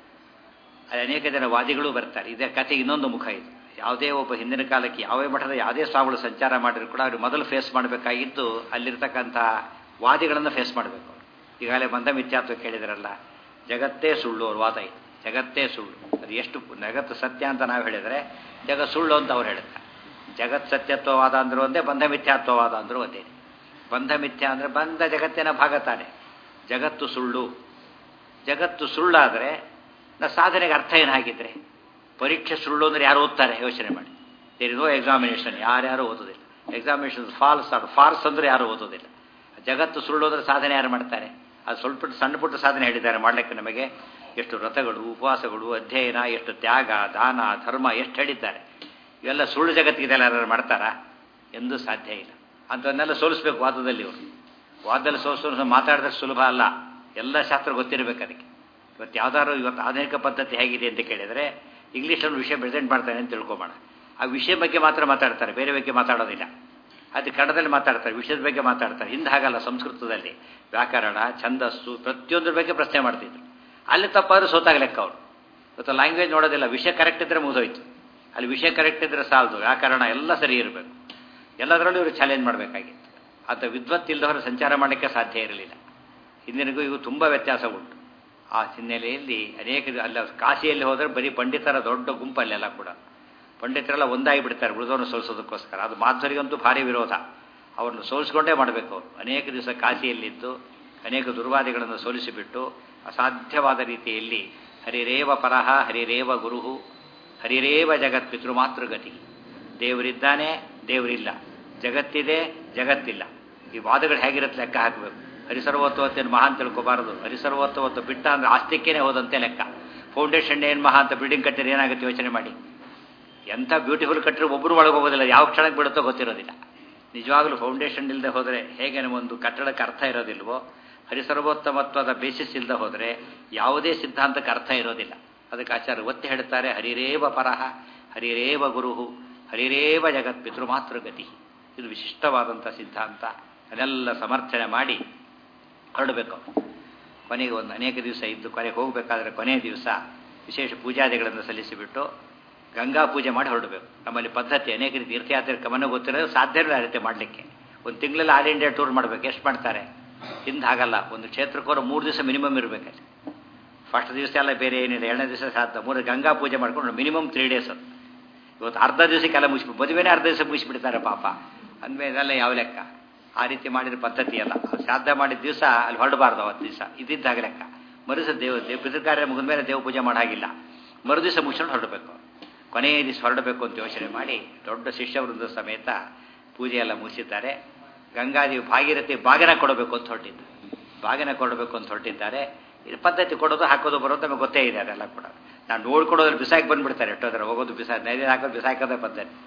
ಅಲ್ಲಿ ಅನೇಕ ಜನ ವಾದಿಗಳು ಬರ್ತಾರೆ ಇದೇ ಕಥೆಗೆ ಇನ್ನೊಂದು ಮುಖ ಇದು ಯಾವುದೇ ಒಬ್ಬ ಹಿಂದಿನ ಕಾಲಕ್ಕೆ ಯಾವುದೇ ಮಠದ ಯಾವುದೇ ಸ್ವಾಮಿಗಳು ಸಂಚಾರ ಮಾಡಿದ್ರು ಕೂಡ ಅವರು ಮೊದಲು ಫೇಸ್ ಮಾಡಬೇಕಾಗಿದ್ದು ಅಲ್ಲಿರ್ತಕ್ಕಂಥ ವಾದಿಗಳನ್ನು ಫೇಸ್ ಮಾಡಬೇಕು ಈಗಾಗಲೇ ಬಂಧ ಮಿಥ್ಯಾತ್ವ ಕೇಳಿದ್ರಲ್ಲ ಜಗತ್ತೇ ಸುಳ್ಳು ಅವ್ರ ವಾದ ಇದು ಜಗತ್ತೇ ಸುಳ್ಳು ಅದು ಎಷ್ಟು ಜಗತ್ತು ಸತ್ಯ ಅಂತ ನಾವು ಹೇಳಿದರೆ ಜಗತ್ ಸುಳ್ಳು ಅಂತ ಅವ್ರು ಹೇಳ್ತಾರೆ ಜಗತ್ ಸತ್ಯತ್ವವಾದ ಅಂದರೂ ಒಂದೇ ಬಂಧ ಮಿಥ್ಯಾತ್ವವಾದ ಅಂದರೂ ಒಂದೇ ಬಂಧ ಮಿಥ್ಯ ಅಂದರೆ ಬಂಧ ಜಗತ್ತಿನ ಭಾಗ ತಾನೆ ಜಗತ್ತು ಸುಳ್ಳು ಜಗತ್ತು ಸುಳ್ಳಾದರೆ ನಾ ಸಾಧನೆಗೆ ಅರ್ಥ ಏನಾಗಿದ್ರೆ ಪರೀಕ್ಷೆ ಸುಳ್ಳು ಅಂದರೆ ಯಾರು ಓದ್ತಾರೆ ಯೋಚನೆ ಮಾಡಿ ದೇರ್ ಇಸ್ ನೋ ಎಕ್ಸಾಮಿನೇಷನ್ ಯಾರ್ಯಾರು ಓದೋದಿಲ್ಲ ಎಕ್ಸಾಮಿನೇಷನ್ ಫಾಲ್ಸ್ ಅದು ಫಾಲ್ಸ್ ಅಂದರೆ ಯಾರು ಓದೋದಿಲ್ಲ ಜಗತ್ತು ಸುಳ್ಳು ಅಂದರೆ ಸಾಧನೆ ಯಾರು ಮಾಡ್ತಾರೆ ಅದು ಸ್ವಲ್ಪ ಸಣ್ಣ ಪುಟ್ಟ ಸಾಧನೆ ಹೇಳಿದ್ದಾರೆ ಮಾಡಲಿಕ್ಕೆ ನಮಗೆ ಎಷ್ಟು ವ್ರತಗಳು ಉಪವಾಸಗಳು ಅಧ್ಯಯನ ಎಷ್ಟು ತ್ಯಾಗ ದಾನ ಧರ್ಮ ಎಷ್ಟು ಹೇಳಿದ್ದಾರೆ ಇವೆಲ್ಲ ಸುಳ್ಳು ಜಗತ್ತಿಗೆಲ್ಲ ಯಾರು ಮಾಡ್ತಾರಾ ಎಂದೂ ಸಾಧ್ಯ ಇಲ್ಲ ಅಂಥವನ್ನೆಲ್ಲ ಸೋಲಿಸ್ಬೇಕು ವಾದದಲ್ಲಿ ಇವರು ವಾದದಲ್ಲಿ ಸೋಲಿಸೋ ಮಾತಾಡಿದ್ರೆ ಸುಲಭ ಅಲ್ಲ ಎಲ್ಲ ಶಾಸ್ತ್ರ ಗೊತ್ತಿರಬೇಕು ಅದಕ್ಕೆ ಇವತ್ತು ಯಾವ್ದಾದ್ರು ಇವತ್ತು ಆಧುನಿಕ ಪದ್ಧತಿ ಹೇಗಿದೆ ಅಂತ ಕೇಳಿದರೆ ಇಂಗ್ಲೀಷಲ್ಲಿ ವಿಷಯ ಪ್ರೆಸೆಂಟ್ ಮಾಡ್ತಾನೆ ಅಂತ ತಿಳ್ಕೊಬೋಣ ಆ ವಿಷಯ ಬಗ್ಗೆ ಮಾತ್ರ ಮಾತಾಡ್ತಾರೆ ಬೇರೆ ಬಗ್ಗೆ ಮಾತಾಡೋದಿಲ್ಲ ಅದು ಕನ್ನಡದಲ್ಲಿ ಮಾತಾಡ್ತಾರೆ ವಿಷಯದ ಬಗ್ಗೆ ಮಾತಾಡ್ತಾರೆ ಹಿಂದೆ ಹಾಗಲ್ಲ ಸಂಸ್ಕೃತದಲ್ಲಿ ವ್ಯಾಕರಣ ಛಂದಸ್ಸು ಪ್ರತಿಯೊಂದ್ರ ಬಗ್ಗೆ ಪ್ರಶ್ನೆ ಮಾಡ್ತಿದ್ರು ಅಲ್ಲಿ ತಪ್ಪಾದ್ರೂ ಸೋತಾಗ ಲೆಕ್ಕ ಅವರು ಇವತ್ತು ಲ್ಯಾಂಗ್ವೇಜ್ ನೋಡೋದಿಲ್ಲ ವಿಷಯ ಕರೆಕ್ಟ್ ಇದ್ದರೆ ಮುಗಿದೋಯ್ತು ಅಲ್ಲಿ ವಿಷಯ ಕರೆಕ್ಟ್ ಇದ್ದರೆ ಸಾಲದು ವ್ಯಾಕರಣ ಎಲ್ಲ ಸರಿ ಇರಬೇಕು ಎಲ್ಲದರಲ್ಲೂ ಇವರು ಚಾಲೆಂಜ್ ಮಾಡಬೇಕಾಗಿತ್ತು ಅಂತ ವಿದ್ವತ್ ಇಲ್ಲದವರು ಸಂಚಾರ ಮಾಡಲಿಕ್ಕೆ ಸಾಧ್ಯ ಇರಲಿಲ್ಲ ಹಿಂದಿನಿಗೂ ಇವು ತುಂಬ ವ್ಯತ್ಯಾಸ ಉಂಟು ಆ ಹಿನ್ನೆಲೆಯಲ್ಲಿ ಅನೇಕ ಅಲ್ಲ ಕಾಶಿಯಲ್ಲಿ ಹೋದರೆ ಬರೀ ಪಂಡಿತರ ದೊಡ್ಡ ಗುಂಪಲ್ಲೆಲ್ಲ ಕೂಡ ಪಂಡಿತರೆಲ್ಲ ಒಂದಾಗಿ ಬಿಡ್ತಾರೆ ಉಳಿದವನು ಸೋಲಿಸೋದಕ್ಕೋಸ್ಕರ ಅದು ಮಾಧ್ವರಿಗಂತೂ ಭಾರಿ ವಿರೋಧ ಅವರನ್ನು ಸೋಲಿಸ್ಕೊಂಡೇ ಮಾಡಬೇಕು ಅವರು ಅನೇಕ ದಿವಸ ಕಾಶಿಯಲ್ಲಿದ್ದು ಅನೇಕ ದುರ್ವಾದಿಗಳನ್ನು ಸೋಲಿಸಿಬಿಟ್ಟು ಅಸಾಧ್ಯವಾದ ರೀತಿಯಲ್ಲಿ ಹರಿರೇವ ಪರಹ ಹರಿರೇವ ಗುರುಹು ಹರಿರೇವ ಜಗತ್ ಪಿತೃ ಮಾತೃಗತಿ ದೇವರಿದ್ದಾನೆ ದೇವರಿಲ್ಲ ಜಗತ್ತಿದೆ ಜಗತ್ತಿಲ್ಲ ಈ ವಾದಗಳು ಹೇಗಿರುತ್ತೆ ಲೆಕ್ಕ ಹಾಕಬೇಕು ಹರಿಸರ್ವತ್ವತ್ತೇನು ಮಹಾ ಅಂತ ತಿಳ್ಕೊಬಾರದು ಹರಿಸರ್ವತ್ವತ್ತು ಬಿಟ್ಟ ಅಂದ್ರೆ ಆಸ್ತಿಕ್ಕೇನೆ ಹೋದಂತೆ ಲೆಕ್ಕ ಫೌಂಡೇಶನ್ ಏನು ಮಹಾ ಅಂತ ಬಿಲ್ಡಿಂಗ್ ಕಟ್ಟಿದ್ರೆ ಏನಾಗುತ್ತೆ ಯೋಚನೆ ಮಾಡಿ ಎಂಥ ಬ್ಯೂಟಿಫುಲ್ ಕಟ್ಟಿದ್ರೆ ಒಬ್ಬರು ಒಳಗೆ ಹೋಗೋದಿಲ್ಲ ಯಾವ ಕ್ಷಣಕ್ಕೆ ಬಿಡುತ್ತೋ ಗೊತ್ತಿರೋದಿಲ್ಲ ನಿಜವಾಗ್ಲೂ ಫೌಂಡೇಶನ್ ಇಲ್ಲದೆ ಹೋದರೆ ಹೇಗೆ ಒಂದು ಕಟ್ಟಡಕ್ಕೆ ಅರ್ಥ ಇರೋದಿಲ್ವೋ ಹರಿಸರ್ವೋತ್ತಮತ್ವದ ಬೇಸಿಸ್ ಇಲ್ಲದೆ ಹೋದರೆ ಯಾವುದೇ ಸಿದ್ಧಾಂತಕ್ಕೆ ಅರ್ಥ ಇರೋದಿಲ್ಲ ಅದಕ್ಕೆ ಆಚಾರ್ಯ ಒತ್ತಿ ಹೇಳ್ತಾರೆ ಹರಿರೇವ ಪರಹ ಹರಿರೇವ ಗುರುಹು ಹರಿರೇವ ಜಗತ್ ಪಿತೃಮಾತೃಗತಿ ಇದು ವಿಶಿಷ್ಟವಾದಂಥ ಸಿದ್ಧಾಂತ ಅದೆಲ್ಲ ಸಮರ್ಥನೆ ಮಾಡಿ ಹೊರಡಬೇಕು ಕೊನೆಗೆ ಒಂದು ಅನೇಕ ದಿವಸ ಇದ್ದು ಕೊನೆಗೆ ಹೋಗಬೇಕಾದ್ರೆ ಕೊನೆಯ ದಿವಸ ವಿಶೇಷ ಪೂಜಾದಿಗಳನ್ನು ಸಲ್ಲಿಸಿಬಿಟ್ಟು ಗಂಗಾ ಪೂಜೆ ಮಾಡಿ ಹೊರಡಬೇಕು ನಮ್ಮಲ್ಲಿ ಪದ್ಧತಿ ಅನೇಕ ರೀತಿ ತೀರ್ಥಯಾತ್ರೆ ಗಮನ ಗೊತ್ತಿರೋದು ಸಾಧ್ಯ ಇಲ್ಲ ಆ ರೀತಿ ಮಾಡಲಿಕ್ಕೆ ಒಂದು ತಿಂಗಳಲ್ಲಿ ಆಲ್ ಇಂಡಿಯಾ ಟೂರ್ ಮಾಡಬೇಕು ಎಷ್ಟು ಮಾಡ್ತಾರೆ ಹಿಂದೆ ಹಾಗಲ್ಲ ಒಂದು ಕ್ಷೇತ್ರಕ್ಕೋರ ಮೂರು ದಿವಸ ಮಿನಿಮಮ್ ಇರಬೇಕಲ್ಲಿ ಫಸ್ಟ್ ದಿವಸ ಎಲ್ಲ ಬೇರೆ ಏನಿಲ್ಲ ಎರಡನೇ ದಿವಸ ಸಾಧ್ಯ ಮೂರು ಗಂಗಾ ಪೂಜೆ ಮಾಡ್ಕೊಂಡು ಮಿನಿಮಮ್ ತ್ರೀ ಡೇಸ್ ಅದು ಇವತ್ತು ಅರ್ಧ ದಿವಸಕ್ಕೆಲ್ಲ ಮುಗಿಸ್ಬಿಟ್ಟು ಮದುವೆನೇ ಅರ್ಧ ದಿವಸ ಮುಗಿಸ್ಬಿಡ್ತಾರೆ ಪಾಪ ಅಂದಮೇಲೆ ಇದೆಲ್ಲ ಯಾವ ಲೆಕ್ಕ ಆ ರೀತಿ ಮಾಡಿದ ಪದ್ಧತಿ ಅಲ್ಲ ಶ್ರಾದ್ದ ಮಾಡಿದ ದಿವಸ ಅಲ್ಲಿ ಹೊರಡಬಾರ್ದು ಅವತ್ತು ದಿವಸ ಇದ್ದಿದ್ದಾಗ ಲೆಕ್ಕ ಮರುಸ ದೇವ ದೇವ ಪಿತೃಕಾರ್ಯ ಮುಗಿದ ಮೇಲೆ ದೇವ ಪೂಜೆ ಮಾಡಾಗಿಲ್ಲ ಮರು ದಿವಸ ಮುಗಿಸ್ಕೊಂಡು ಹೊರಡಬೇಕು ಕೊನೆಯ ದಿವಸ ಹೊರಡಬೇಕು ಅಂತ ಯೋಚನೆ ಮಾಡಿ ದೊಡ್ಡ ಶಿಷ್ಯವೃಂದ ಸಮೇತ ಪೂಜೆ ಎಲ್ಲ ಮುಗಿಸಿದ್ದಾರೆ ಗಂಗಾದೇವಿ ಭಾಗೀರಥಿ ಬಾಗಿನ ಕೊಡಬೇಕು ಅಂತ ಹೊರಟಿದ್ದು ಬಾಗಿನ ಕೊಡಬೇಕು ಅಂತ ಹೊರಟಿದ್ದಾರೆ ಇದು ಪದ್ಧತಿ ಕೊಡೋದು ಹಾಕೋದು ಬರೋದು ನಮಗೆ ಗೊತ್ತೇ ಇದೆ ಅದೆಲ್ಲ ಕೂಡ ನಾನು ನೋಡ್ಕೊಡೋದ್ರೆ ಬಿಸಾಕಿ ಬಂದ್ಬಿಡ್ತಾರೆ ಎಷ್ಟೋದ್ರೆ ಹೋಗೋದು ಬಿಸಾ ನೈವೇದ್ಯ ಹಾಕೋದು ಬಿಸಾಕೋದೇ ಪದ್ಧತಿ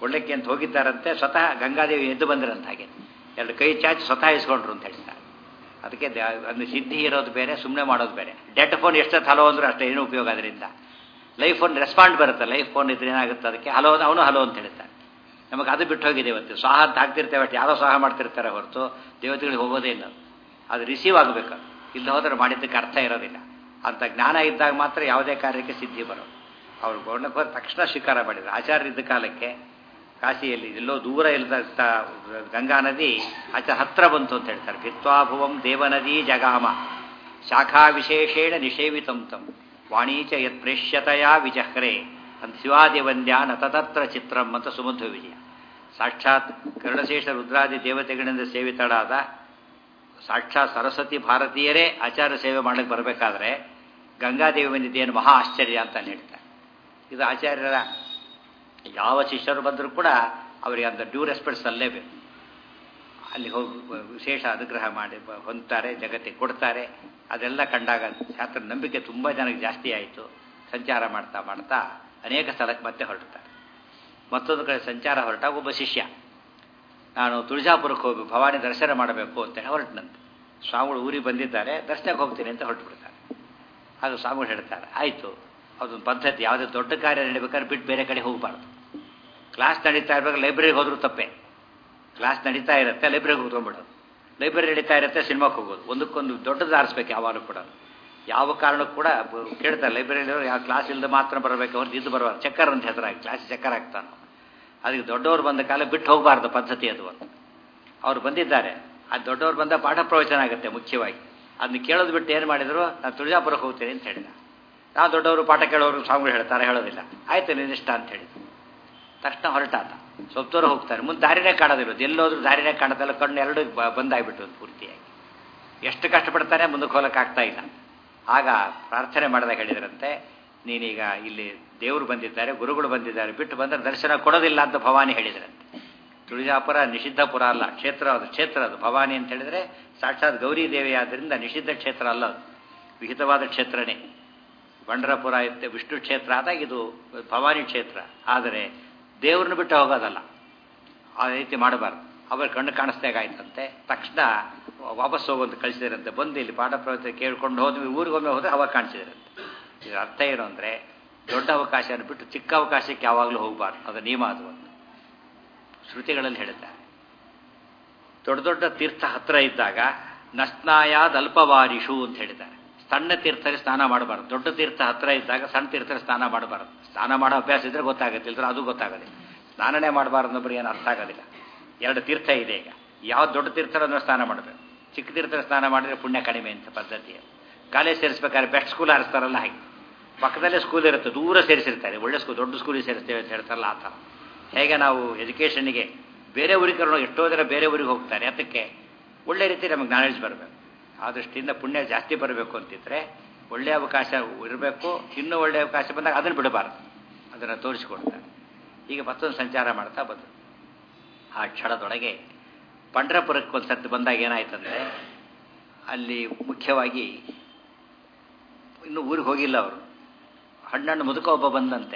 ಕೊಳ್ಳಕ್ಕೆ ಅಂತ ಹೋಗಿದ್ದಾರಂತೆ ಸ್ವತಃ ಗಂಗಾದೇವಿ ಎದ್ದು ಬಂದ್ರಂತ ಹಾಗೆ ಎರಡು ಕೈ ಚಾಚಿ ಸ್ವತಃ ಇಸ್ಕೊಂಡ್ರು ಅಂತ ಹೇಳ್ತಾರೆ ಅದಕ್ಕೆ ಅದು ಸಿದ್ಧಿ ಇರೋದು ಬೇರೆ ಸುಮ್ಮನೆ ಮಾಡೋದು ಬೇರೆ ಡೆಡ್ ಫೋನ್ ಎಷ್ಟೊತ್ತು ಹಲೋ ಅಂದ್ರೆ ಅಷ್ಟೇ ಏನು ಉಪಯೋಗ ಅದರಿಂದ ಲೈಫ್ ಫೋನ್ ರೆಸ್ಪಾಂಡ್ ಬರುತ್ತೆ ಲೈಫ್ ಫೋನ್ ಇದ್ರೆ ಏನಾಗುತ್ತೆ ಅದಕ್ಕೆ ಹಲೋ ಅವನು ಹಲೋ ಅಂತ ಹೇಳ್ತಾನೆ ನಮಗೆ ಅದು ಬಿಟ್ಟು ಹೋಗಿದೆ ಇವತ್ತು ಸ್ವಾಹ ಅಂತ ಹಾಕ್ತಿರ್ತೇವೆ ಅಷ್ಟು ಯಾರೋ ಸ್ವಾಹ ಮಾಡ್ತಿರ್ತಾರೆ ಹೊರತು ದೇವತೆಗಳಿಗೆ ಹೋಗೋದೇ ಇಲ್ಲ ಅದು ರಿಸೀವ್ ಆಗಬೇಕು ಇಲ್ಲ ಹೋದ್ರೆ ಮಾಡಿದ್ದಕ್ಕೆ ಅರ್ಥ ಇರೋದಿಲ್ಲ ಅಂತ ಜ್ಞಾನ ಇದ್ದಾಗ ಮಾತ್ರ ಯಾವುದೇ ಕಾರ್ಯಕ್ಕೆ ಸಿದ್ಧಿ ಬರೋದು ಅವರು ಗೋರ್ಣಕ್ಕೆ ಹೋದ ತಕ್ಷಣ ಸ್ವೀಕಾರ ಮಾಡಿದ್ರು ಆಚಾರ್ಯರಿದ್ದ ಕಾಲಕ್ಕೆ ಕಾಶಿಯಲ್ಲಿ ಎಲ್ಲೋ ದೂರ ಇಲ್ಲದ ಗಂಗಾ ನದಿ ಆಚೆ ಹತ್ರ ಬಂತು ಅಂತ ಹೇಳ್ತಾರೆ ಭಿತ್ವಾಭುವಂ ದೇವನದಿ ಜಗಾಮ ಶಾಖಾ ವಿಶೇಷೇಣ ನಿಷೇವಿತಂ ತಂ ವಾಣೀಚ ಯತ್ ಪ್ರೇಷ್ಯತೆಯ ವಿಜಹ್ರೆ ಅಂತ ಶಿವಾದಿವಂದ್ಯ ನತತತ್ರ ಚಿತ್ರಂ ಅಂತ ಸುಮಧ್ವ ವಿಜಯ ಸಾಕ್ಷಾತ್ ಕರುಣಶೇಷ ರುದ್ರಾದಿ ದೇವತೆಗಳಿಂದ ಸೇವಿತಳಾದ ಸಾಕ್ಷಾತ್ ಸರಸ್ವತಿ ಭಾರತೀಯರೇ ಆಚಾರ ಸೇವೆ ಮಾಡಕ್ಕೆ ಬರಬೇಕಾದ್ರೆ ಗಂಗಾದೇವಿ ಬಂದಿದ್ದೇನು ಮಹಾ ಆಶ್ಚರ್ಯ ಅಂತ ಹೇಳ್ತಾರೆ ಇದು ಆಚಾರ್ಯರ ಯಾವ ಶಿಷ್ಯರು ಬಂದರೂ ಕೂಡ ಅವರಿಗೆ ಅಂತ ಡ್ಯೂ ರೆಸ್ಪೆಕ್ಟ್ಸ್ ಅಲ್ಲೇಬೇಕು ಅಲ್ಲಿ ಹೋಗಿ ವಿಶೇಷ ಅನುಗ್ರಹ ಮಾಡಿ ಹೊಂದ್ತಾರೆ ಜಗತ್ತಿಗೆ ಕೊಡ್ತಾರೆ ಅದೆಲ್ಲ ಕಂಡಾಗ ಶಾಸ್ತ್ರ ನಂಬಿಕೆ ತುಂಬ ಜನಕ್ಕೆ ಜಾಸ್ತಿ ಆಯಿತು ಸಂಚಾರ ಮಾಡ್ತಾ ಮಾಡ್ತಾ ಅನೇಕ ಸ್ಥಳಕ್ಕೆ ಮತ್ತೆ ಹೊರಡ್ತಾರೆ ಮತ್ತೊಂದು ಕಡೆ ಸಂಚಾರ ಹೊರಟಾಗ ಒಬ್ಬ ಶಿಷ್ಯ ನಾನು ತುಳಜಾಪುರಕ್ಕೆ ಹೋಗಿ ಭವಾನಿ ದರ್ಶನ ಮಾಡಬೇಕು ಅಂತೇಳಿ ಹೊರಟಿನಂತೆ ಸ್ವಾಮಿಗಳು ಊರಿಗೆ ಬಂದಿದ್ದಾರೆ ದರ್ಶನಕ್ಕೆ ಹೋಗ್ತೀನಿ ಅಂತ ಹೊರಟು ಬಿಡ್ತಾರೆ ಆಗ ಸ್ವಾಮಿಗಳು ಹೇಳ್ತಾರೆ ಆಯಿತು ಅದೊಂದು ಪದ್ಧತಿ ಯಾವುದೇ ದೊಡ್ಡ ಕಾರ್ಯ ನಡಿಬೇಕಾದ್ರೆ ಬಿಟ್ಟು ಬೇರೆ ಕಡೆ ಹೋಗಬಾರ್ದು ಕ್ಲಾಸ್ ನಡೀತಾ ಇರ್ಬೇಕು ಲೈಬ್ರರಿಗೆ ಹೋದ್ರೂ ತಪ್ಪೇ ಕ್ಲಾಸ್ ನಡೀತಾ ಇರುತ್ತೆ ಲೈಬ್ರರಿಗೆ ಕೂತ್ಕೊಂಡ್ಬಿಡೋದು ಲೈಬ್ರರಿ ನಡೀತಾ ಇರುತ್ತೆ ಸಿನಿಮಾಕ್ಕೆ ಹೋಗೋದು ಒಂದಕ್ಕೊಂದು ದೊಡ್ಡದು ಆರಿಸ್ಬೇಕು ಯಾವಾಗಲೂ ಕೂಡ ಯಾವ ಕಾರಣಕ್ಕೂ ಕೂಡ ಕೇಳ್ತಾರೆ ಲೈಬ್ರರಿಯವರು ಯಾವ ಕ್ಲಾಸ್ ಇಲ್ಲದೆ ಮಾತ್ರ ಬರಬೇಕು ಅವ್ರದ್ದು ಇದು ಬರಬಾರ್ದು ಚಕ್ಕರ್ ಅಂತ ಹೆಸರಾಗಿ ಕ್ಲಾಸ್ ಚಕ್ಕರ್ ಆಗ್ತಾನೆ ಅದಕ್ಕೆ ದೊಡ್ಡವರು ಬಂದ ಕಾಲ ಬಿಟ್ಟು ಹೋಗಬಾರ್ದು ಪದ್ಧತಿ ಅದು ಒಂದು ಅವ್ರು ಬಂದಿದ್ದಾರೆ ಆ ದೊಡ್ಡವ್ರು ಬಂದ ಪಾಠ ಪ್ರವಚನ ಆಗುತ್ತೆ ಮುಖ್ಯವಾಗಿ ಅದನ್ನ ಕೇಳೋದು ಬಿಟ್ಟು ಏನು ಮಾಡಿದ್ರು ನಾನು ತುಳಜಾಪುರಕ್ಕೆ ಹೋಗ್ತೀನಿ ಅಂತ ಹೇಳಿದ ನಾವು ದೊಡ್ಡವರು ಪಾಠ ಕೇಳೋರು ಸ್ವಾಮಿಗಳು ಹೇಳ್ತಾರೆ ಹೇಳೋದಿಲ್ಲ ಆಯ್ತು ನಿನ್ನಿಷ್ಟ ಅಂತ ಹೇಳಿ ತಕ್ಷಣ ಹೊರಟಾತ ಸ್ವಲ್ಪ ದೂರ ಹೋಗ್ತಾರೆ ಮುಂದೆ ದಾರಿನೇ ಕಾಣೋದಿಲ್ಲ ಎಲ್ಲೋದ್ರೂ ದಾರಿನೇ ಕಾಣೋದಿಲ್ಲ ಕಣ್ಣು ಎರಡು ಬಂದಾಗ್ಬಿಟ್ಟು ಪೂರ್ತಿಯಾಗಿ ಎಷ್ಟು ಕಷ್ಟಪಡ್ತಾನೆ ಮುಂದಕ್ಕೆ ಹೋಗಕ್ಕೆ ಆಗ್ತಾ ಇಲ್ಲ ಆಗ ಪ್ರಾರ್ಥನೆ ಮಾಡಿದಾಗ ಹೇಳಿದ್ರಂತೆ ನೀನೀಗ ಇಲ್ಲಿ ದೇವರು ಬಂದಿದ್ದಾರೆ ಗುರುಗಳು ಬಂದಿದ್ದಾರೆ ಬಿಟ್ಟು ಬಂದರೆ ದರ್ಶನ ಕೊಡೋದಿಲ್ಲ ಅಂತ ಭವಾನಿ ಹೇಳಿದ್ರಂತೆ ತುಳಜಾಪುರ ನಿಷಿದ್ಧ ಪುರ ಅಲ್ಲ ಕ್ಷೇತ್ರ ಅದು ಕ್ಷೇತ್ರ ಅದು ಭವಾನಿ ಅಂತ ಹೇಳಿದ್ರೆ ಸಾಕ್ಷಾತ್ ಗೌರಿ ದೇವಿ ಆದ್ದರಿಂದ ನಿಷಿದ್ಧ ಕ್ಷೇತ್ರ ಅಲ್ಲ ಅದು ವಿಹಿತವಾದ ಕ್ಷೇತ್ರನೇ ಬಂಡರಪುರ ಇರುತ್ತೆ ವಿಷ್ಣು ಕ್ಷೇತ್ರ ಆದಾಗ ಇದು ಭವಾನಿ ಕ್ಷೇತ್ರ ಆದರೆ ದೇವ್ರನ್ನ ಬಿಟ್ಟು ಹೋಗೋದಲ್ಲ ಆ ರೀತಿ ಮಾಡಬಾರ್ದು ಅವ್ರ ಕಣ್ಣು ಕಾಣಿಸ್ದಾಗಾಯ್ತಂತೆ ತಕ್ಷಣ ವಾಪಸ್ ಹೋಗೋದು ಕಳಿಸಿದ್ರಂತೆ ಬಂದು ಇಲ್ಲಿ ಪಾಠ ಪ್ರವಚನ ಕೇಳ್ಕೊಂಡು ಹೋದ್ವಿ ಊರಿಗೊಮ್ಮೆ ಹೋದ್ರೆ ಅವಾಗ ಕಾಣಿಸಿದ್ರಂತೆ ಇದರ ಅರ್ಥ ಏನು ಅಂದರೆ ದೊಡ್ಡ ಅವಕಾಶನ ಬಿಟ್ಟು ಚಿಕ್ಕ ಅವಕಾಶಕ್ಕೆ ಯಾವಾಗಲೂ ಹೋಗಬಾರ್ದು ಅದು ನಿಯಮ ಅದು ಒಂದು ಶ್ರುತಿಗಳಲ್ಲಿ ಹೇಳ್ತಾರೆ ದೊಡ್ಡ ದೊಡ್ಡ ತೀರ್ಥ ಹತ್ರ ಇದ್ದಾಗ ನಸ್ನಾಯಾದ್ ಅಲ್ಪವಾರಿಷು ಅಂತ ಹೇಳಿದ್ದಾರೆ ಸಣ್ಣ ತೀರ್ಥದಲ್ಲಿ ಸ್ನಾನ ಮಾಡಬಾರ್ದು ದೊಡ್ಡ ತೀರ್ಥ ಹತ್ರ ಇದ್ದಾಗ ಸಣ್ಣ ತೀರ್ಥದಲ್ಲಿ ಸ್ನಾನ ಮಾಡಬಾರ್ದು ಸ್ನಾನ ಮಾಡೋ ಅಭ್ಯಾಸ ಇದ್ರೆ ಗೊತ್ತಾಗುತ್ತೆ ಇಲ್ದ್ರೆ ಅದು ಗೊತ್ತಾಗೋದಿಲ್ಲ ಸ್ನಾನನೇ ಮಾಡಬಾರ್ದು ಒಬ್ಬರಿಗೆ ಏನು ಅರ್ಥ ಆಗೋದಿಲ್ಲ ಎರಡು ತೀರ್ಥ ಇದೆ ಈಗ ಯಾವ ದೊಡ್ಡ ತೀರ್ಥರ ಸ್ನಾನ ಮಾಡಬೇಕು ಚಿಕ್ಕ ತೀರ್ಥದ ಸ್ನಾನ ಮಾಡಿದ್ರೆ ಪುಣ್ಯ ಕಡಿಮೆ ಅಂತ ಪದ್ಧತಿ ಕಾಲೇಜ್ ಸೇರಿಸ್ಬೇಕಾದ್ರೆ ಬೆಸ್ಟ್ ಸ್ಕೂಲ್ ಹಾರಿಸ್ತಾರಲ್ಲ ಹಾಗೆ ಪಕ್ಕದಲ್ಲೇ ಸ್ಕೂಲ್ ಇರುತ್ತೆ ದೂರ ಸೇರಿಸಿರ್ತಾರೆ ಒಳ್ಳೆ ಸ್ಕೂಲ್ ದೊಡ್ಡ ಸ್ಕೂಲಿಗೆ ಸೇರಿಸ್ತೇವೆ ಅಂತ ಹೇಳ್ತಾರಲ್ಲ ಆ ಥರ ಹೇಗೆ ನಾವು ಎಜುಕೇಷನ್ಗೆ ಬೇರೆ ಊರಿಗೆ ಕರ್ಕೊಂಡು ಎಷ್ಟೋ ಜನ ಬೇರೆ ಊರಿಗೆ ಹೋಗ್ತಾರೆ ಅದಕ್ಕೆ ಒಳ್ಳೆ ರೀತಿ ನಮಗೆ ನಾಲೆಡ್ಜ್ ಬರಬೇಕು ಆ ದೃಷ್ಟಿಯಿಂದ ಪುಣ್ಯ ಜಾಸ್ತಿ ಬರಬೇಕು ಅಂತಿದ್ರೆ ಒಳ್ಳೆಯ ಅವಕಾಶ ಇರಬೇಕು ಇನ್ನೂ ಒಳ್ಳೆಯ ಅವಕಾಶ ಬಂದಾಗ ಅದನ್ನು ಬಿಡಬಾರ್ದು ಅದನ್ನು ತೋರಿಸಿಕೊಡ್ತಾರೆ ಈಗ ಮತ್ತೊಂದು ಸಂಚಾರ ಮಾಡ್ತಾ ಬಂದರು ಆ ಕ್ಷಣದೊಳಗೆ ಪಂಡ್ರಪುರಕ್ಕೆ ಒಂದು ಸರ್ತಿ ಬಂದಾಗ ಏನಾಯ್ತಂದರೆ ಅಲ್ಲಿ ಮುಖ್ಯವಾಗಿ ಇನ್ನೂ ಊರಿಗೆ ಹೋಗಿಲ್ಲ ಅವರು ಹಣ್ಣಣ್ಣು ಮುದುಕ ಒಬ್ಬ ಬಂದಂತೆ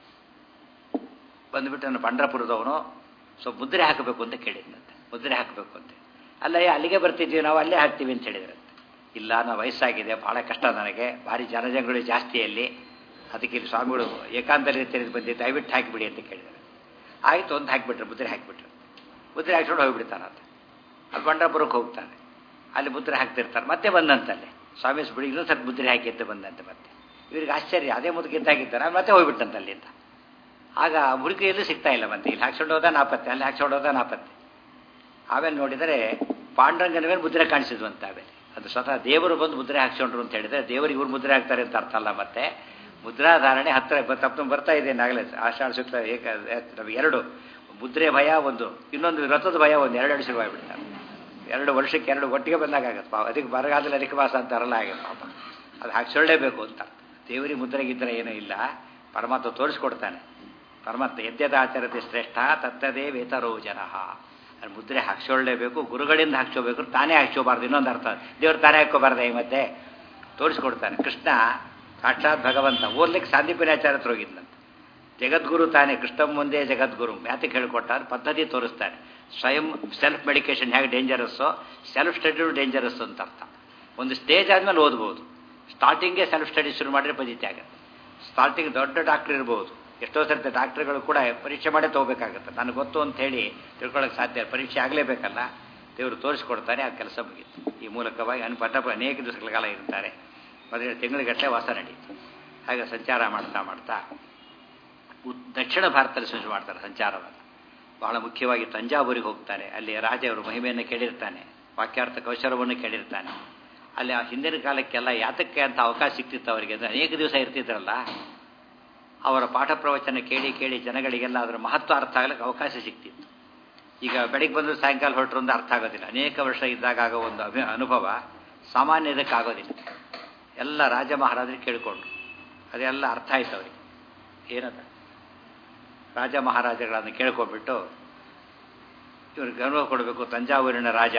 ಬಂದುಬಿಟ್ಟು ನಾನು ಪಂಡ್ರಪುರದವನು ಸ್ವಲ್ಪ ಮುದ್ರೆ ಹಾಕಬೇಕು ಅಂತ ಕೇಳಿದ್ನಂತೆ ಮುದ್ರೆ ಹಾಕಬೇಕು ಅಂತ ಅಲ್ಲ ಅಲ್ಲಿಗೆ ಬರ್ತಿದ್ವಿ ನಾವು ಅಲ್ಲೇ ಹಾಕ್ತೀವಿ ಅಂತ ಹೇಳಿದ್ರಂತೆ ಇಲ್ಲ ನಾವು ವಯಸ್ಸಾಗಿದೆ ಭಾಳ ಕಷ್ಟ ನನಗೆ ಭಾರಿ ಜನಜಂಗುಳಿ ಜಾಸ್ತಿ ಅಲ್ಲಿ ಅದಕ್ಕೆ ಇಲ್ಲಿ ಸ್ವಾಮಿಗಳು ಏಕಾಂತ ರೀತಿಯಲ್ಲಿ ಬಂದು ದಯವಿಟ್ಟು ಹಾಕಿಬಿಡಿ ಅಂತ ಕೇಳಿದ್ದಾರೆ ಆಯಿತು ಒಂದು ಹಾಕಿಬಿಟ್ರು ಮುದ್ರೆ ಹಾಕಿಬಿಟ್ರು ಮುದ್ರೆ ಹಾಕ್ಕೊಂಡು ಹೋಗಿಬಿಡ್ತಾನೆ ಅಂತ ಅಲ್ಲಿ ಪಂಡ್ರಪುರಕ್ಕೆ ಹೋಗ್ತಾನೆ ಅಲ್ಲಿ ಮುದ್ರೆ ಹಾಕ್ತಿರ್ತಾರೆ ಮತ್ತೆ ಬಂದಂತಲ್ಲಿ ಸ್ವಾಮಿ ಬಿಡಿ ಇನ್ನೊಂದು ಸ್ವಲ್ಪ ಮುದ್ರೆ ಹಾಕಿ ಅಂತ ಬಂದಂತೆ ಮತ್ತೆ ಇವ್ರಿಗೆ ಆಶ್ಚರ್ಯ ಅದೇ ಮುದುಕಿದ್ದಾಗಿದ್ದಾರೆ ಮತ್ತೆ ಹೋಗ್ಬಿಟ್ಟಂತ ಅಲ್ಲಿಂದ ಆಗ ಹುಡುಕಿ ಎಲ್ಲೂ ಸಿಗ್ತಾ ಇಲ್ಲ ಮತ್ತೆ ಇಲ್ಲಿ ಹಾಕ್ಸ್ಕೊಂಡು ಹೋದ ನಾಪತ್ತೆ ಅಲ್ಲಿ ಹಾಕ್ಸ್ಕೊಂಡು ಹೋದ ನಾಪತ್ತೆ ಆಮೇಲೆ ನೋಡಿದರೆ ಪಾಂಡುರಂಗನ ಮೇಲೆ ಮುದ್ರೆ ಕಾಣಿಸಿದ್ವಂತೆ ಆಮೇಲೆ ಅದು ಸ್ವತಃ ದೇವರು ಬಂದು ಮುದ್ರೆ ಹಾಕ್ಸ್ಕೊಂಡ್ರು ಅಂತ ಹೇಳಿದ್ರೆ ದೇವರಿಗೆ ಇವ್ರು ಮುದ್ರೆ ಹಾಕ್ತಾರೆ ಅಂತ ಅರ್ಥ ಅಲ್ಲ ಮತ್ತೆ ಮುದ್ರಾಧಾರಣೆ ಹತ್ತಿರ ತಪ್ಪು ಬರ್ತಾ ಇದೆ ನಾಗಲೇ ಆಷಾಢ ಶುಕ್ಲ ಏಕ ನಮಗೆ ಎರಡು ಮುದ್ರೆ ಭಯ ಒಂದು ಇನ್ನೊಂದು ರಥದ ಭಯ ಒಂದು ಎರಡೆರಡು ಶುರು ಆಗಿಬಿಡ್ತಾರೆ ಎರಡು ವರ್ಷಕ್ಕೆ ಎರಡು ಒಟ್ಟಿಗೆ ಬಂದಾಗತ್ತೆ ಪಾಪ ಅದಕ್ಕೆ ಬರಗಾದಲ್ಲಿ ಅದಕ್ಕೆ ವಾಸ ಅಂತಾರಲ್ಲ ಆಗುತ್ತೆ ಪಾಪ ಅದು ಹಾಕ್ಸೊಳ್ಳೇಬೇಕು ಅಂತ ದೇವರಿಗೆ ಮುದ್ರೆಗಿದ್ದರೆ ಏನೂ ಇಲ್ಲ ಪರಮಾತ್ಮ ತೋರಿಸ್ಕೊಡ್ತಾನೆ ಪರಮಾತ್ಮ ಯದ್ಯದ ಆಚರತೆ ಶ್ರೇಷ್ಠ ತತ್ತದೇ ವೇತರೋ ಜನ ಅಲ್ಲಿ ಮುದ್ರೆ ಹಾಕ್ಸೊಳ್ಳೇಬೇಕು ಗುರುಗಳಿಂದ ಹಾಕ್ಸೋಬೇಕು ತಾನೇ ಹಾಕ್ಸೋಬಾರ್ದು ಇನ್ನೊಂದು ಅರ್ಥ ದೇವ್ರು ತಾನೇ ಹಾಕ್ಕೋಬಾರ್ದು ಈ ಮಧ್ಯೆ ತೋರಿಸ್ಕೊಡ್ತಾನೆ ಕೃಷ್ಣ ಸಾಕ್ಷಾತ್ ಭಗವಂತ ಓದ್ಲಿಕ್ಕೆ ಸಾಂದೀಪನಾಚಾರ್ಯ ಹತ್ರ ಹೋಗಿದ್ನಂತೆ ಜಗದ್ಗುರು ತಾನೇ ಕೃಷ್ಣ ಮುಂದೆ ಜಗದ್ಗುರು ಯಾತಕ್ಕೆ ಹೇಳಿಕೊಟ್ಟ ಪದ್ಧತಿ ತೋರಿಸ್ತಾರೆ ಸ್ವಯಂ ಸೆಲ್ಫ್ ಮೆಡಿಕೇಶನ್ ಹೇಗೆ ಡೇಂಜರಸ್ಸೋ ಸೆಲ್ಫ್ ಸ್ಟಡಿ ಡೇಂಜರಸ್ ಅಂತ ಅರ್ಥ ಒಂದು ಸ್ಟೇಜ್ ಆದಮೇಲೆ ಓದ್ಬೋದು ಸ್ಟಾರ್ಟಿಂಗೇ ಸೆಲ್ಫ್ ಸ್ಟಡಿ ಶುರು ಮಾಡಿದ್ರೆ ಪದ್ಧತಿ ಆಗುತ್ತೆ ಸ್ಟಾರ್ಟಿಂಗ್ ದೊಡ್ಡ ಡಾಕ್ಟರ್ ಇರ್ಬೋದು ಎಷ್ಟೋ ಸರ್ತಿ ಡಾಕ್ಟರ್ಗಳು ಕೂಡ ಪರೀಕ್ಷೆ ಮಾಡೇ ತೊಗೋಬೇಕಾಗುತ್ತೆ ನನಗೆ ಗೊತ್ತು ಅಂತ ಹೇಳಿ ತಿಳ್ಕೊಳ್ಳೋಕೆ ಸಾಧ್ಯ ಪರೀಕ್ಷೆ ಆಗಲೇಬೇಕಲ್ಲ ದೇವರು ತೋರಿಸ್ಕೊಡ್ತಾರೆ ಆ ಕೆಲಸ ಮುಗೀತು ಈ ಮೂಲಕವಾಗಿ ಅನ್ ಪಟ್ಟ ಅನೇಕ ದಿವಸಗಳ ಕಾಲ ಇರ್ತಾರೆ ಮೊದಲೇ ತಿಂಗಳಿಗಟ್ಟಲೆ ವಾಸ ನಡೀತು ಹಾಗೆ ಸಂಚಾರ ಮಾಡ್ತಾ ಮಾಡ್ತಾ ದಕ್ಷಿಣ ಭಾರತದಲ್ಲಿ ಶುರು ಮಾಡ್ತಾರೆ ಸಂಚಾರವನ್ನು ಬಹಳ ಮುಖ್ಯವಾಗಿ ತಂಜಾವೂರಿಗೆ ಹೋಗ್ತಾರೆ ಅಲ್ಲಿ ರಾಜೆಯವರು ಮಹಿಮೆಯನ್ನು ಕೇಳಿರ್ತಾನೆ ವಾಕ್ಯಾರ್ಥ ಕೌಶಲವನ್ನು ಕೇಳಿರ್ತಾನೆ ಅಲ್ಲಿ ಆ ಹಿಂದಿನ ಕಾಲಕ್ಕೆಲ್ಲ ಯಾತಕ್ಕೆ ಅಂತ ಅವಕಾಶ ಸಿಕ್ತಿತ್ತು ಅವರಿಗೆ ಅಂದರೆ ಅನೇಕ ದಿವಸ ಇರ್ತಿದ್ರಲ್ಲ ಅವರ ಪಾಠ ಪ್ರವಚನ ಕೇಳಿ ಕೇಳಿ ಜನಗಳಿಗೆಲ್ಲ ಅದರ ಮಹತ್ವ ಅರ್ಥ ಆಗಲಿಕ್ಕೆ ಅವಕಾಶ ಸಿಕ್ತಿತ್ತು ಈಗ ಬೆಳಿಗ್ಗೆ ಬಂದು ಸಾಯಂಕಾಲ ಹೊರಟರು ಅಂತ ಅರ್ಥ ಆಗೋದಿಲ್ಲ ಅನೇಕ ವರ್ಷ ಇದ್ದಾಗ ಆಗೋ ಒಂದು ಅಭಿ ಅನುಭವ ಸಾಮಾನ್ಯ ಇದಕ್ಕೆ ಆಗೋದಿಲ್ಲ ಎಲ್ಲ ರಾಜ ಮಹಾರಾಜರಿಗೆ ಕೇಳಿಕೊಂಡ್ರು ಅದೆಲ್ಲ ಅರ್ಥ ಆಯ್ತು ಅವರಿಗೆ ಏನದ ರಾಜ ಮಹಾರಾಜಗಳನ್ನು ಕೇಳ್ಕೊಂಡ್ಬಿಟ್ಟು ಇವ್ರಿಗೆ ಅನುಭವ ಕೊಡಬೇಕು ತಂಜಾವೂರಿನ ರಾಜ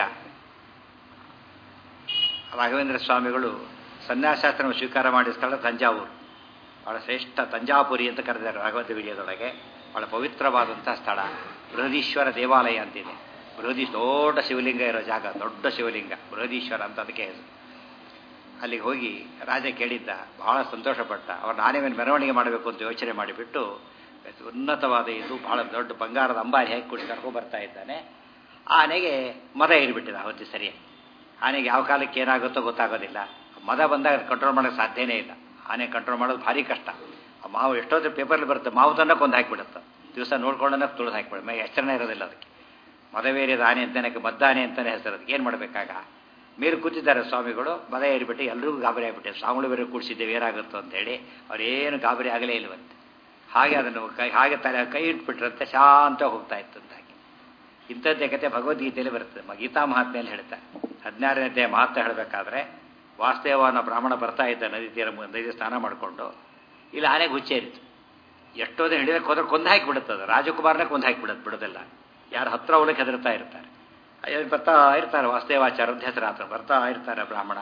ರಾಘವೇಂದ್ರ ಸ್ವಾಮಿಗಳು ಸನ್ಯಾಸಾಸ್ತ್ರವನ್ನು ಸ್ವೀಕಾರ ಮಾಡಿದ ಸ್ಥಳ ತಂಜಾವೂರು ಬಹಳ ಶ್ರೇಷ್ಠ ತಂಜಾಪುರಿ ಅಂತ ಕರೆದಿದ್ದಾರೆ ರಾಘವೇಂದ್ರ ವಿಡಿಯೋದೊಳಗೆ ಬಹಳ ಪವಿತ್ರವಾದಂಥ ಸ್ಥಳ ಬೃಹದೀಶ್ವರ ದೇವಾಲಯ ಅಂತಿದೆ ಬೃಹದೀಶ್ ದೊಡ್ಡ ಶಿವಲಿಂಗ ಇರೋ ಜಾಗ ದೊಡ್ಡ ಶಿವಲಿಂಗ ಬೃಹದೀಶ್ವರ ಅಂತ ಅದಕ್ಕೆ ಹೆಸರು ಅಲ್ಲಿಗೆ ಹೋಗಿ ರಾಜ ಕೇಳಿದ್ದ ಬಹಳ ಸಂತೋಷಪಟ್ಟ ಅವ್ರು ನಾನೇ ಮೇಲೆ ಮೆರವಣಿಗೆ ಮಾಡಬೇಕು ಅಂತ ಯೋಚನೆ ಮಾಡಿಬಿಟ್ಟು ಉನ್ನತವಾದ ಇದು ಬಹಳ ದೊಡ್ಡ ಬಂಗಾರದ ಅಂಬಾರಿ ಹೇಗೆ ಕುಡಿ ಕರ್ಕೊಂಡು ಬರ್ತಾ ಇದ್ದಾನೆ ಆನೆಗೆ ಮದ ಏರಿಬಿಟ್ಟಿದೆ ಅವತ್ತಿ ಸರಿಯಾಗಿ ಆನೆಗೆ ಯಾವ ಕಾಲಕ್ಕೆ ಏನಾಗುತ್ತೋ ಗೊತ್ತಾಗೋದಿಲ್ಲ ಮದ ಬಂದಾಗ ಕಂಟ್ರೋಲ್ ಮಾಡೋಕ್ಕೆ ಸಾಧ್ಯನೇ ಇಲ್ಲ ಆನೆ ಕಂಟ್ರೋಲ್ ಮಾಡೋದು ಭಾರಿ ಕಷ್ಟ ಆ ಮಾವು ಎಷ್ಟೊಂದು ಪೇಪರ್ಲಿ ಬರುತ್ತೆ ಮಾವುದನ್ನ ಕೊಂದು ಹಾಕಿಬಿಡುತ್ತೆ ದಿವಸ ನೋಡ್ಕೊಂಡನ್ನ ತುಳಿದು ಹಾಕಿಬಿಡುತ್ತೆ ಮೈ ಎಚ್ಚರನೇ ಇರೋದಿಲ್ಲ ಅದಕ್ಕೆ ಮದವೇರಿದ ಆನೆ ಅಂತಾನೆ ಮದ್ದಾನೆ ಅಂತಾನೆ ಹೆಸರು ಅದಕ್ಕೆ ಏನು ಮಾಡಬೇಕಾಗ ಮೇಲೆ ಕೂತಿದ್ದಾರೆ ಸ್ವಾಮಿಗಳು ಮದ ಏರಿಬಿಟ್ಟು ಎಲ್ರಿಗೂ ಗಾಬರಿ ಆಗಿಬಿಟ್ಟೆ ಸ್ವಾಮಿಗಳು ಬೇರೆ ಕೂಡಿಸಿದ್ದೇವೆ ಏನಾಗುತ್ತೋ ಅಂತೇಳಿ ಅವ್ರೇನು ಗಾಬರಿ ಆಗಲೇ ಇಲ್ವಂತೆ ಹಾಗೆ ಅದನ್ನು ಕೈ ಹಾಗೆ ತಲೆ ಕೈ ಇಟ್ಬಿಟ್ರಂತೆ ಶಾಂತ ಹೋಗ್ತಾ ಇತ್ತು ಅಂತ ಹಾಗೆ ಇಂಥದ್ದೇ ಕತೆ ಭಗವದ್ಗೀತೆಯಲ್ಲಿ ಬರ್ತದೆ ಗೀತಾ ಮಹಾತ್ಮೆಯಲ್ಲಿ ಹೇಳ್ತಾರೆ ಹದಿನಾರನೇ ಅಧ್ಯಾಯ ಮಹತ್ವ ಹೇಳಬೇಕಾದ್ರೆ ವಾಸ್ತವನ ಬ್ರಾಹ್ಮಣ ಬರ್ತಾ ಇದ್ದ ನದಿ ತೀರ ನದಿ ಸ್ನಾನ ಮಾಡಿಕೊಂಡು ಇಲ್ಲಿ ಆನೆಗೆ ಹುಚ್ಚೇರಿತು ಎಷ್ಟೋದೇ ಹಿಡಿಯೋಕೆ ಹೋದ್ರೆ ಕೊಂದು ಹಾಕಿ ಬಿಡುತ್ತದೆ ರಾಜಕುಮಾರನೇ ಕೊಂದು ಹಾಕಿ ಬಿಡುತ್ತೆ ಬಿಡೋದಿಲ್ಲ ಯಾರು ಹತ್ರ ಹೋಗ್ಲಿಕ್ಕೆ ಹೆದರ್ತಾ ಇರ್ತಾರೆ ಅಯ್ಯೋ ಬರ್ತಾ ಇರ್ತಾರೆ ವಾಸ್ತವಾಚಾರ್ಯ ಹೆಸರು ಆತ ಬರ್ತಾ ಇರ್ತಾರೆ ಬ್ರಾಹ್ಮಣ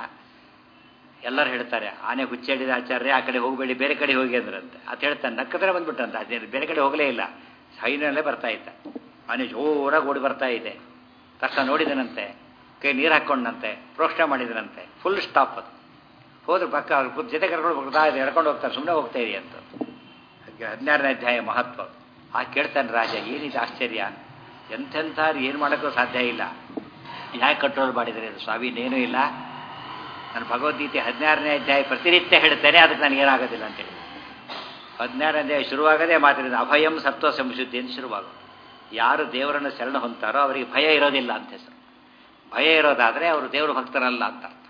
ಎಲ್ಲರೂ ಹೇಳ್ತಾರೆ ಆನೆ ಹುಚ್ಚೇಡಿದ ಆಚಾರ್ಯ ಆ ಕಡೆ ಹೋಗಬೇಡಿ ಬೇರೆ ಕಡೆ ಹೋಗಿ ಅಂದ್ರಂತೆ ಅದು ಹೇಳ್ತಾನೆ ನಕ್ಕದ್ರೆ ಬಂದ್ಬಿಟ್ಟಂತ ಅದೇ ಬೇರೆ ಕಡೆ ಹೋಗಲೇ ಇಲ್ಲ ಸೈನಲ್ಲೇ ಬರ್ತಾ ಇದ್ದ ಆನೆ ಜೋರಾಗಿ ಓಡಿ ಬರ್ತಾ ಇದೆ ತಕ್ಷಣ ನೋಡಿದನಂತೆ ಕೈ ನೀರು ಹಾಕ್ಕೊಂಡಂತೆ ಪ್ರೋಕ್ಷಣೆ ಮಾಡಿದನಂತೆ ಫುಲ್ ಸ್ಟಾಪ್ ಅದು ಹೋದ್ರೆ ಪಕ್ಕ ಅವ್ರ ಜೊತೆ ಕರ್ಕೊಂಡು ಹೋಗ್ತಾ ಇದೆ ಎಳ್ಕೊಂಡು ಹೋಗ್ತಾರೆ ಸುಮ್ಮನೆ ಹೋಗ್ತಾ ಇದೆ ಅಂತ ಹದಿನಾರನೇ ಅಧ್ಯಾಯ ಮಹತ್ವ ಆ ಕೇಳ್ತಾನೆ ರಾಜ ಏನಿದೆ ಆಶ್ಚರ್ಯ ಎಂಥೆಂಥವ್ರು ಏನು ಮಾಡೋಕ್ಕೂ ಸಾಧ್ಯ ಇಲ್ಲ ಯಾಕೆ ಕಂಟ್ರೋಲ್ ಮಾಡಿದರೆ ಅದು ಸ್ವಾಮಿ ಇನ್ನೇನೂ ಇಲ್ಲ ನಾನು ಭಗವದ್ಗೀತೆ ಹದಿನಾರನೇ ಅಧ್ಯಾಯ ಪ್ರತಿನಿತ್ಯ ಹೇಳ್ತೇನೆ ಅದಕ್ಕೆ ನನಗೇನಾಗೋದಿಲ್ಲ ಅಂತೇಳಿ ಹದಿನಾರನೇ ಅಧ್ಯಾಯ ಶುರುವಾಗದೇ ಮಾತಿನಿಂದ ಅಭಯಂ ಸತ್ವ ಸಂಶುದ್ಧಿ ಅಂತ ಶುರುವಾಗೋದು ಯಾರು ದೇವರನ್ನು ಶರಣ ಹೊಂತಾರೋ ಅವರಿಗೆ ಭಯ ಇರೋದಿಲ್ಲ ಅಂತ ಹೆಸರು ಭಯ ಇರೋದಾದರೆ ಅವರು ದೇವರು ಭಕ್ತರಲ್ಲ ಅಂತ ಅರ್ಥ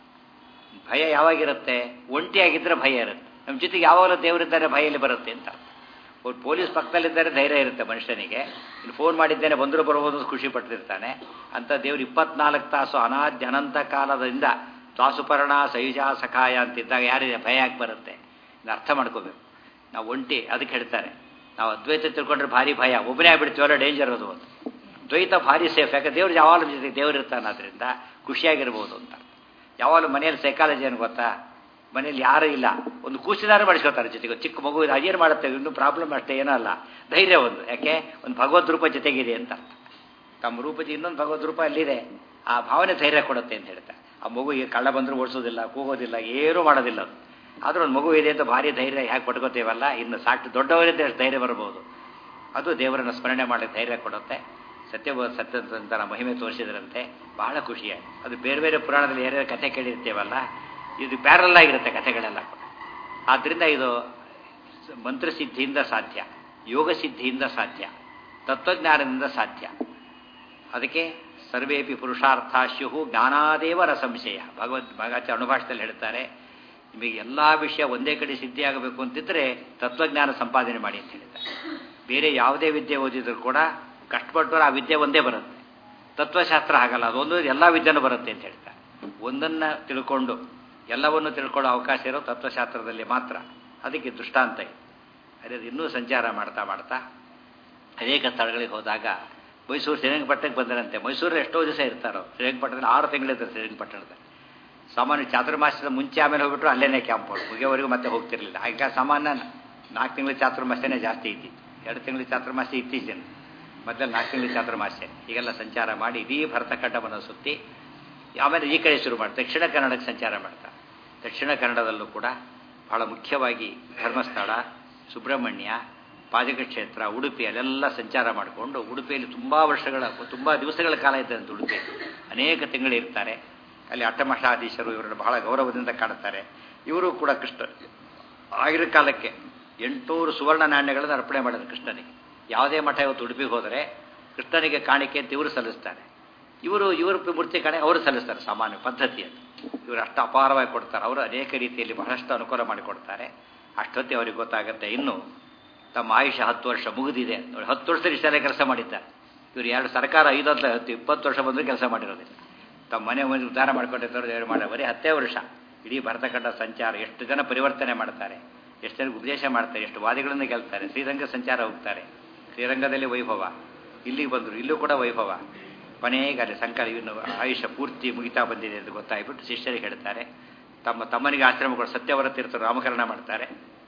ಭಯ ಯಾವಾಗಿರುತ್ತೆ ಒಂಟಿಯಾಗಿದ್ದರೆ ಭಯ ಇರುತ್ತೆ ನಮ್ಮ ಜೊತೆಗೆ ಯಾವಾಗಲೂ ದೇವರಿದ್ದಾರೆ ಭಯಲ್ಲಿ ಬರುತ್ತೆ ಅಂತ ಅರ್ಥ ಪೊಲೀಸ್ ಪಕ್ಕದಲ್ಲಿದ್ದರೆ ಧೈರ್ಯ ಇರುತ್ತೆ ಮನುಷ್ಯನಿಗೆ ಇನ್ನು ಫೋನ್ ಮಾಡಿದ್ದೇನೆ ಬಂದರೂ ಬರ್ಬೋದು ಖುಷಿ ಪಟ್ಟಿರ್ತಾನೆ ಅಂತ ದೇವರು ಇಪ್ಪತ್ನಾಲ್ಕು ತಾಸು ಅನಾದ್ಯ ಅನಂತ ಕಾಲದಿಂದ ತ್ವಾಸುಪರ್ಣ ಸಯುಜ ಸಖಾಯ ಅಂತಿದ್ದಾಗ ಯಾರಿದೆ ಭಯ ಯಾಕೆ ಬರುತ್ತೆ ಇನ್ನು ಅರ್ಥ ಮಾಡ್ಕೋಬೇಕು ನಾವು ಒಂಟಿ ಅದಕ್ಕೆ ಹೇಳ್ತಾರೆ ನಾವು ಅದ್ವೈತ ತಿಳ್ಕೊಂಡ್ರೆ ಭಾರಿ ಭಯ ಒಬ್ಬನೇ ಆಗ್ಬಿಡ್ತೀವಲ್ಲ ಡೇಂಜರ್ ಅದು ಒಂದು ದ್ವೈತ ಭಾರಿ ಸೇಫ್ ಯಾಕೆ ದೇವ್ರು ಯಾವಾಗಲೂ ಜೊತೆ ದೇವ್ರು ಇರ್ತಾನೆ ಅದರಿಂದ ಖುಷಿಯಾಗಿರ್ಬೋದು ಅಂತ ಯಾವಾಗಲೂ ಮನೆಯಲ್ಲಿ ಸೈಕಾಲಜಿ ಏನು ಗೊತ್ತಾ ಮನೇಲಿ ಯಾರೂ ಇಲ್ಲ ಒಂದು ಕೂಸಿದಾರು ಮಾಡಿಸ್ಕೊತಾರೆ ಜೊತೆಗೆ ಚಿಕ್ಕ ಮಗು ಅದೇನು ಮಾಡುತ್ತೆ ಇನ್ನೂ ಪ್ರಾಬ್ಲಮ್ ಅಷ್ಟೇ ಏನೋ ಅಲ್ಲ ಧೈರ್ಯ ಒಂದು ಯಾಕೆ ಒಂದು ಭಗವದ್ ರೂಪ ಜೊತೆಗಿದೆ ಅಂತ ತಮ್ಮ ರೂಪದ ಇನ್ನೊಂದು ಭಗವದ್ ರೂಪ ಅಲ್ಲಿದೆ ಆ ಭಾವನೆ ಧೈರ್ಯ ಕೊಡುತ್ತೆ ಅಂತ ಹೇಳ್ತಾರೆ ಆ ಮಗುಗೆ ಕಳ್ಳ ಬಂದರೂ ಓಡಿಸೋದಿಲ್ಲ ಕೂಗೋದಿಲ್ಲ ಏನೂ ಮಾಡೋದಿಲ್ಲ ಅದು ಆದರೂ ಒಂದು ಮಗು ಇದೆ ಅಂತ ಭಾರಿ ಧೈರ್ಯ ಹೇಗೆ ಪಡ್ಕೋತೇವಲ್ಲ ಇನ್ನು ಸಾಕು ದೊಡ್ಡವರಿದ್ದ ಧೈರ್ಯ ಬರ್ಬೋದು ಅದು ದೇವರನ್ನು ಸ್ಮರಣೆ ಮಾಡಲಿಕ್ಕೆ ಧೈರ್ಯ ಕೊಡುತ್ತೆ ಸತ್ಯ ಸತ್ಯಂತರ ಮಹಿಮೆ ತೋರಿಸಿದ್ರಂತೆ ಬಹಳ ಖುಷಿಯಾಗಿ ಅದು ಬೇರೆ ಬೇರೆ ಪುರಾಣದಲ್ಲಿ ಏನೇ ಕಥೆ ಕೇಳಿರ್ತೇವಲ್ಲ ಇದು ಪ್ಯಾರಲ್ ಆಗಿರುತ್ತೆ ಕಥೆಗಳೆಲ್ಲ ಆದ್ದರಿಂದ ಇದು ಮಂತ್ರಸಿದ್ಧಿಯಿಂದ ಸಾಧ್ಯ ಯೋಗ ಸಿದ್ಧಿಯಿಂದ ಸಾಧ್ಯ ತತ್ವಜ್ಞಾನದಿಂದ ಸಾಧ್ಯ ಅದಕ್ಕೆ ಸರ್ವೇಪಿ ಪುರುಷಾರ್ಥ ಸ್ಯು ಜ್ಞಾನಾದೇವ ರಸಂಶಯ ಭಗವದ್ ಭಗಾಚಾರ್ಯ ಅನುಭಾಷದಲ್ಲಿ ಹೇಳ್ತಾರೆ ನಿಮಗೆ ಎಲ್ಲ ವಿಷಯ ಒಂದೇ ಕಡೆ ಸಿದ್ಧಿಯಾಗಬೇಕು ಅಂತಿದ್ರೆ ತತ್ವಜ್ಞಾನ ಸಂಪಾದನೆ ಮಾಡಿ ಅಂತ ಹೇಳ್ತಾರೆ ಬೇರೆ ಯಾವುದೇ ವಿದ್ಯೆ ಓದಿದ್ರು ಕೂಡ ಕಷ್ಟಪಟ್ಟರು ಆ ವಿದ್ಯೆ ಒಂದೇ ಬರುತ್ತೆ ತತ್ವಶಾಸ್ತ್ರ ಹಾಗಲ್ಲ ಅದೊಂದು ಎಲ್ಲ ವಿದ್ಯೆನೂ ಬರುತ್ತೆ ಅಂತ ಹೇಳ್ತಾರೆ ಒಂದನ್ನು ತಿಳ್ಕೊಂಡು ಎಲ್ಲವನ್ನು ತಿಳ್ಕೊಳ್ಳೋ ಅವಕಾಶ ಇರೋ ತತ್ವಶಾಸ್ತ್ರದಲ್ಲಿ ಮಾತ್ರ ಅದಕ್ಕೆ ದೃಷ್ಟಾಂತ ಇದೆ ಅದೇ ಇನ್ನೂ ಸಂಚಾರ ಮಾಡ್ತಾ ಮಾಡ್ತಾ ಅನೇಕ ಸ್ಥಳಗಳಿಗೆ ಹೋದಾಗ ಮೈಸೂರು ಶ್ರೀರಂಗಪಟ್ಟಣಕ್ಕೆ ಬಂದರಂತೆ ಮೈಸೂರಲ್ಲಿ ಎಷ್ಟೋ ದಿವಸ ಇರ್ತಾರೋ ಶ್ರೀರಂಗಪಟ್ಟಣದಲ್ಲಿ ಆರು ತಿಂಗಳಿರ್ತಾರೆ ಶ್ರೀರಂಗಪಟ್ಟಣದಲ್ಲಿ ಸಾಮಾನ್ಯ ಚಾತುರ್ಮಾಸದ ಮುಂಚೆ ಆಮೇಲೆ ಹೋಗ್ಬಿಟ್ರು ಅಲ್ಲೇನೇ ಕ್ಯಾಂಪ್ ಮುಗಿಯೋವರೆಗೂ ಮತ್ತೆ ಹೋಗ್ತಿರ್ಲಿಲ್ಲ ಈಗ ಸಾಮಾನ್ಯ ನಾಲ್ಕು ತಿಂಗಳ ಚಾತುರ್ಮಾಸ್ಯನೇ ಜಾಸ್ತಿ ಇದ್ದಿತ್ತು ಎರಡು ತಿಂಗಳ ಚಾತುರ್ಮಾಸ್ಯ ಇತ್ತೀಚಿನ ಮೊದಲು ನಾಲ್ಕು ತಿಂಗಳ ಚಾತುರ್ಮಾಸ್ಯ ಈಗೆಲ್ಲ ಸಂಚಾರ ಮಾಡಿ ಇಡೀ ಭರತಖಂಡವನ್ನು ಸುತ್ತಿ ಆಮೇಲೆ ಈ ಕಡೆ ಶುರು ಮಾಡಿ ದಕ್ಷಿಣ ಕನ್ನಡಕ್ಕೆ ಸಂಚಾರ ಮಾಡ್ತಾರೆ ದಕ್ಷಿಣ ಕನ್ನಡದಲ್ಲೂ ಕೂಡ ಬಹಳ ಮುಖ್ಯವಾಗಿ ಧರ್ಮಸ್ಥಳ ಸುಬ್ರಹ್ಮಣ್ಯ ಪಾಜಕ ಕ್ಷೇತ್ರ ಉಡುಪಿ ಅಲ್ಲೆಲ್ಲ ಸಂಚಾರ ಮಾಡಿಕೊಂಡು ಉಡುಪಿಯಲ್ಲಿ ತುಂಬ ವರ್ಷಗಳ ತುಂಬ ದಿವಸಗಳ ಕಾಲ ಇದ್ದಂತೆ ಉಡುಪಿ ಅನೇಕ ತಿಂಗಳು ಇರ್ತಾರೆ ಅಲ್ಲಿ ಅಟ್ಟಮಠಾಧೀಶರು ಇವರನ್ನು ಬಹಳ ಗೌರವದಿಂದ ಕಾಣುತ್ತಾರೆ ಇವರು ಕೂಡ ಕೃಷ್ಣ ಆಗಿನ ಕಾಲಕ್ಕೆ ಎಂಟುನೂರು ಸುವರ್ಣ ನಾಣ್ಯಗಳನ್ನು ಅರ್ಪಣೆ ಮಾಡಿದ್ರು ಕೃಷ್ಣನಿಗೆ ಯಾವುದೇ ಮಠ ಇವತ್ತು ಉಡುಪಿಗೆ ಹೋದರೆ ಕೃಷ್ಣನಿಗೆ ಕಾಣಿಕೆ ಅಂತ ಇವರು ಸಲ್ಲಿಸ್ತಾರೆ ಇವರು ಇವರು ಮೂರ್ತಿ ಕಾಣೆ ಅವರು ಸಲ್ಲಿಸ್ತಾರೆ ಸಾಮಾನ್ಯ ಪದ್ಧತಿಯಲ್ಲಿ ಇವರು ಅಷ್ಟು ಅಪಾರವಾಗಿ ಕೊಡ್ತಾರೆ ಅವರು ಅನೇಕ ರೀತಿಯಲ್ಲಿ ಬಹಳಷ್ಟು ಅನುಕೂಲ ಮಾಡಿಕೊಡ್ತಾರೆ ಅಷ್ಟೊತ್ತಿ ಅವ್ರಿಗೆ ಗೊತ್ತಾಗುತ್ತೆ ಇನ್ನು ತಮ್ಮ ಆಯುಷ್ಯ ಹತ್ತು ವರ್ಷ ಮುಗಿದಿದೆ ನೋಡಿ ಹತ್ತು ವರ್ಷದಲ್ಲಿ ಇಷ್ಟೆಲ್ಲ ಕೆಲಸ ಮಾಡಿದ್ದಾರೆ ಇವರು ಎರಡು ಸರ್ಕಾರ ಐದೊಂದು ಹತ್ತು ಇಪ್ಪತ್ತು ವರ್ಷ ಬಂದರೂ ಕೆಲಸ ಮಾಡಿರೋದಿಲ್ಲ ತಮ್ಮ ಮನೆ ಮನೆ ಉದ್ಧಾರ ಮಾಡ್ಕೊಂಡಿರ್ತಾರೆ ದೇವರು ಮಾಡೋ ಬರೀ ಹತ್ತೇ ವರ್ಷ ಇಡೀ ಭರತಖಂಡ ಸಂಚಾರ ಎಷ್ಟು ಜನ ಪರಿವರ್ತನೆ ಮಾಡ್ತಾರೆ ಎಷ್ಟು ಜನಕ್ಕೆ ಉಪದೇಶ ಮಾಡ್ತಾರೆ ಎಷ್ಟು ವಾದಿಗಳನ್ನು ಗೆಲ್ತಾರೆ ಶ್ರೀರಂಗ ಸಂಚಾರ ಹೋಗ್ತಾರೆ ಶ್ರೀರಂಗದಲ್ಲಿ ವೈಭವ ಇಲ್ಲಿಗೆ ಬಂದರು ಇಲ್ಲೂ ಕೂಡ ವೈಭವ ಕೊನೆಗೆ ಅಲ್ಲಿ ಸಂಕಲ ಇನ್ನು ಆಯುಷ್ಯ ಪೂರ್ತಿ ಮುಗಿತಾ ಬಂದಿದೆ ಅಂತ ಗೊತ್ತಾಗ್ಬಿಟ್ಟು ಶಿಷ್ಯರಿಗೆ ಹೇಳ್ತಾರೆ ತಮ್ಮ ತಮ್ಮನಿಗೆ ಆಶ್ರಮಗಳು ಸತ್ಯವರ ತೀರ್ಥರು ನಾಮಕರಣ ಮಾಡ್ತಾರೆ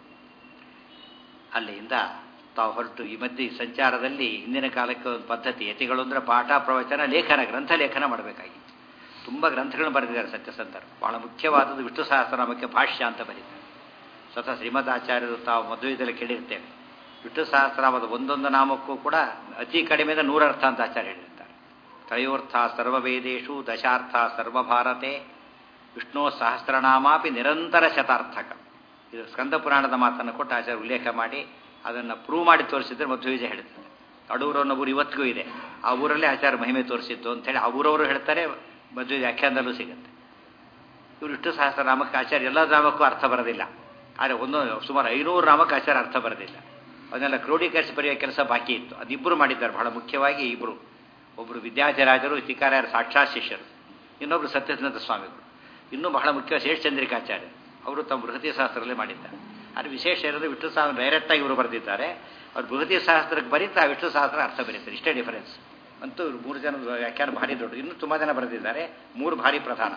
ಅಲ್ಲಿಂದ ತಾವು ಹೊರಟು ಈ ಮಧ್ಯೆ ಸಂಚಾರದಲ್ಲಿ ಹಿಂದಿನ ಕಾಲಕ್ಕೆ ಒಂದು ಪದ್ಧತಿ ಯತಿಗಳು ಅಂದರೆ ಪಾಠ ಪ್ರವಚನ ಲೇಖನ ಗ್ರಂಥ ಲೇಖನ ಮಾಡಬೇಕಾಗಿತ್ತು ತುಂಬ ಗ್ರಂಥಗಳನ್ನು ಬರೆದಿದ್ದಾರೆ ಸತ್ಯಸಂಧರು ಬಹಳ ಮುಖ್ಯವಾದದ್ದು ವಿಷ್ಣು ಸಹಸ್ರನಾಮಕ್ಕೆ ಭಾಷ್ಯ ಅಂತ ಬರೀತಾರೆ ಸ್ವತಃ ಶ್ರೀಮದ್ ಆಚಾರ್ಯರು ತಾವು ಮದುವೆದಲ್ಲಿ ಕೇಳಿರ್ತೇವೆ ವಿಷ್ಣು ಸಹಸ್ರನಾಮದ ಒಂದೊಂದು ನಾಮಕ್ಕೂ ಕೂಡ ಅತಿ ಕಡಿಮೆಯಿಂದ ನೂರರ್ಥ ಅಂತ ಆಚಾರ್ಯ ಹೇಳಿರ್ತಾರೆ ತ್ರಯೋರ್ಥ ಸರ್ವವೇದೇಶು ದಶಾರ್ಥ ಸರ್ವಭಾರತೆ ವಿಷ್ಣು ಸಹಸ್ರನಾಮಾಪಿ ನಿರಂತರ ಶತಾರ್ಥಕ ಇದು ಸ್ಕಂದ ಪುರಾಣದ ಮಾತನ್ನು ಕೊಟ್ಟು ಆಚಾರ್ಯ ಉಲ್ಲೇಖ ಮಾಡಿ ಅದನ್ನು ಪ್ರೂವ್ ಮಾಡಿ ತೋರಿಸಿದ್ರೆ ಮಧ್ವವಿಜಯ ಹೇಳ್ತಾರೆ ಅಡೂರು ಅನ್ನೋ ಊರು ಇವತ್ತಿಗೂ ಇದೆ ಆ ಊರಲ್ಲೇ ಆಚಾರ್ಯ ಮಹಿಮೆ ತೋರಿಸಿದ್ದು ಅಂತೇಳಿ ಆ ಊರವರು ಹೇಳ್ತಾರೆ ಮಧ್ವ ವ್ಯಾಖ್ಯಾನದಲ್ಲೂ ಸಿಗುತ್ತೆ ಇವರು ಇಷ್ಟು ಸಹಸ್ರ ನಾಮಕ್ಕೆ ಆಚಾರ್ಯ ಎಲ್ಲ ನಾಮಕ್ಕೂ ಅರ್ಥ ಬರೋದಿಲ್ಲ ಆದರೆ ಒಂದೊಂದು ಸುಮಾರು ಐನೂರು ನಾಮಕ್ಕೆ ಆಚಾರ ಅರ್ಥ ಬರೋದಿಲ್ಲ ಅದನ್ನೆಲ್ಲ ಕ್ರೋಢೀಕರಿಸಿ ಬರೆಯುವ ಕೆಲಸ ಬಾಕಿ ಇತ್ತು ಅದಿಬ್ಬರು ಮಾಡಿದ್ದಾರೆ ಬಹಳ ಮುಖ್ಯವಾಗಿ ಇಬ್ಬರು ಒಬ್ಬರು ವಿದ್ಯಾಧಿರಾಜರು ತಿಕಾರ್ಯರ ಸಾಕ್ಷಾತ್ ಶಿಷ್ಯರು ಇನ್ನೊಬ್ಬರು ಸತ್ಯಜ್ಞಾತ ಸ್ವಾಮಿಗಳು ಇನ್ನೂ ಬಹಳ ಮುಖ್ಯ ಶೇಷಚಂದ್ರಿಕಾಚಾರ್ಯ ಅವರು ತಮ್ಮ ಬೃಹತಿ ಶಾಸ್ತ್ರದಲ್ಲಿ ಮಾಡಿದ್ದಾರೆ ಅದು ವಿಶೇಷ ಇರೋದು ವಿಷ್ಣು ಸಹಸ್ರ ಡೈರೆಕ್ಟಾಗಿ ಇವರು ಬರೆದಿದ್ದಾರೆ ಅವ್ರು ಬೃಹತಿ ಶಾಸ್ತ್ರಕ್ಕೆ ಬರೀತಾ ವಿಷ್ಣು ಸಹಸ್ರ ಅರ್ಥ ಬರೀತಾರೆ ಇಷ್ಟೇ ಡಿಫರೆನ್ಸ್ ಅಂತೂ ಇವ್ರು ಮೂರು ಜನ ವ್ಯಾಖ್ಯಾನ ಭಾರಿ ದೊಡ್ಡ ಇನ್ನೂ ತುಂಬ ಜನ ಬರೆದಿದ್ದಾರೆ ಮೂರು ಭಾರಿ ಪ್ರಧಾನ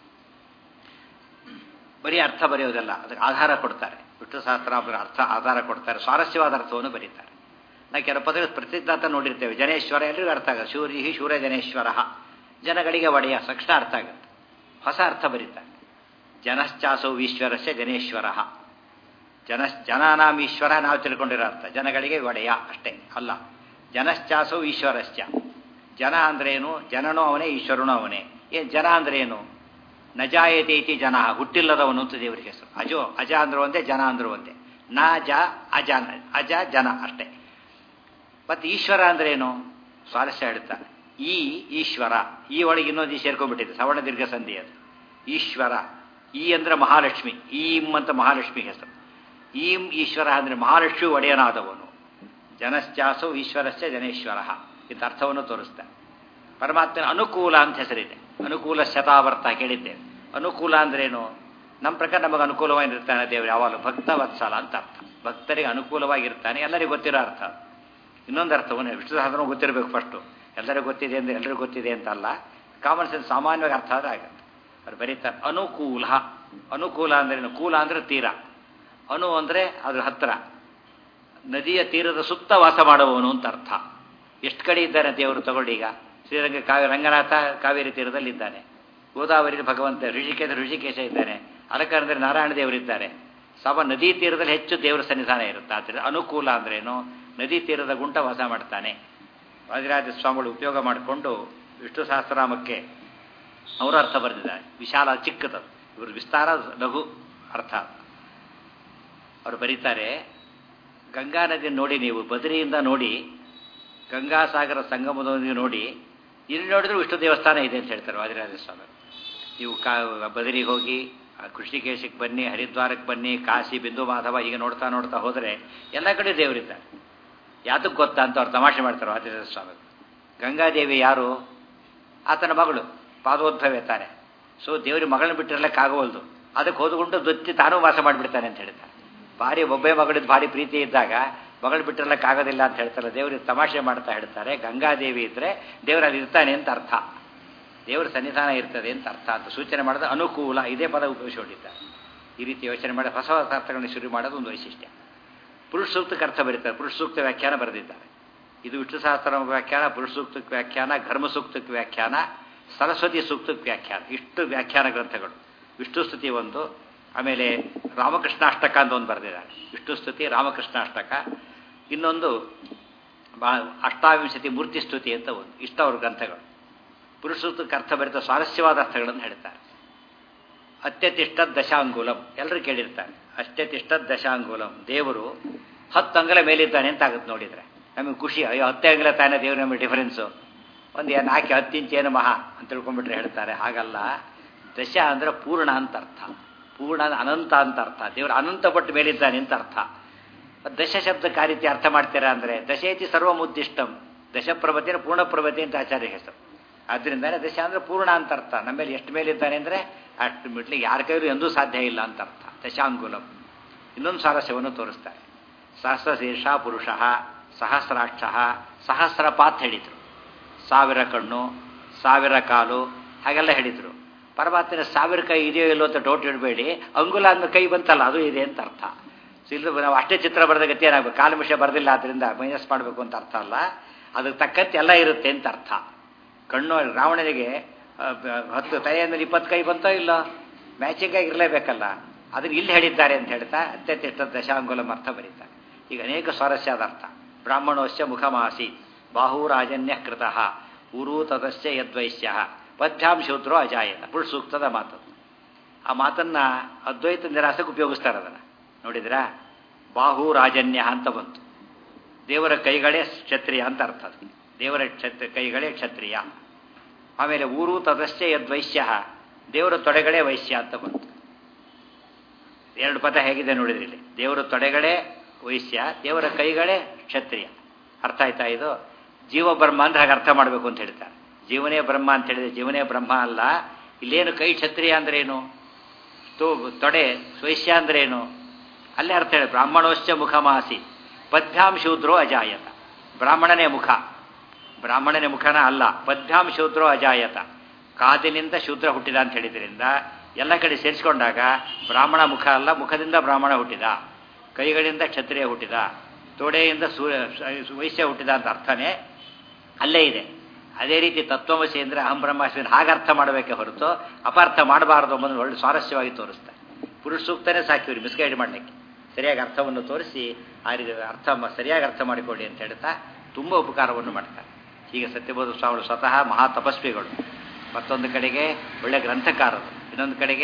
ಬರೀ ಅರ್ಥ ಬರೆಯೋದಲ್ಲ ಅದಕ್ಕೆ ಆಧಾರ ಕೊಡ್ತಾರೆ ವಿಷ್ಣು ಸಹಸ್ರ ಅರ್ಥ ಆಧಾರ ಕೊಡ್ತಾರೆ ಸ್ವಾರಸ್ಯವಾದ ಅರ್ಥವನ್ನು ಬರೀತಾರೆ ನಾವು ಕೆಲವು ಪದಗಳು ಪ್ರತಿಜ್ಞಾತ ನೋಡಿರ್ತೇವೆ ಜನೇಶ್ವರ ಎಲ್ಲರಿಗೂ ಅರ್ಥ ಆಗುತ್ತೆ ಶೂರ್ಯ ಶೂರ್ಯ ಜನೇಶ್ವರ ಜನಗಳಿಗೆ ಒಡೆಯ ತಕ್ಷಣ ಅರ್ಥ ಆಗುತ್ತೆ ಹೊಸ ಅರ್ಥ ಬರೀತಾರೆ ಜನಶ್ಚಾಸೌ ಈಶ್ವರಸ್ಯ ಜನೇಶ್ವರ ಜನ ಜನಾನಾಂ ಈಶ್ವರ ನಾವು ತಿಳ್ಕೊಂಡಿರೋ ಅರ್ಥ ಜನಗಳಿಗೆ ಒಡೆಯ ಅಷ್ಟೇ ಅಲ್ಲ ಜನಶ್ಚಾಸೌ ಈಶ್ವರಶ್ಚ ಜನ ಅಂದ್ರೇನು ಜನನೂ ಅವನೇ ಈಶ್ವರನೂ ಅವನೇ ಏನು ಜನ ಅಂದ್ರೇನು ನಜಾಯತೆ ಇತಿ ಜನ ಹುಟ್ಟಿಲ್ಲದವನು ಅಂತ ದೇವರಿಗೆ ಹೆಸರು ಅಜೋ ಅಜ ಅಂದ್ರು ಒಂದೇ ಜನ ಅಂದ್ರು ಒಂದೇ ನ ಜ ಅಜ ಅಜ ಜನ ಅಷ್ಟೇ ಮತ್ತೆ ಈಶ್ವರ ಅಂದ್ರೇನು ಸ್ವಾರಸ್ಯ ಹೇಳ್ತಾರೆ ಈ ಈಶ್ವರ ಈ ಒಳಗೆ ಇನ್ನೊಂದು ಈ ಸೇರ್ಕೊಂಡ್ಬಿಟ್ಟಿದೆ ಸವರ್ಣ ದೀರ್ಘ ಸಂಧಿ ಅದು ಈಶ್ವರ ಈ ಅಂದ್ರೆ ಮಹಾಲಕ್ಷ್ಮಿ ಈಂ ಅಂತ ಮಹಾಲಕ್ಷ್ಮಿ ಹೆಸರು ಈಂ ಈಶ್ವರ ಅಂದ್ರೆ ಮಹಾಲಕ್ಷ್ಮಿ ಒಡೆಯನಾದವನು ಜನಶ್ಚಾಸು ಈಶ್ವರಶ್ಚ ಜನೇಶ್ವರ ಇಂಥ ಅರ್ಥವನ್ನು ತೋರಿಸ್ತಾರೆ ಪರಮಾತ್ಮನ ಅನುಕೂಲ ಅಂತ ಹೆಸರಿದೆ ಅನುಕೂಲ ಶತಾವರ್ತ ಕೇಳಿದ್ದೇವೆ ಅನುಕೂಲ ಅಂದ್ರೇನು ನಮ್ಮ ಪ್ರಕಾರ ನಮಗೆ ಅನುಕೂಲವಾಗಿರ್ತಾನೆ ದೇವರು ಯಾವಾಗಲೂ ಭಕ್ತ ವತ್ಸಲ ಅಂತ ಅರ್ಥ ಭಕ್ತರಿಗೆ ಅನುಕೂಲವಾಗಿರ್ತಾನೆ ಎಲ್ಲರಿಗೂ ಗೊತ್ತಿರೋ ಅರ್ಥ ಇನ್ನೊಂದು ಅರ್ಥವನ್ನು ವಿಷ್ಣು ಸಹಸ್ರ ಗೊತ್ತಿರಬೇಕು ಫಸ್ಟು ಎಲ್ಲರಿಗೂ ಗೊತ್ತಿದೆ ಅಂದರೆ ಎಲ್ಲರಿಗೂ ಗೊತ್ತಿದೆ ಅಂತ ಅಲ್ಲ ಕಾಮನ್ ಸೆನ್ಸ್ ಸಾಮಾನ್ಯವಾಗಿ ಅರ್ಥ ಆದ್ರೆ ಆಗುತ್ತೆ ಅವ್ರು ಬರೀತಾರೆ ಅನುಕೂಲ ಅನುಕೂಲ ಅಂದ್ರೇನು ಕೂಲ ಅಂದರೆ ತೀರ ಅನು ಅಂದರೆ ಅದ್ರ ಹತ್ರ ನದಿಯ ತೀರದ ಸುತ್ತ ವಾಸ ಮಾಡುವವನು ಅಂತ ಅರ್ಥ ಎಷ್ಟು ಕಡೆ ಇದ್ದಾನೆ ದೇವರು ತಗೊಳ್ಳಿ ಈಗ ಶ್ರೀರಂಗ ಕಾವ್ಯ ರಂಗನಾಥ ಕಾವೇರಿ ತೀರದಲ್ಲಿ ಇದ್ದಾನೆ ಗೋದಾವರಿ ಭಗವಂತ ಋಷಿಕೇಶ ಋಷಿಕೇಶ ಇದ್ದಾನೆ ಅಲಕಾರದಲ್ಲಿ ನಾರಾಯಣ ದೇವರಿದ್ದಾರೆ ಸಮ ನದಿ ತೀರದಲ್ಲಿ ಹೆಚ್ಚು ದೇವರ ಸನ್ನಿಧಾನ ಇರುತ್ತೆ ಆದ್ದರಿಂದ ಅನುಕೂಲ ಅಂದ್ರೇನು ನದಿ ತೀರದ ಗುಂಟ ವಾಸ ಮಾಡ್ತಾನೆ ವಾದಿರಾಜ ಸ್ವಾಮಿಗಳು ಉಪಯೋಗ ಮಾಡಿಕೊಂಡು ವಿಷ್ಣು ಸಹಸ್ರನಾಮಕ್ಕೆ ಅವರು ಅರ್ಥ ಬರೆದಿದ್ದಾರೆ ವಿಶಾಲ ಚಿಕ್ಕದು ಇವರು ವಿಸ್ತಾರ ಲಘು ಅರ್ಥ ಅವರು ಬರೀತಾರೆ ಗಂಗಾ ನದಿ ನೋಡಿ ನೀವು ಬದರಿಯಿಂದ ನೋಡಿ ಗಂಗಾಸಾಗರ ಸಂಗಮದೊಂದಿಗೆ ನೋಡಿ ಇಲ್ಲಿ ನೋಡಿದ್ರು ವಿಷ್ಣು ದೇವಸ್ಥಾನ ಇದೆ ಅಂತ ಹೇಳ್ತಾರೆ ವಾದಿರಾಜ ಸ್ವಾಮಿ ನೀವು ಕಾ ಬದರಿಗೆ ಹೋಗಿ ಕೃಷಿಕೇಶಕ್ಕೆ ಬನ್ನಿ ಹರಿದ್ವಾರಕ್ಕೆ ಬನ್ನಿ ಕಾಶಿ ಬಿಂದು ಮಾಧವ ಈಗ ನೋಡ್ತಾ ನೋಡ್ತಾ ಹೋದರೆ ಎಲ್ಲ ಕಡೆ ದೇವರಿದ್ದಾರೆ ಯಾತಕ್ಕೆ ಗೊತ್ತಾ ಅಂತ ಅವ್ರು ತಮಾಷೆ ಮಾಡ್ತಾರೆ ವಾದಿರಾಜ ಸ್ವಾಮಿ ಗಂಗಾದೇವಿ ಯಾರು ಆತನ ಮಗಳು ಪಾದೋದ್ಭವ ತಾನೆ ಸೊ ದೇವರಿ ಮಗಳನ್ನ ಬಿಟ್ಟಿರಲಿಕ್ಕಾಗವಲ್ದು ಅದಕ್ಕೆ ಹೋದ್ಕೊಂಡು ದೊತ್ತಿ ತಾನೂ ವಾಸ ಮಾಡಿಬಿಡ್ತಾನೆ ಅಂತ ಹೇಳ್ತಾರೆ ಭಾರಿ ಒಬ್ಬೇ ಮಗಳಿದ್ದು ಭಾರಿ ಪ್ರೀತಿ ಇದ್ದಾಗ ಮಗಳು ಬಿಟ್ಟಿರಲಿಕ್ಕಾಗೋದಿಲ್ಲ ಅಂತ ಹೇಳ್ತಾರೆ ದೇವರಿಗೆ ತಮಾಷೆ ಮಾಡ್ತಾ ಹೇಳ್ತಾರೆ ಗಂಗಾದೇವಿ ಇದ್ದರೆ ದೇವರಲ್ಲಿ ಇರ್ತಾನೆ ಅಂತ ಅರ್ಥ ದೇವರ ಸನ್ನಿಧಾನ ಇರ್ತದೆ ಅಂತ ಅರ್ಥ ಅಂತ ಸೂಚನೆ ಮಾಡೋದು ಅನುಕೂಲ ಇದೇ ಪದ ಉಪಯೋಗಿಸಿಕೊಂಡಿದ್ದಾರೆ ಈ ರೀತಿ ಯೋಚನೆ ಮಾಡಿ ಹೊಸ ಹೊಸ ಅರ್ಥಗಳನ್ನು ಶುರು ಮಾಡೋದು ಒಂದು ವೈಶಿಷ್ಟ್ಯ ಪುರುಷ ಸೂಕ್ತಕ್ಕೆ ಅರ್ಥ ಬರೀತಾರೆ ಪುರುಷ ಸೂಕ್ತ ವ್ಯಾಖ್ಯಾನ ಬರೆದಿದ್ದಾರೆ ಇದು ವಿಷ್ಣು ಸಹಸ್ರ ವ್ಯಾಖ್ಯಾನ ಪುರುಷ ಸೂಕ್ತಕ್ಕೆ ವ್ಯಾಖ್ಯಾನ ಘರ್ಮ ಸೂಕ್ತಕ್ಕೆ ವ್ಯಾಖ್ಯಾನ ಸರಸ್ವತಿ ಸೂಕ್ತಕ್ಕೆ ವ್ಯಾಖ್ಯಾನ ಇಷ್ಟು ವ್ಯಾಖ್ಯಾನ ಗ್ರಂಥಗಳು ವಿಷ್ಣು ಸ್ತುತಿ ಒಂದು ಆಮೇಲೆ ರಾಮಕೃಷ್ಣಾಷ್ಟಕ ಅಂತ ಒಂದು ಬರೆದಿದ್ದಾರೆ ವಿಷ್ಣು ಸ್ತುತಿ ರಾಮಕೃಷ್ಣಾಷ್ಟಕ ಇನ್ನೊಂದು ಬಾ- ಅಷ್ಟಾವಿಂಶತಿ ಮೂರ್ತಿ ಸ್ತುತಿ ಅಂತ ಒಂದು ಇಷ್ಟ ಅವ್ರ ಗ್ರಂಥಗಳು ಪುರುಷ ಸೂಕ್ತಕ್ಕೆ ಅರ್ಥ ಬರೆದ ಸ್ವಾರಸ್ಯವಾದ ಅರ್ಥಗಳನ್ನು ಹೇಳ್ತಾರೆ ಅತ್ಯತಿಷ್ಠ ದಶಾಂಗುಲಂ ಎಲ್ಲರೂ ಕೇಳಿರ್ತಾರೆ ಅತ್ಯತಿಷ್ಠ ದಶಾಂಗುಲಂ ದೇವರು ಹತ್ತು ಅಂಗಲ ಮೇಲಿದ್ದಾನೆ ಅಂತ ಆಗುತ್ತೆ ನೋಡಿದ್ರೆ ನಮಗೆ ಖುಷಿ ಅಯ್ಯೋ ಹತ್ತು ಅಂಗಲ ತಾನೇ ದೇವ್ರ ನಮಗೆ ಡಿಫರೆನ್ಸು ಒಂದು ಏನು ಹಾಕಿ ಹತ್ತು ಇಂಚ್ ಏನು ಮಹಾ ಅಂತ ತಿಳ್ಕೊಂಡ್ಬಿಟ್ರೆ ಹೇಳ್ತಾರೆ ಹಾಗಲ್ಲ ದಶ ಅಂದ್ರೆ ಪೂರ್ಣ ಅಂತ ಅರ್ಥ ಪೂರ್ಣ ಅಂದ್ರೆ ಅನಂತ ಅಂತ ಅರ್ಥ ದೇವರು ಅನಂತ ಪಟ್ಟು ಮೇಲಿದ್ದಾನೆ ಅಂತ ಅರ್ಥ ದಶ ಶಬ್ದಕ್ಕೆ ಆ ರೀತಿ ಅರ್ಥ ಮಾಡ್ತೀರಾ ಅಂದರೆ ದಶೇತಿ ಸರ್ವಮುದ್ದಿಷ್ಟಂ ದಶಪ್ರಭತಿ ಪೂರ್ಣಪ್ರಭತಿ ಅಂತ ಆಚಾರ್ಯ ಹೆಸರು ಆದ್ರಿಂದಾನೆ ದಶ ಅಂದ್ರೆ ಪೂರ್ಣ ಅಂತ ಅರ್ಥ ನಮ್ಮಲ್ಲಿ ಎಷ್ಟು ಮೇಲಿದ್ದಾನೆ ಅಂದರೆ ಅಷ್ಟು ಬಿಡ್ಲಿಕ್ಕೆ ಯಾರ ಕೈಲೂ ಎಂದೂ ಸಾಧ್ಯ ಇಲ್ಲ ಅಂತ ಅರ್ಥ ದಶಾಂಗುಲಂ ಇನ್ನೊಂದು ಸಾರಸ್ಯವನ್ನು ತೋರಿಸ್ತಾರೆ ಸಹಸ್ರಶೀರ್ಷ ಪುರುಷ ಸಹಸ್ರಾಕ್ಷ ಸಹಸ್ರಪಾತ್ ಹೇಳಿದರು ಸಾವಿರ ಕಣ್ಣು ಸಾವಿರ ಕಾಲು ಹಾಗೆಲ್ಲ ಹೇಳಿದರು ಪರಮಾತ್ಮನ ಸಾವಿರ ಕೈ ಇದೆಯೋ ಇಲ್ಲೋ ಅಂತ ಡೌಟ್ ಇಡಬೇಡಿ ಅಂಗುಲ ಅಂದ ಕೈ ಬಂತಲ್ಲ ಅದು ಇದೆ ಅಂತ ಅರ್ಥ ಸೊ ಇಲ್ಲ ನಾವು ಅಷ್ಟೇ ಚಿತ್ರ ಬರೆದ ಗತಿ ಏನಾಗಬೇಕು ಕಾಲು ವಿಷಯ ಬರೆದಿಲ್ಲ ಆದ್ದರಿಂದ ಮೈನಸ್ ಮಾಡಬೇಕು ಅಂತ ಅರ್ಥ ಅಲ್ಲ ಅದಕ್ಕೆ ತಕ್ಕಂತೆ ಎಲ್ಲ ಇರುತ್ತೆ ಅಂತ ಅರ್ಥ ಕಣ್ಣು ರಾವಣನಿಗೆ ಆ, ಬ- ಹತ್ತು ತಲೆಯ ಮೇಲೆ ಇಪ್ಪತ್ತು ಕೈ ಬಂತೋ ಇಲ್ಲ ಮ್ಯಾಚಿಂಗ್ ಆಗಿ ಇರಲೇಬೇಕಲ್ಲ ಅದನ್ನು ಇಲ್ಲಿ ಹೇಳಿದ್ದಾರೆ ಅಂತ ಹೇಳ್ತಾ ಅತ್ಯತ್ಯಷ್ಟ ದಶಾಂಗುಲಂ ಅರ್ಥ ಬರೀತಾರೆ ಈಗ ಅನೇಕ ಸ್ವಾರಸ್ಯಾದ ಅರ್ಥ ಬ್ರಾಹ್ಮಣೋಶ್ಚ ಮುಖಮಾಸಿ ಬಾಹುರಾಜನ್ಯ ಕೃತಃ ಊರು ತದಶ್ಚ ಯದ್ವೈಶ್ಯ ಪಥ್ಯಾಂ ಶೂದ್ರೋ ಅಜಾಯತ ಪುರುಷ ಸೂಕ್ತದ ಮಾತು ಆ ಮಾತನ್ನ ಅದ್ವೈತ ನಿರಾಸಕ್ಕೆ ಉಪಯೋಗಿಸ್ತಾರೆ ಅದನ್ನು ನೋಡಿದ್ರಾ ಬಾಹುರಾಜನ್ಯ ಅಂತ ಬಂತು ದೇವರ ಕೈಗಳೇ ಕ್ಷತ್ರಿಯ ಅಂತ ಅರ್ಥ ಅದು ದೇವರ ಕ್ಷತ್ರ ಕೈಗಳೇ ಕ್ಷತ್ರಿಯ ಆಮೇಲೆ ಊರು ತದಶ್ಚ ಯದ್ವೈಶ್ಯ ದೇವರ ತೊಡೆಗಳೇ ವೈಶ್ಯ ಅಂತ ಬಂತು ಎರಡು ಪದ ಹೇಗಿದೆ ನೋಡಿದ್ರಿ ಇಲ್ಲಿ ದೇವರ ತೊಡೆಗಳೇ ವೈಶ್ಯ ದೇವರ ಕೈಗಳೇ ಕ್ಷತ್ರಿಯ ಅರ್ಥ ಆಯ್ತಾ ಇದು ಜೀವ ಬ್ರಹ್ಮ ಅಂದ್ರೆ ಹಾಗೆ ಅರ್ಥ ಮಾಡಬೇಕು ಅಂತ ಹೇಳ್ತಾರೆ ಜೀವನೇ ಬ್ರಹ್ಮ ಅಂತ ಹೇಳಿದ್ರೆ ಜೀವನೇ ಬ್ರಹ್ಮ ಅಲ್ಲ ಇಲ್ಲೇನು ಕೈ ಕ್ಷತ್ರಿಯ ಅಂದ್ರೆ ಏನು ತೋ- ತೊಡೆ ವೈಶ್ಯ ಅಂದ್ರೆ ಏನು ಅಲ್ಲೇ ಅರ್ಥ ಹೇಳಿ ಬ್ರಾಹ್ಮಣೋಶ್ಚ ಮುಖಮಾಸಿ ಪದ್ಭ್ಯಾಂ ಶೂದ್ರೋ ಅಜಾಯತ ಬ್ರಾಹ್ಮಣನೇ ಮುಖ ಬ್ರಾಹ್ಮಣನೇ ಮುಖನ ಅಲ್ಲ ಪದ್ಭ್ಯಾಂ ಶೂದ್ರೋ ಅಜಾಯತ ಕಾದಿನಿಂದ ಶೂದ್ರ ಹುಟ್ಟಿದ ಅಂತ ಹೇಳಿದ್ರಿಂದ ಎಲ್ಲ ಕಡೆ ಸೇರಿಸ್ಕೊಂಡಾಗ ಬ್ರಾಹ್ಮಣ ಮುಖ ಅಲ್ಲ ಮುಖದಿಂದ ಬ್ರಾಹ್ಮಣ ಹುಟ್ಟಿದ ಕೈಗಳಿಂದ ಕ್ಷತ್ರಿಯ ಹುಟ್ಟಿದ ತೊಡೆಯಿಂದ ಸೂರ್ಯ ವೈಶ್ಯ ಹುಟ್ಟಿದ ಅಂತ ಅರ್ಥನೇ ಅಲ್ಲೇ ಇದೆ ಅದೇ ರೀತಿ ತತ್ವಮಸಿ ಅಂದರೆ ಅಹಂ ಬ್ರಹ್ಮಾಸ್ಮಿನ್ ಹಾಗೆ ಅರ್ಥ ಮಾಡಬೇಕೆ ಹೊರತು ಅಪಾರ್ಥ ಮಾಡಬಾರದು ಎಂಬುದನ್ನು ಒಳ್ಳೆ ಸ್ವಾರಸ್ಯವಾಗಿ ತೋರಿಸ್ತಾರೆ ಪುರುಷ ಸೂಕ್ತನೇ ಸಾಕಿವ್ರಿ ಮಿಸ್ಗೈಡ್ ಮಾಡಲಿಕ್ಕೆ ಸರಿಯಾಗಿ ಅರ್ಥವನ್ನು ತೋರಿಸಿ ಆ ರೀತಿ ಅರ್ಥ ಮ- ಸರಿಯಾಗಿ ಅರ್ಥ ಮಾಡಿಕೊಡಿ ಅಂತ ಹೇಳ್ತಾ ತುಂಬ ಉಪಕಾರವನ್ನು ಮಾಡ್ತಾರೆ ಹೀಗೆ ಸತ್ಯಬೋಧ ಸ್ವಾಮಿಗಳು ಸ್ವತಃ ಮಹಾ ತಪಸ್ವಿಗಳು ಮತ್ತೊಂದು ಕಡೆಗೆ ಒಳ್ಳೆ ಗ್ರಂಥಕಾರರು ಇನ್ನೊಂದು ಕಡೆಗೆ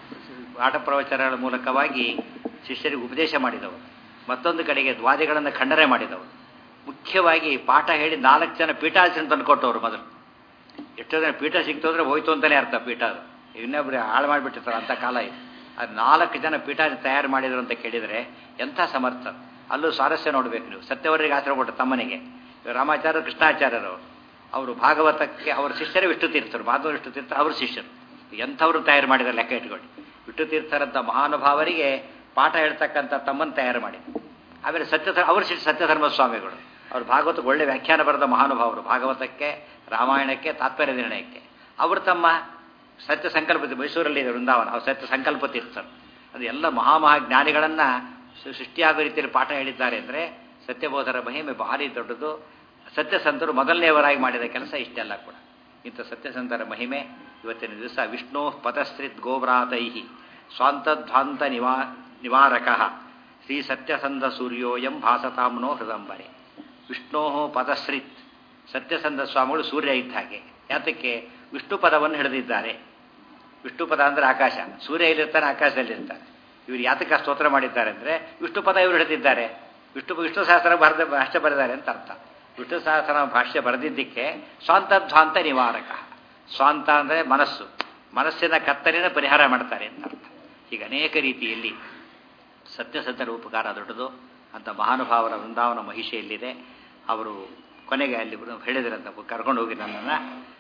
ಪಾಠ ಪ್ರವಚನಗಳ ಮೂಲಕವಾಗಿ ಶಿಷ್ಯರಿಗೆ ಉಪದೇಶ ಮಾಡಿದವರು ಮತ್ತೊಂದು ಕಡೆಗೆ ದ್ವಾದಿಗಳನ್ನು ಖಂಡನೆ ಮಾಡಿದವರು ಮುಖ್ಯವಾಗಿ ಪಾಠ ಹೇಳಿ ನಾಲ್ಕು ಜನ ಪೀಠಾಸನ ತಂದು ಕೊಟ್ಟವರು ಮೊದಲು ಎಷ್ಟೋ ಜನ ಪೀಠ ಸಿಕ್ತು ಅಂದ್ರೆ ಹೋಯ್ತು ಅಂತಲೇ ಅರ್ಥ ಪೀಠ ಅದು ಇನ್ನೊಬ್ರು ಹಾಳು ಮಾಡಿಬಿಟ್ಟಿರ್ತಾರೆ ಅಂಥ ಕಾಲ ಇದು ಅದು ನಾಲ್ಕು ಜನ ಪೀಠ ತಯಾರು ಮಾಡಿದ್ರು ಅಂತ ಕೇಳಿದರೆ ಎಂಥ ಸಮರ್ಥ ಅಲ್ಲೂ ಸ್ವಾರಸ್ಯ ನೋಡಬೇಕು ನೀವು ಸತ್ಯವರಿಗೆ ಆಶ್ರಯ ಕೊಟ್ಟು ತಮ್ಮನಿಗೆ ಇವಾಗ ರಾಮಾಚಾರ್ಯ ಕೃಷ್ಣಾಚಾರ್ಯರು ಅವರು ಭಾಗವತಕ್ಕೆ ಅವರ ಶಿಷ್ಯರೇ ವಿಷ್ಣು ತೀರ್ಥರು ಮಾಧವ ವಿಷ್ಣು ತೀರ್ಥ ಅವ್ರ ಶಿಷ್ಯರು ಎಂಥವ್ರು ತಯಾರು ಮಾಡಿದ್ದಾರೆ ಲೆಕ್ಕ ಇಟ್ಕೊಳ್ಳಿ ವಿಷ್ಣು ತೀರ್ಥರಂಥ ಮಹಾನುಭಾವರಿಗೆ ಪಾಠ ಹೇಳ್ತಕ್ಕಂಥ ತಮ್ಮನ್ನು ತಯಾರು ಮಾಡಿ ಆಮೇಲೆ ಸತ್ಯ ಅವ್ರ ಶಿಷ್ಯ ಸತ್ಯಧರ್ಮ ಸ್ವಾಮಿಗಳು ಅವರು ಭಾಗವತಕ್ಕೆ ಒಳ್ಳೆ ವ್ಯಾಖ್ಯಾನ ಬರೆದ ಮಹಾನುಭಾವರು ಭಾಗವತಕ್ಕೆ ರಾಮಾಯಣಕ್ಕೆ ತಾತ್ಪರ್ಯ ನಿರ್ಣಯಕ್ಕೆ ಅವರು ತಮ್ಮ ಸತ್ಯ ಸಂಕಲ್ಪ ಮೈಸೂರಲ್ಲಿ ಇದೆ ವೃಂದಾವನ ಅವ್ರು ಸತ್ಯ ಸಂಕಲ್ಪ ತೀರ್ಥರು ಅದು ಎಲ್ಲ ಮಹಾಮಹಾ ಜ್ಞಾನಿಗಳನ್ನು ಸೃಷ್ಟಿಯಾಗೋ ರೀತಿಯಲ್ಲಿ ಪಾಠ ಹೇಳಿದ್ದಾರೆ ಅಂದರೆ ಸತ್ಯಬೋಧರ ಮಹಿಮೆ ಭಾರಿ ದೊಡ್ಡದು ಸತ್ಯಸಂತರು ಮೊದಲನೆಯವರಾಗಿ ಮಾಡಿದ ಕೆಲಸ ಇಷ್ಟೆಲ್ಲ ಕೂಡ ಇಂಥ ಸತ್ಯಸಂತರ ಮಹಿಮೆ ಇವತ್ತಿನ ದಿವಸ ವಿಷ್ಣು ಪದಶ್ರಿತ್ ಗೋಬ್ರಾತೈ ಸ್ವಾಂತಧ್ವಾಂತ ನಿವಾ ನಿವಾರಕ ಶ್ರೀ ಸತ್ಯಸಂಧ ಸೂರ್ಯೋಯಂ ಭಾಸತಾಮ್ನೋ ಹೃದಂಬರೆ ವಿಷ್ಣೋ ಪದಶ್ರಿತ್ ಸತ್ಯಸಂಧ ಸ್ವಾಮಿಗಳು ಸೂರ್ಯ ಇದ್ದ ಹಾಗೆ ಯಾತಕ್ಕೆ ವಿಷ್ಣು ಪದವನ್ನು ಹಿಡಿದಿದ್ದಾರೆ ವಿಷ್ಣು ಪದ ಅಂದರೆ ಆಕಾಶ ಸೂರ್ಯ ಎಲ್ಲಿರ್ತಾನೆ ಆಕಾಶದಲ್ಲಿರ್ತಾನೆ ಇವರು ಯಾತಕ ಸ್ತೋತ್ರ ಮಾಡಿದ್ದಾರೆ ಅಂದರೆ ವಿಷ್ಣು ಪದ ಇವರು ಹಿಡಿದಿದ್ದಾರೆ ವಿಷ್ಣು ವಿಷ್ಣು ಸಹಸ್ರ ಬರೆದ ಭಾಷ್ಯ ಬರೆದಾರೆ ಅಂತ ಅರ್ಥ ವಿಷ್ಣು ಸಹಸ್ರ ಭಾಷ್ಯ ಬರೆದಿದ್ದಕ್ಕೆ ಸ್ವಾಂತಧ್ವಾಂತ ನಿವಾರಕ ಸ್ವಾಂತ ಅಂದರೆ ಮನಸ್ಸು ಮನಸ್ಸಿನ ಕತ್ತಲಿನ ಪರಿಹಾರ ಮಾಡ್ತಾರೆ ಅಂತ ಅರ್ಥ ಹೀಗೆ ಅನೇಕ ರೀತಿಯಲ್ಲಿ ಸತ್ಯಸತ್ಯರ ಉಪಕಾರ ದೊಡ್ಡದು ಅಂತ ಮಹಾನುಭಾವರ ವೃಂದಾವನ ಮಹಿಷೆಯಲ್ಲಿದೆ ಅವರು ಕೊನೆಗೆ ಅಲ್ಲಿ ಹೇಳಿದ್ರಂತ ಕರ್ಕೊಂಡು ಹೋಗಿ ನನ್ನನ್ನು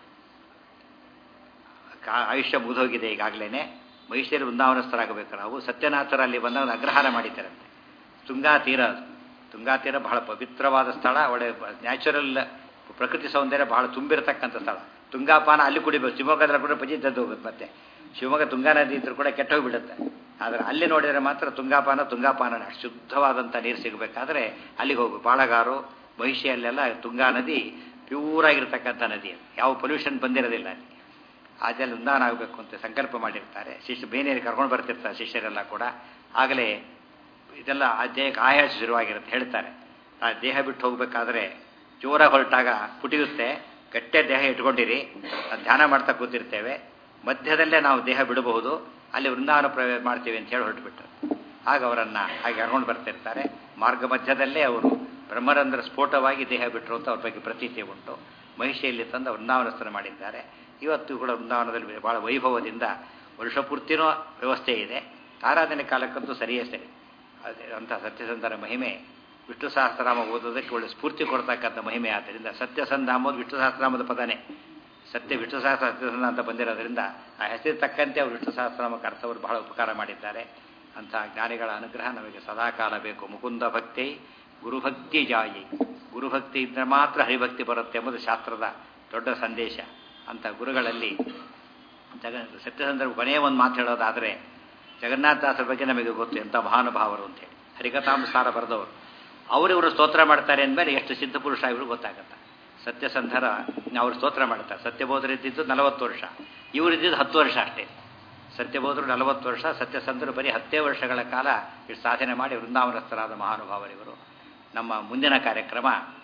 ಕಾ- ಆಯುಷ್ಯ ಮುಗಿದೋಗಿದೆ ಈಗಾಗಲೇ ಮಹಿಷೇರಿ ವೃಂದಾವನಸ್ಥರಾಗಬೇಕು ನಾವು ಸತ್ಯನಾಥರ ಅಲ್ಲಿ ಬಂದಾಗ ಅಗ್ರಹಾರ ಮಾಡಿದ್ದಾರಂತೆ ತುಂಗಾ ತೀರ ಅದು ತುಂಗಾ ತೀರ ಬಹಳ ಪವಿತ್ರವಾದ ಸ್ಥಳ ಒಳ್ಳೆ ನ್ಯಾಚುರಲ್ ಪ್ರಕೃತಿ ಸೌಂದರ್ಯ ಬಹಳ ತುಂಬಿರತಕ್ಕಂಥ ಸ್ಥಳ ತುಂಗಾಪಾನ ಅಲ್ಲಿ ಕುಡಿಬೇಕು ಶಿವಮೊಗ್ಗದಲ್ಲಿ ಕೂಡ ಪಜಿ ತದ್ದು ಹೋಗುತ್ತೆ ಮತ್ತೆ ಶಿವಮೊಗ್ಗ ತುಂಗಾ ನದಿ ಇದ್ರೂ ಕೂಡ ಕೆಟ್ಟೋಗ್ಬಿಡುತ್ತೆ ಆದರೆ ಅಲ್ಲಿ ನೋಡಿದರೆ ಮಾತ್ರ ತುಂಗಾಪಾನ ತುಂಗಾಪಾನ ಶುದ್ಧವಾದಂಥ ನೀರು ಸಿಗಬೇಕಾದ್ರೆ ಅಲ್ಲಿಗೆ ಹೋಗು ಬಾಳಗಾರು ಮಹಿಷಿಯಲ್ಲೆಲ್ಲ ತುಂಗಾ ನದಿ ಪ್ಯೂರ್ ಆಗಿರ್ತಕ್ಕಂಥ ನದಿ ಅದು ಯಾವ ಪೊಲ್ಯೂಷನ್ ಬಂದಿರೋದಿಲ್ಲ ಅಲ್ಲಿ ಆ ಜಲ ಉಂದಾನ ಆಗಬೇಕು ಅಂತ ಸಂಕಲ್ಪ ಮಾಡಿರ್ತಾರೆ ಶಿಷ್ಯ ಬೇನೆಯಲ್ಲಿ ಕರ್ಕೊಂಡು ಬರ್ತಿರ್ತಾರೆ ಶಿಷ್ಯರೆಲ್ಲ ಕೂಡ ಆಗಲೇ ಇದೆಲ್ಲ ಆ ದೇಹಕ್ಕೆ ಆಯಾಸ ಶುರುವಾಗಿರುತ್ತೆ ಹೇಳ್ತಾರೆ ಆ ದೇಹ ಬಿಟ್ಟು ಹೋಗಬೇಕಾದ್ರೆ ಜೋರಾಗಿ ಹೊರಟಾಗ ಪುಟಿಯುತ್ತೆ ಗಟ್ಟೆ ದೇಹ ಇಟ್ಕೊಂಡಿರಿ ಅದು ಧ್ಯಾನ ಮಾಡ್ತಾ ಕೂತಿರ್ತೇವೆ ಮಧ್ಯದಲ್ಲೇ ನಾವು ದೇಹ ಬಿಡಬಹುದು ಅಲ್ಲಿ ವೃಂದಾವನ ಪ್ರವೇಶ ಮಾಡ್ತೀವಿ ಅಂತ ಹೇಳಿ ಹೊರಟುಬಿಟ್ರು ಆಗ ಅವರನ್ನು ಹಾಗೆ ಕರ್ಕೊಂಡು ಬರ್ತಿರ್ತಾರೆ ಮಾರ್ಗ ಮಧ್ಯದಲ್ಲೇ ಅವರು ಬ್ರಹ್ಮರಂಧ್ರ ಸ್ಫೋಟವಾಗಿ ದೇಹ ಬಿಟ್ಟರು ಅಂತ ಅವ್ರ ಬಗ್ಗೆ ಪ್ರತೀತಿ ಉಂಟು ಮಹಿಷಿಯಲ್ಲಿ ತಂದು ವೃಂದಾವನಸ್ಥನ ಮಾಡಿದ್ದಾರೆ ಇವತ್ತು ಕೂಡ ವೃಂದಾವನದಲ್ಲಿ ಬಹಳ ವೈಭವದಿಂದ ವರ್ಷಪೂರ್ತಿನೂ ವ್ಯವಸ್ಥೆ ಇದೆ ಆರಾಧನೆ ಕಾಲಕ್ಕಂತೂ ಸರಿಯೇ ಸರಿ ಅದೇ ಅಂಥ ಸತ್ಯಸಂಧರ ಮಹಿಮೆ ವಿಷ್ಣು ಸಹಸ್ರನಾಮ ಓದೋದಕ್ಕೆ ಒಳ್ಳೆ ಸ್ಫೂರ್ತಿ ಕೊಡ್ತಕ್ಕಂಥ ಮಹಿಮೆ ಆದ್ದರಿಂದ ಸತ್ಯಸಂಧ ಅಂಬೋದು ವಿಷ್ಣು ಸಹಸ್ರನಾಮದ ಪದನೇ ಸತ್ಯ ವಿಷ್ಣು ಸಹಸ್ರ ಸತ್ಯಸಂಧ ಅಂತ ಬಂದಿರೋದ್ರಿಂದ ಆ ಹೆಸರು ತಕ್ಕಂತೆ ಅವರು ವಿಷ್ಣು ಸಹಸ್ರನಾಮಕ್ಕೆ ಅರ್ಥವರು ಬಹಳ ಉಪಕಾರ ಮಾಡಿದ್ದಾರೆ ಅಂಥ ಜ್ಞಾನಿಗಳ ಅನುಗ್ರಹ ನಮಗೆ ಸದಾಕಾಲ ಬೇಕು ಮುಕುಂದ ಭಕ್ತಿ ಗುರುಭಕ್ತಿ ಜಾಯಿ ಗುರುಭಕ್ತಿ ಇದ್ದರೆ ಮಾತ್ರ ಹರಿಭಕ್ತಿ ಬರುತ್ತೆ ಎಂಬುದು ಶಾಸ್ತ್ರದ ದೊಡ್ಡ ಸಂದೇಶ ಅಂಥ ಗುರುಗಳಲ್ಲಿ ಜಗ ಸತ್ಯಸಂದರ್ಭ ಕೊನೆಯ ಒಂದು ಮಾತು ಹೇಳೋದಾದರೆ ಜಗನ್ನಾಥದಾಸರ ಬಗ್ಗೆ ನಮಗೆ ಗೊತ್ತು ಎಂಥ ಮಹಾನುಭಾವರು ಅಂತೇಳಿ ಹರಿಕಥಾಂಸಾರ ಬರೆದವರು ಅವರಿವರು ಸ್ತೋತ್ರ ಮಾಡ್ತಾರೆ ಅಂದಮೇಲೆ ಎಷ್ಟು ಸಿದ್ಧಪುರುಷ ಇವರು ಗೊತ್ತಾಗತ್ತೆ ಸತ್ಯಸಂಧರ ಅವರು ಸ್ತೋತ್ರ ಮಾಡ್ತಾರೆ ಸತ್ಯಬೋಧರು ಇದ್ದಿದ್ದು ನಲವತ್ತು ವರ್ಷ ಇವರು ಇದ್ದಿದ್ದು ಹತ್ತು ವರ್ಷ ಅಷ್ಟೇ ಸತ್ಯಬೋಧರು ನಲವತ್ತು ವರ್ಷ ಸತ್ಯಸಂಧರು ಬರೀ ಹತ್ತೇ ವರ್ಷಗಳ ಕಾಲ ಇಷ್ಟು ಸಾಧನೆ ಮಾಡಿ ವೃಂದಾವನಸ್ಥರಾದ ಮಹಾನುಭಾವರಿವರು ನಮ್ಮ ಮುಂದಿನ ಕಾರ್ಯಕ್ರಮ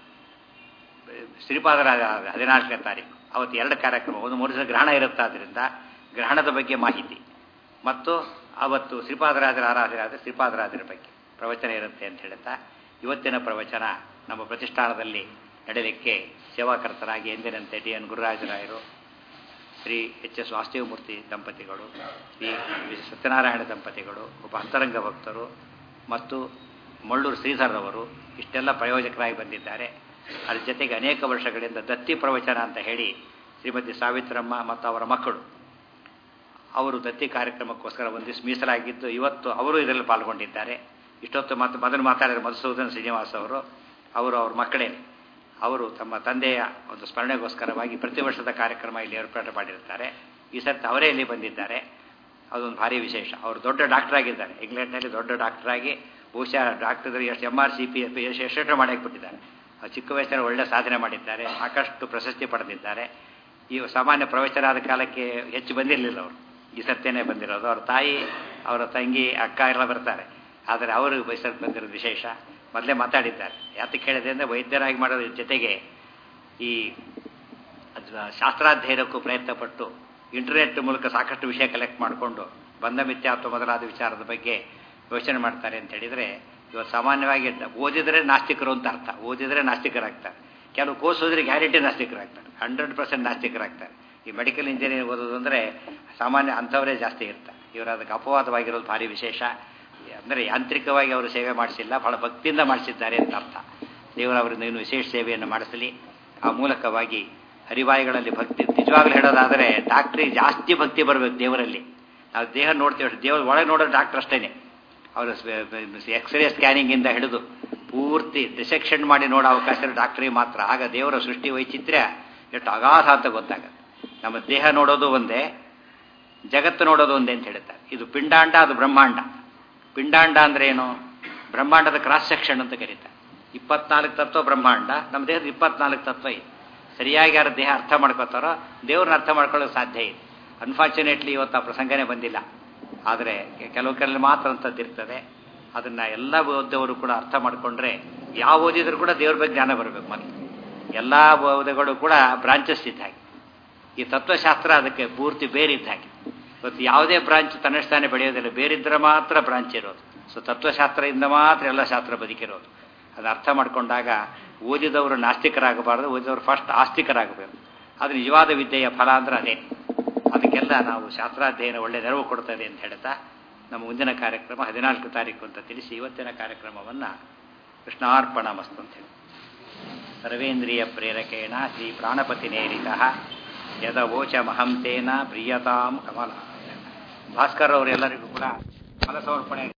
ಶ್ರೀಪಾದರಾಜ ಹದಿನಾಲ್ಕನೇ ತಾರೀಕು ಅವತ್ತು ಎರಡು ಕಾರ್ಯಕ್ರಮ ಒಂದು ಮೂರು ದಿವಸ ಗ್ರಹಣ ಇರುತ್ತಾದ್ರಿಂದ ಗ್ರಹಣದ ಬಗ್ಗೆ ಮಾಹಿತಿ ಮತ್ತು ಅವತ್ತು ಶ್ರೀಪಾದರಾಜರ ಆರಾಧನೆ ಆದರೆ ಶ್ರೀಪಾದರಾಜರ ಬಗ್ಗೆ ಪ್ರವಚನ ಇರುತ್ತೆ ಅಂತ ಹೇಳ್ತಾ ಇವತ್ತಿನ ಪ್ರವಚನ ನಮ್ಮ ಪ್ರತಿಷ್ಠಾನದಲ್ಲಿ ನಡೆಯಲಿಕ್ಕೆ ಸೇವಾಕರ್ತರಾಗಿ ಎಂದಿನಂತೆ ಡಿ ಎನ್ ಗುರುರಾಜರಾಯರು ಶ್ರೀ ಎಚ್ ಎಸ್ ವಾಸ್ತವಮೂರ್ತಿ ದಂಪತಿಗಳು ಶ್ರೀ ಸತ್ಯನಾರಾಯಣ ದಂಪತಿಗಳು ಒಬ್ಬ ಅಂತರಂಗ ಭಕ್ತರು ಮತ್ತು ಮಳ್ಳೂರು ಶ್ರೀಧರ್ರವರು ಇಷ್ಟೆಲ್ಲ ಪ್ರಯೋಜಕರಾಗಿ ಬಂದಿದ್ದಾರೆ ಅದ್ರ ಜೊತೆಗೆ ಅನೇಕ ವರ್ಷಗಳಿಂದ ದತ್ತಿ ಪ್ರವಚನ ಅಂತ ಹೇಳಿ ಶ್ರೀಮತಿ ಸಾವಿತ್ರಮ್ಮ ಮತ್ತು ಅವರ ಮಕ್ಕಳು ಅವರು ದತ್ತಿ ಕಾರ್ಯಕ್ರಮಕ್ಕೋಸ್ಕರ ಒಂದು ದಿವಸ ಮೀಸಲಾಗಿದ್ದು ಇವತ್ತು ಅವರು ಇದರಲ್ಲಿ ಪಾಲ್ಗೊಂಡಿದ್ದಾರೆ ಇಷ್ಟೊತ್ತು ಮಾತು ಮೊದಲು ಮಾತಾಡಿದ ಮಧುಸೂದನ್ ಶ್ರೀನಿವಾಸ್ ಅವರು ಅವರು ಅವ್ರ ಮಕ್ಕಳೇ ಅವರು ತಮ್ಮ ತಂದೆಯ ಒಂದು ಸ್ಮರಣೆಗೋಸ್ಕರವಾಗಿ ಪ್ರತಿ ವರ್ಷದ ಕಾರ್ಯಕ್ರಮ ಇಲ್ಲಿ ಏರ್ಪಾಡು ಮಾಡಿರ್ತಾರೆ ಈ ಸರ್ತಿ ಅವರೇ ಇಲ್ಲಿ ಬಂದಿದ್ದಾರೆ ಅದೊಂದು ಭಾರಿ ವಿಶೇಷ ಅವರು ದೊಡ್ಡ ಡಾಕ್ಟರ್ ಆಗಿದ್ದಾರೆ ಇಂಗ್ಲೆಂಡ್ನಲ್ಲಿ ದೊಡ್ಡ ಡಾಕ್ಟರ್ ಆಗಿ ಬಹುಶಃ ಡಾಕ್ಟರ್ ಎಷ್ಟು M R C P S P ಎಷ್ಟು ಎಷ್ಟು ಮಾಡಾಕ್ಬಿಟ್ಟಿದ್ದಾರೆ ಚಿಕ್ಕ ವಯಸ್ಸಿನ ಒಳ್ಳೆ ಸಾಧನೆ ಮಾಡಿದ್ದಾರೆ ಸಾಕಷ್ಟು ಪ್ರಶಸ್ತಿ ಪಡೆದಿದ್ದಾರೆ ಈ ಸಾಮಾನ್ಯ ಪ್ರವಚನ ಆದ ಕಾಲಕ್ಕೆ ಹೆಚ್ಚು ಬಂದಿರಲಿಲ್ಲ ಅವರು ಈ ಸತ್ಯನೇ ಬಂದಿರೋದು ಅವ್ರ ತಾಯಿ ಅವರ ತಂಗಿ ಅಕ್ಕ ಎಲ್ಲ ಬರ್ತಾರೆ ಆದರೆ ಅವರು ಬಯಸಲು ಬಂದಿರೋದು ವಿಶೇಷ ಮೊದಲೇ ಮಾತಾಡಿದ್ದಾರೆ ಯಾತಕ್ಕೆ ಹೇಳಿದೆ ಅಂದರೆ ವೈದ್ಯರಾಗಿ ಮಾಡೋದ್ರ ಜೊತೆಗೆ ಈ ಶಾಸ್ತ್ರಾಧ್ಯಯನಕ್ಕೂ ಪ್ರಯತ್ನಪಟ್ಟು ಇಂಟರ್ನೆಟ್ ಮೂಲಕ ಸಾಕಷ್ಟು ವಿಷಯ ಕಲೆಕ್ಟ್ ಮಾಡಿಕೊಂಡು ಬಂಧ ಮಿಥ್ಯಾತ್ವ ಮೊದಲಾದ ವಿಚಾರದ ಬಗ್ಗೆ ಯೋಚನೆ ಮಾಡ್ತಾರೆ ಅಂತ ಹೇಳಿದರೆ ಇವತ್ತು ಸಾಮಾನ್ಯವಾಗಿ ಓದಿದರೆ ನಾಸ್ತಿಕರು ಅಂತ ಅರ್ಥ ಓದಿದರೆ ನಾಸ್ತಿಕರಾಗ್ತಾರೆ ಕೆಲವು ಕೋರ್ಸ್ ಓದಿದ್ರೆ ಗ್ಯಾರಂಟಿ ನಾಸ್ತಿಕರಾಗ್ತಾರೆ ಹಂಡ್ರೆಡ್ ಪರ್ಸೆಂಟ್ ನಾಸ್ತಿಕರಾಗ್ತಾರೆ ಈ ಮೆಡಿಕಲ್ ಇಂಜಿನಿಯರಿಂಗ್ ಓದೋದು ಅಂದರೆ ಸಾಮಾನ್ಯ ಅಂಥವರೇ ಜಾಸ್ತಿ ಇರ್ತಾರೆ ಇವರು ಅದಕ್ಕೆ ಅಪವಾದವಾಗಿರೋದು ಭಾರಿ ವಿಶೇಷ ಅಂದರೆ ಯಾಂತ್ರಿಕವಾಗಿ ಅವರು ಸೇವೆ ಮಾಡಿಸಿಲ್ಲ ಬಹಳ ಭಕ್ತಿಯಿಂದ ಮಾಡಿಸಿದ್ದಾರೆ ಅಂತ ಅರ್ಥ ದೇವರು ಅವರಿಂದ ಇನ್ನೂ ವಿಶೇಷ ಸೇವೆಯನ್ನು ಮಾಡಿಸಲಿ ಆ ಮೂಲಕವಾಗಿ ಹರಿವಾಯಿಗಳಲ್ಲಿ ಭಕ್ತಿ ನಿಜವಾಗ್ಲೂ ಹೇಳೋದಾದರೆ ಡಾಕ್ಟ್ರಿಗೆ ಜಾಸ್ತಿ ಭಕ್ತಿ ಬರಬೇಕು ದೇವರಲ್ಲಿ ನಾವು ದೇಹ ನೋಡ್ತೇವೆ ದೇವರ ಒಳಗೆ ನೋಡೋ ಡಾಕ್ಟರ್ ಅಷ್ಟೇ ಅವರು ಎಕ್ಸ್ರೇ ಸ್ಕ್ಯಾನಿಂಗಿಂದ ಹಿಡಿದು ಪೂರ್ತಿ ಡಿಸೆಕ್ಷನ್ ಮಾಡಿ ನೋಡೋ ಅವಕಾಶ ಡಾಕ್ಟ್ರಿಗೆ ಮಾತ್ರ ಆಗ ದೇವರ ಸೃಷ್ಟಿ ವೈಚಿತ್ರ್ಯ ಎಷ್ಟು ಅಗಾಧ ಅಂತ ಗೊತ್ತಾಗುತ್ತೆ ನಮ್ಮ ದೇಹ ನೋಡೋದು ಒಂದೇ ಜಗತ್ತು ನೋಡೋದು ಒಂದೇ ಅಂತ ಹೇಳ್ತಾರೆ ಇದು ಪಿಂಡಾಂಡ ಅದು ಬ್ರಹ್ಮಾಂಡ ಪಿಂಡಾಂಡ ಅಂದ್ರೆ ಏನು ಬ್ರಹ್ಮಾಂಡದ ಕ್ರಾಸ್ ಸೆಕ್ಷನ್ ಅಂತ ಕರೀತಾರೆ ಇಪ್ಪತ್ನಾಲ್ಕು ತತ್ವ ಬ್ರಹ್ಮಾಂಡ ನಮ್ಮ ದೇಹದ ಇಪ್ಪತ್ನಾಲ್ಕು ತತ್ವ ಇದೆ ಸರಿಯಾಗಿ ಯಾರು ದೇಹ ಅರ್ಥ ಮಾಡ್ಕೋತಾರೋ ದೇವ್ರನ್ನ ಅರ್ಥ ಮಾಡ್ಕೊಳ್ಳೋಕೆ ಸಾಧ್ಯ ಇದೆ ಅನ್ಫಾರ್ಚುನೇಟ್ಲಿ ಇವತ್ತು ಆ ಪ್ರಸಂಗನೇ ಬಂದಿಲ್ಲ ಆದರೆ ಕೆಲವು ಕೆಲವು ಮಾತ್ರ ಅಂತದ್ದಿರ್ತದೆ ಅದನ್ನು ಎಲ್ಲ ಓದವರು ಕೂಡ ಅರ್ಥ ಮಾಡಿಕೊಂಡ್ರೆ ಯಾವ ಓದಿದ್ರು ಕೂಡ ದೇವ್ರ ಬಗ್ಗೆ ಜ್ಞಾನ ಬರಬೇಕು ಮೊದಲು ಎಲ್ಲ ಓದಗಳು ಕೂಡ ಬ್ರಾಂಚಸ್ ಇದ್ದ ಹಾಗೆ ಈ ತತ್ವಶಾಸ್ತ್ರ ಅದಕ್ಕೆ ಪೂರ್ತಿ ಬೇರೆ ಇದ್ದ ಹಾಗೆ ಇವತ್ತು ಯಾವುದೇ ಬ್ರಾಂಚ್ ತನ್ನಷ್ಟಾನೆ ಬೆಳೆಯೋದಿಲ್ಲ ಬೇರಿದ್ರೆ ಮಾತ್ರ ಬ್ರಾಂಚ್ ಇರೋದು ಸೊ ತತ್ವಶಾಸ್ತ್ರದಿಂದ ಮಾತ್ರ ಎಲ್ಲ ಶಾಸ್ತ್ರ ಬದುಕಿರೋದು ಅದು ಅರ್ಥ ಮಾಡಿಕೊಂಡಾಗ ಓದಿದವರು ನಾಸ್ತಿಕರಾಗಬಾರ್ದು ಓದಿದವರು ಫಸ್ಟ್ ಆಸ್ತಿಕರಾಗಬೇಕು ಅದು ನಿಜವಾದ ವಿದ್ಯೆಯ ಫಲ ಅಂದ್ರೆ ಅದೇ ಅದಕ್ಕೆಲ್ಲ ನಾವು ಶಾಸ್ತ್ರಾಧ್ಯಯನ ಒಳ್ಳೆ ನೆರವು ಕೊಡ್ತದೆ ಅಂತ ಹೇಳ್ತಾ ನಮ್ಮ ಮುಂದಿನ ಕಾರ್ಯಕ್ರಮ ಹದಿನಾಲ್ಕು ತಾರೀಕು ಅಂತ ತಿಳಿಸಿ ಇವತ್ತಿನ ಕಾರ್ಯಕ್ರಮವನ್ನು ಕೃಷ್ಣಾರ್ಪಣ ಮಸ್ತು ಅಂತ ಹೇಳಿ ಸರ್ವೇಂದ್ರಿಯ ಪ್ರೇರಕೇಣ ಶ್ರೀ ಪ್ರಾಣಪತಿ ನೇರಿತ ಯದವೋಚ ಮಹಂತೇನ ಪ್ರಿಯತಾಂ ಕಮಲ ಭಾಸ್ಕರ್ ಅವರೆಲ್ಲರಿಗೂ ಕೂಡ ಫಲ ಸಮರ್ಪಣೆ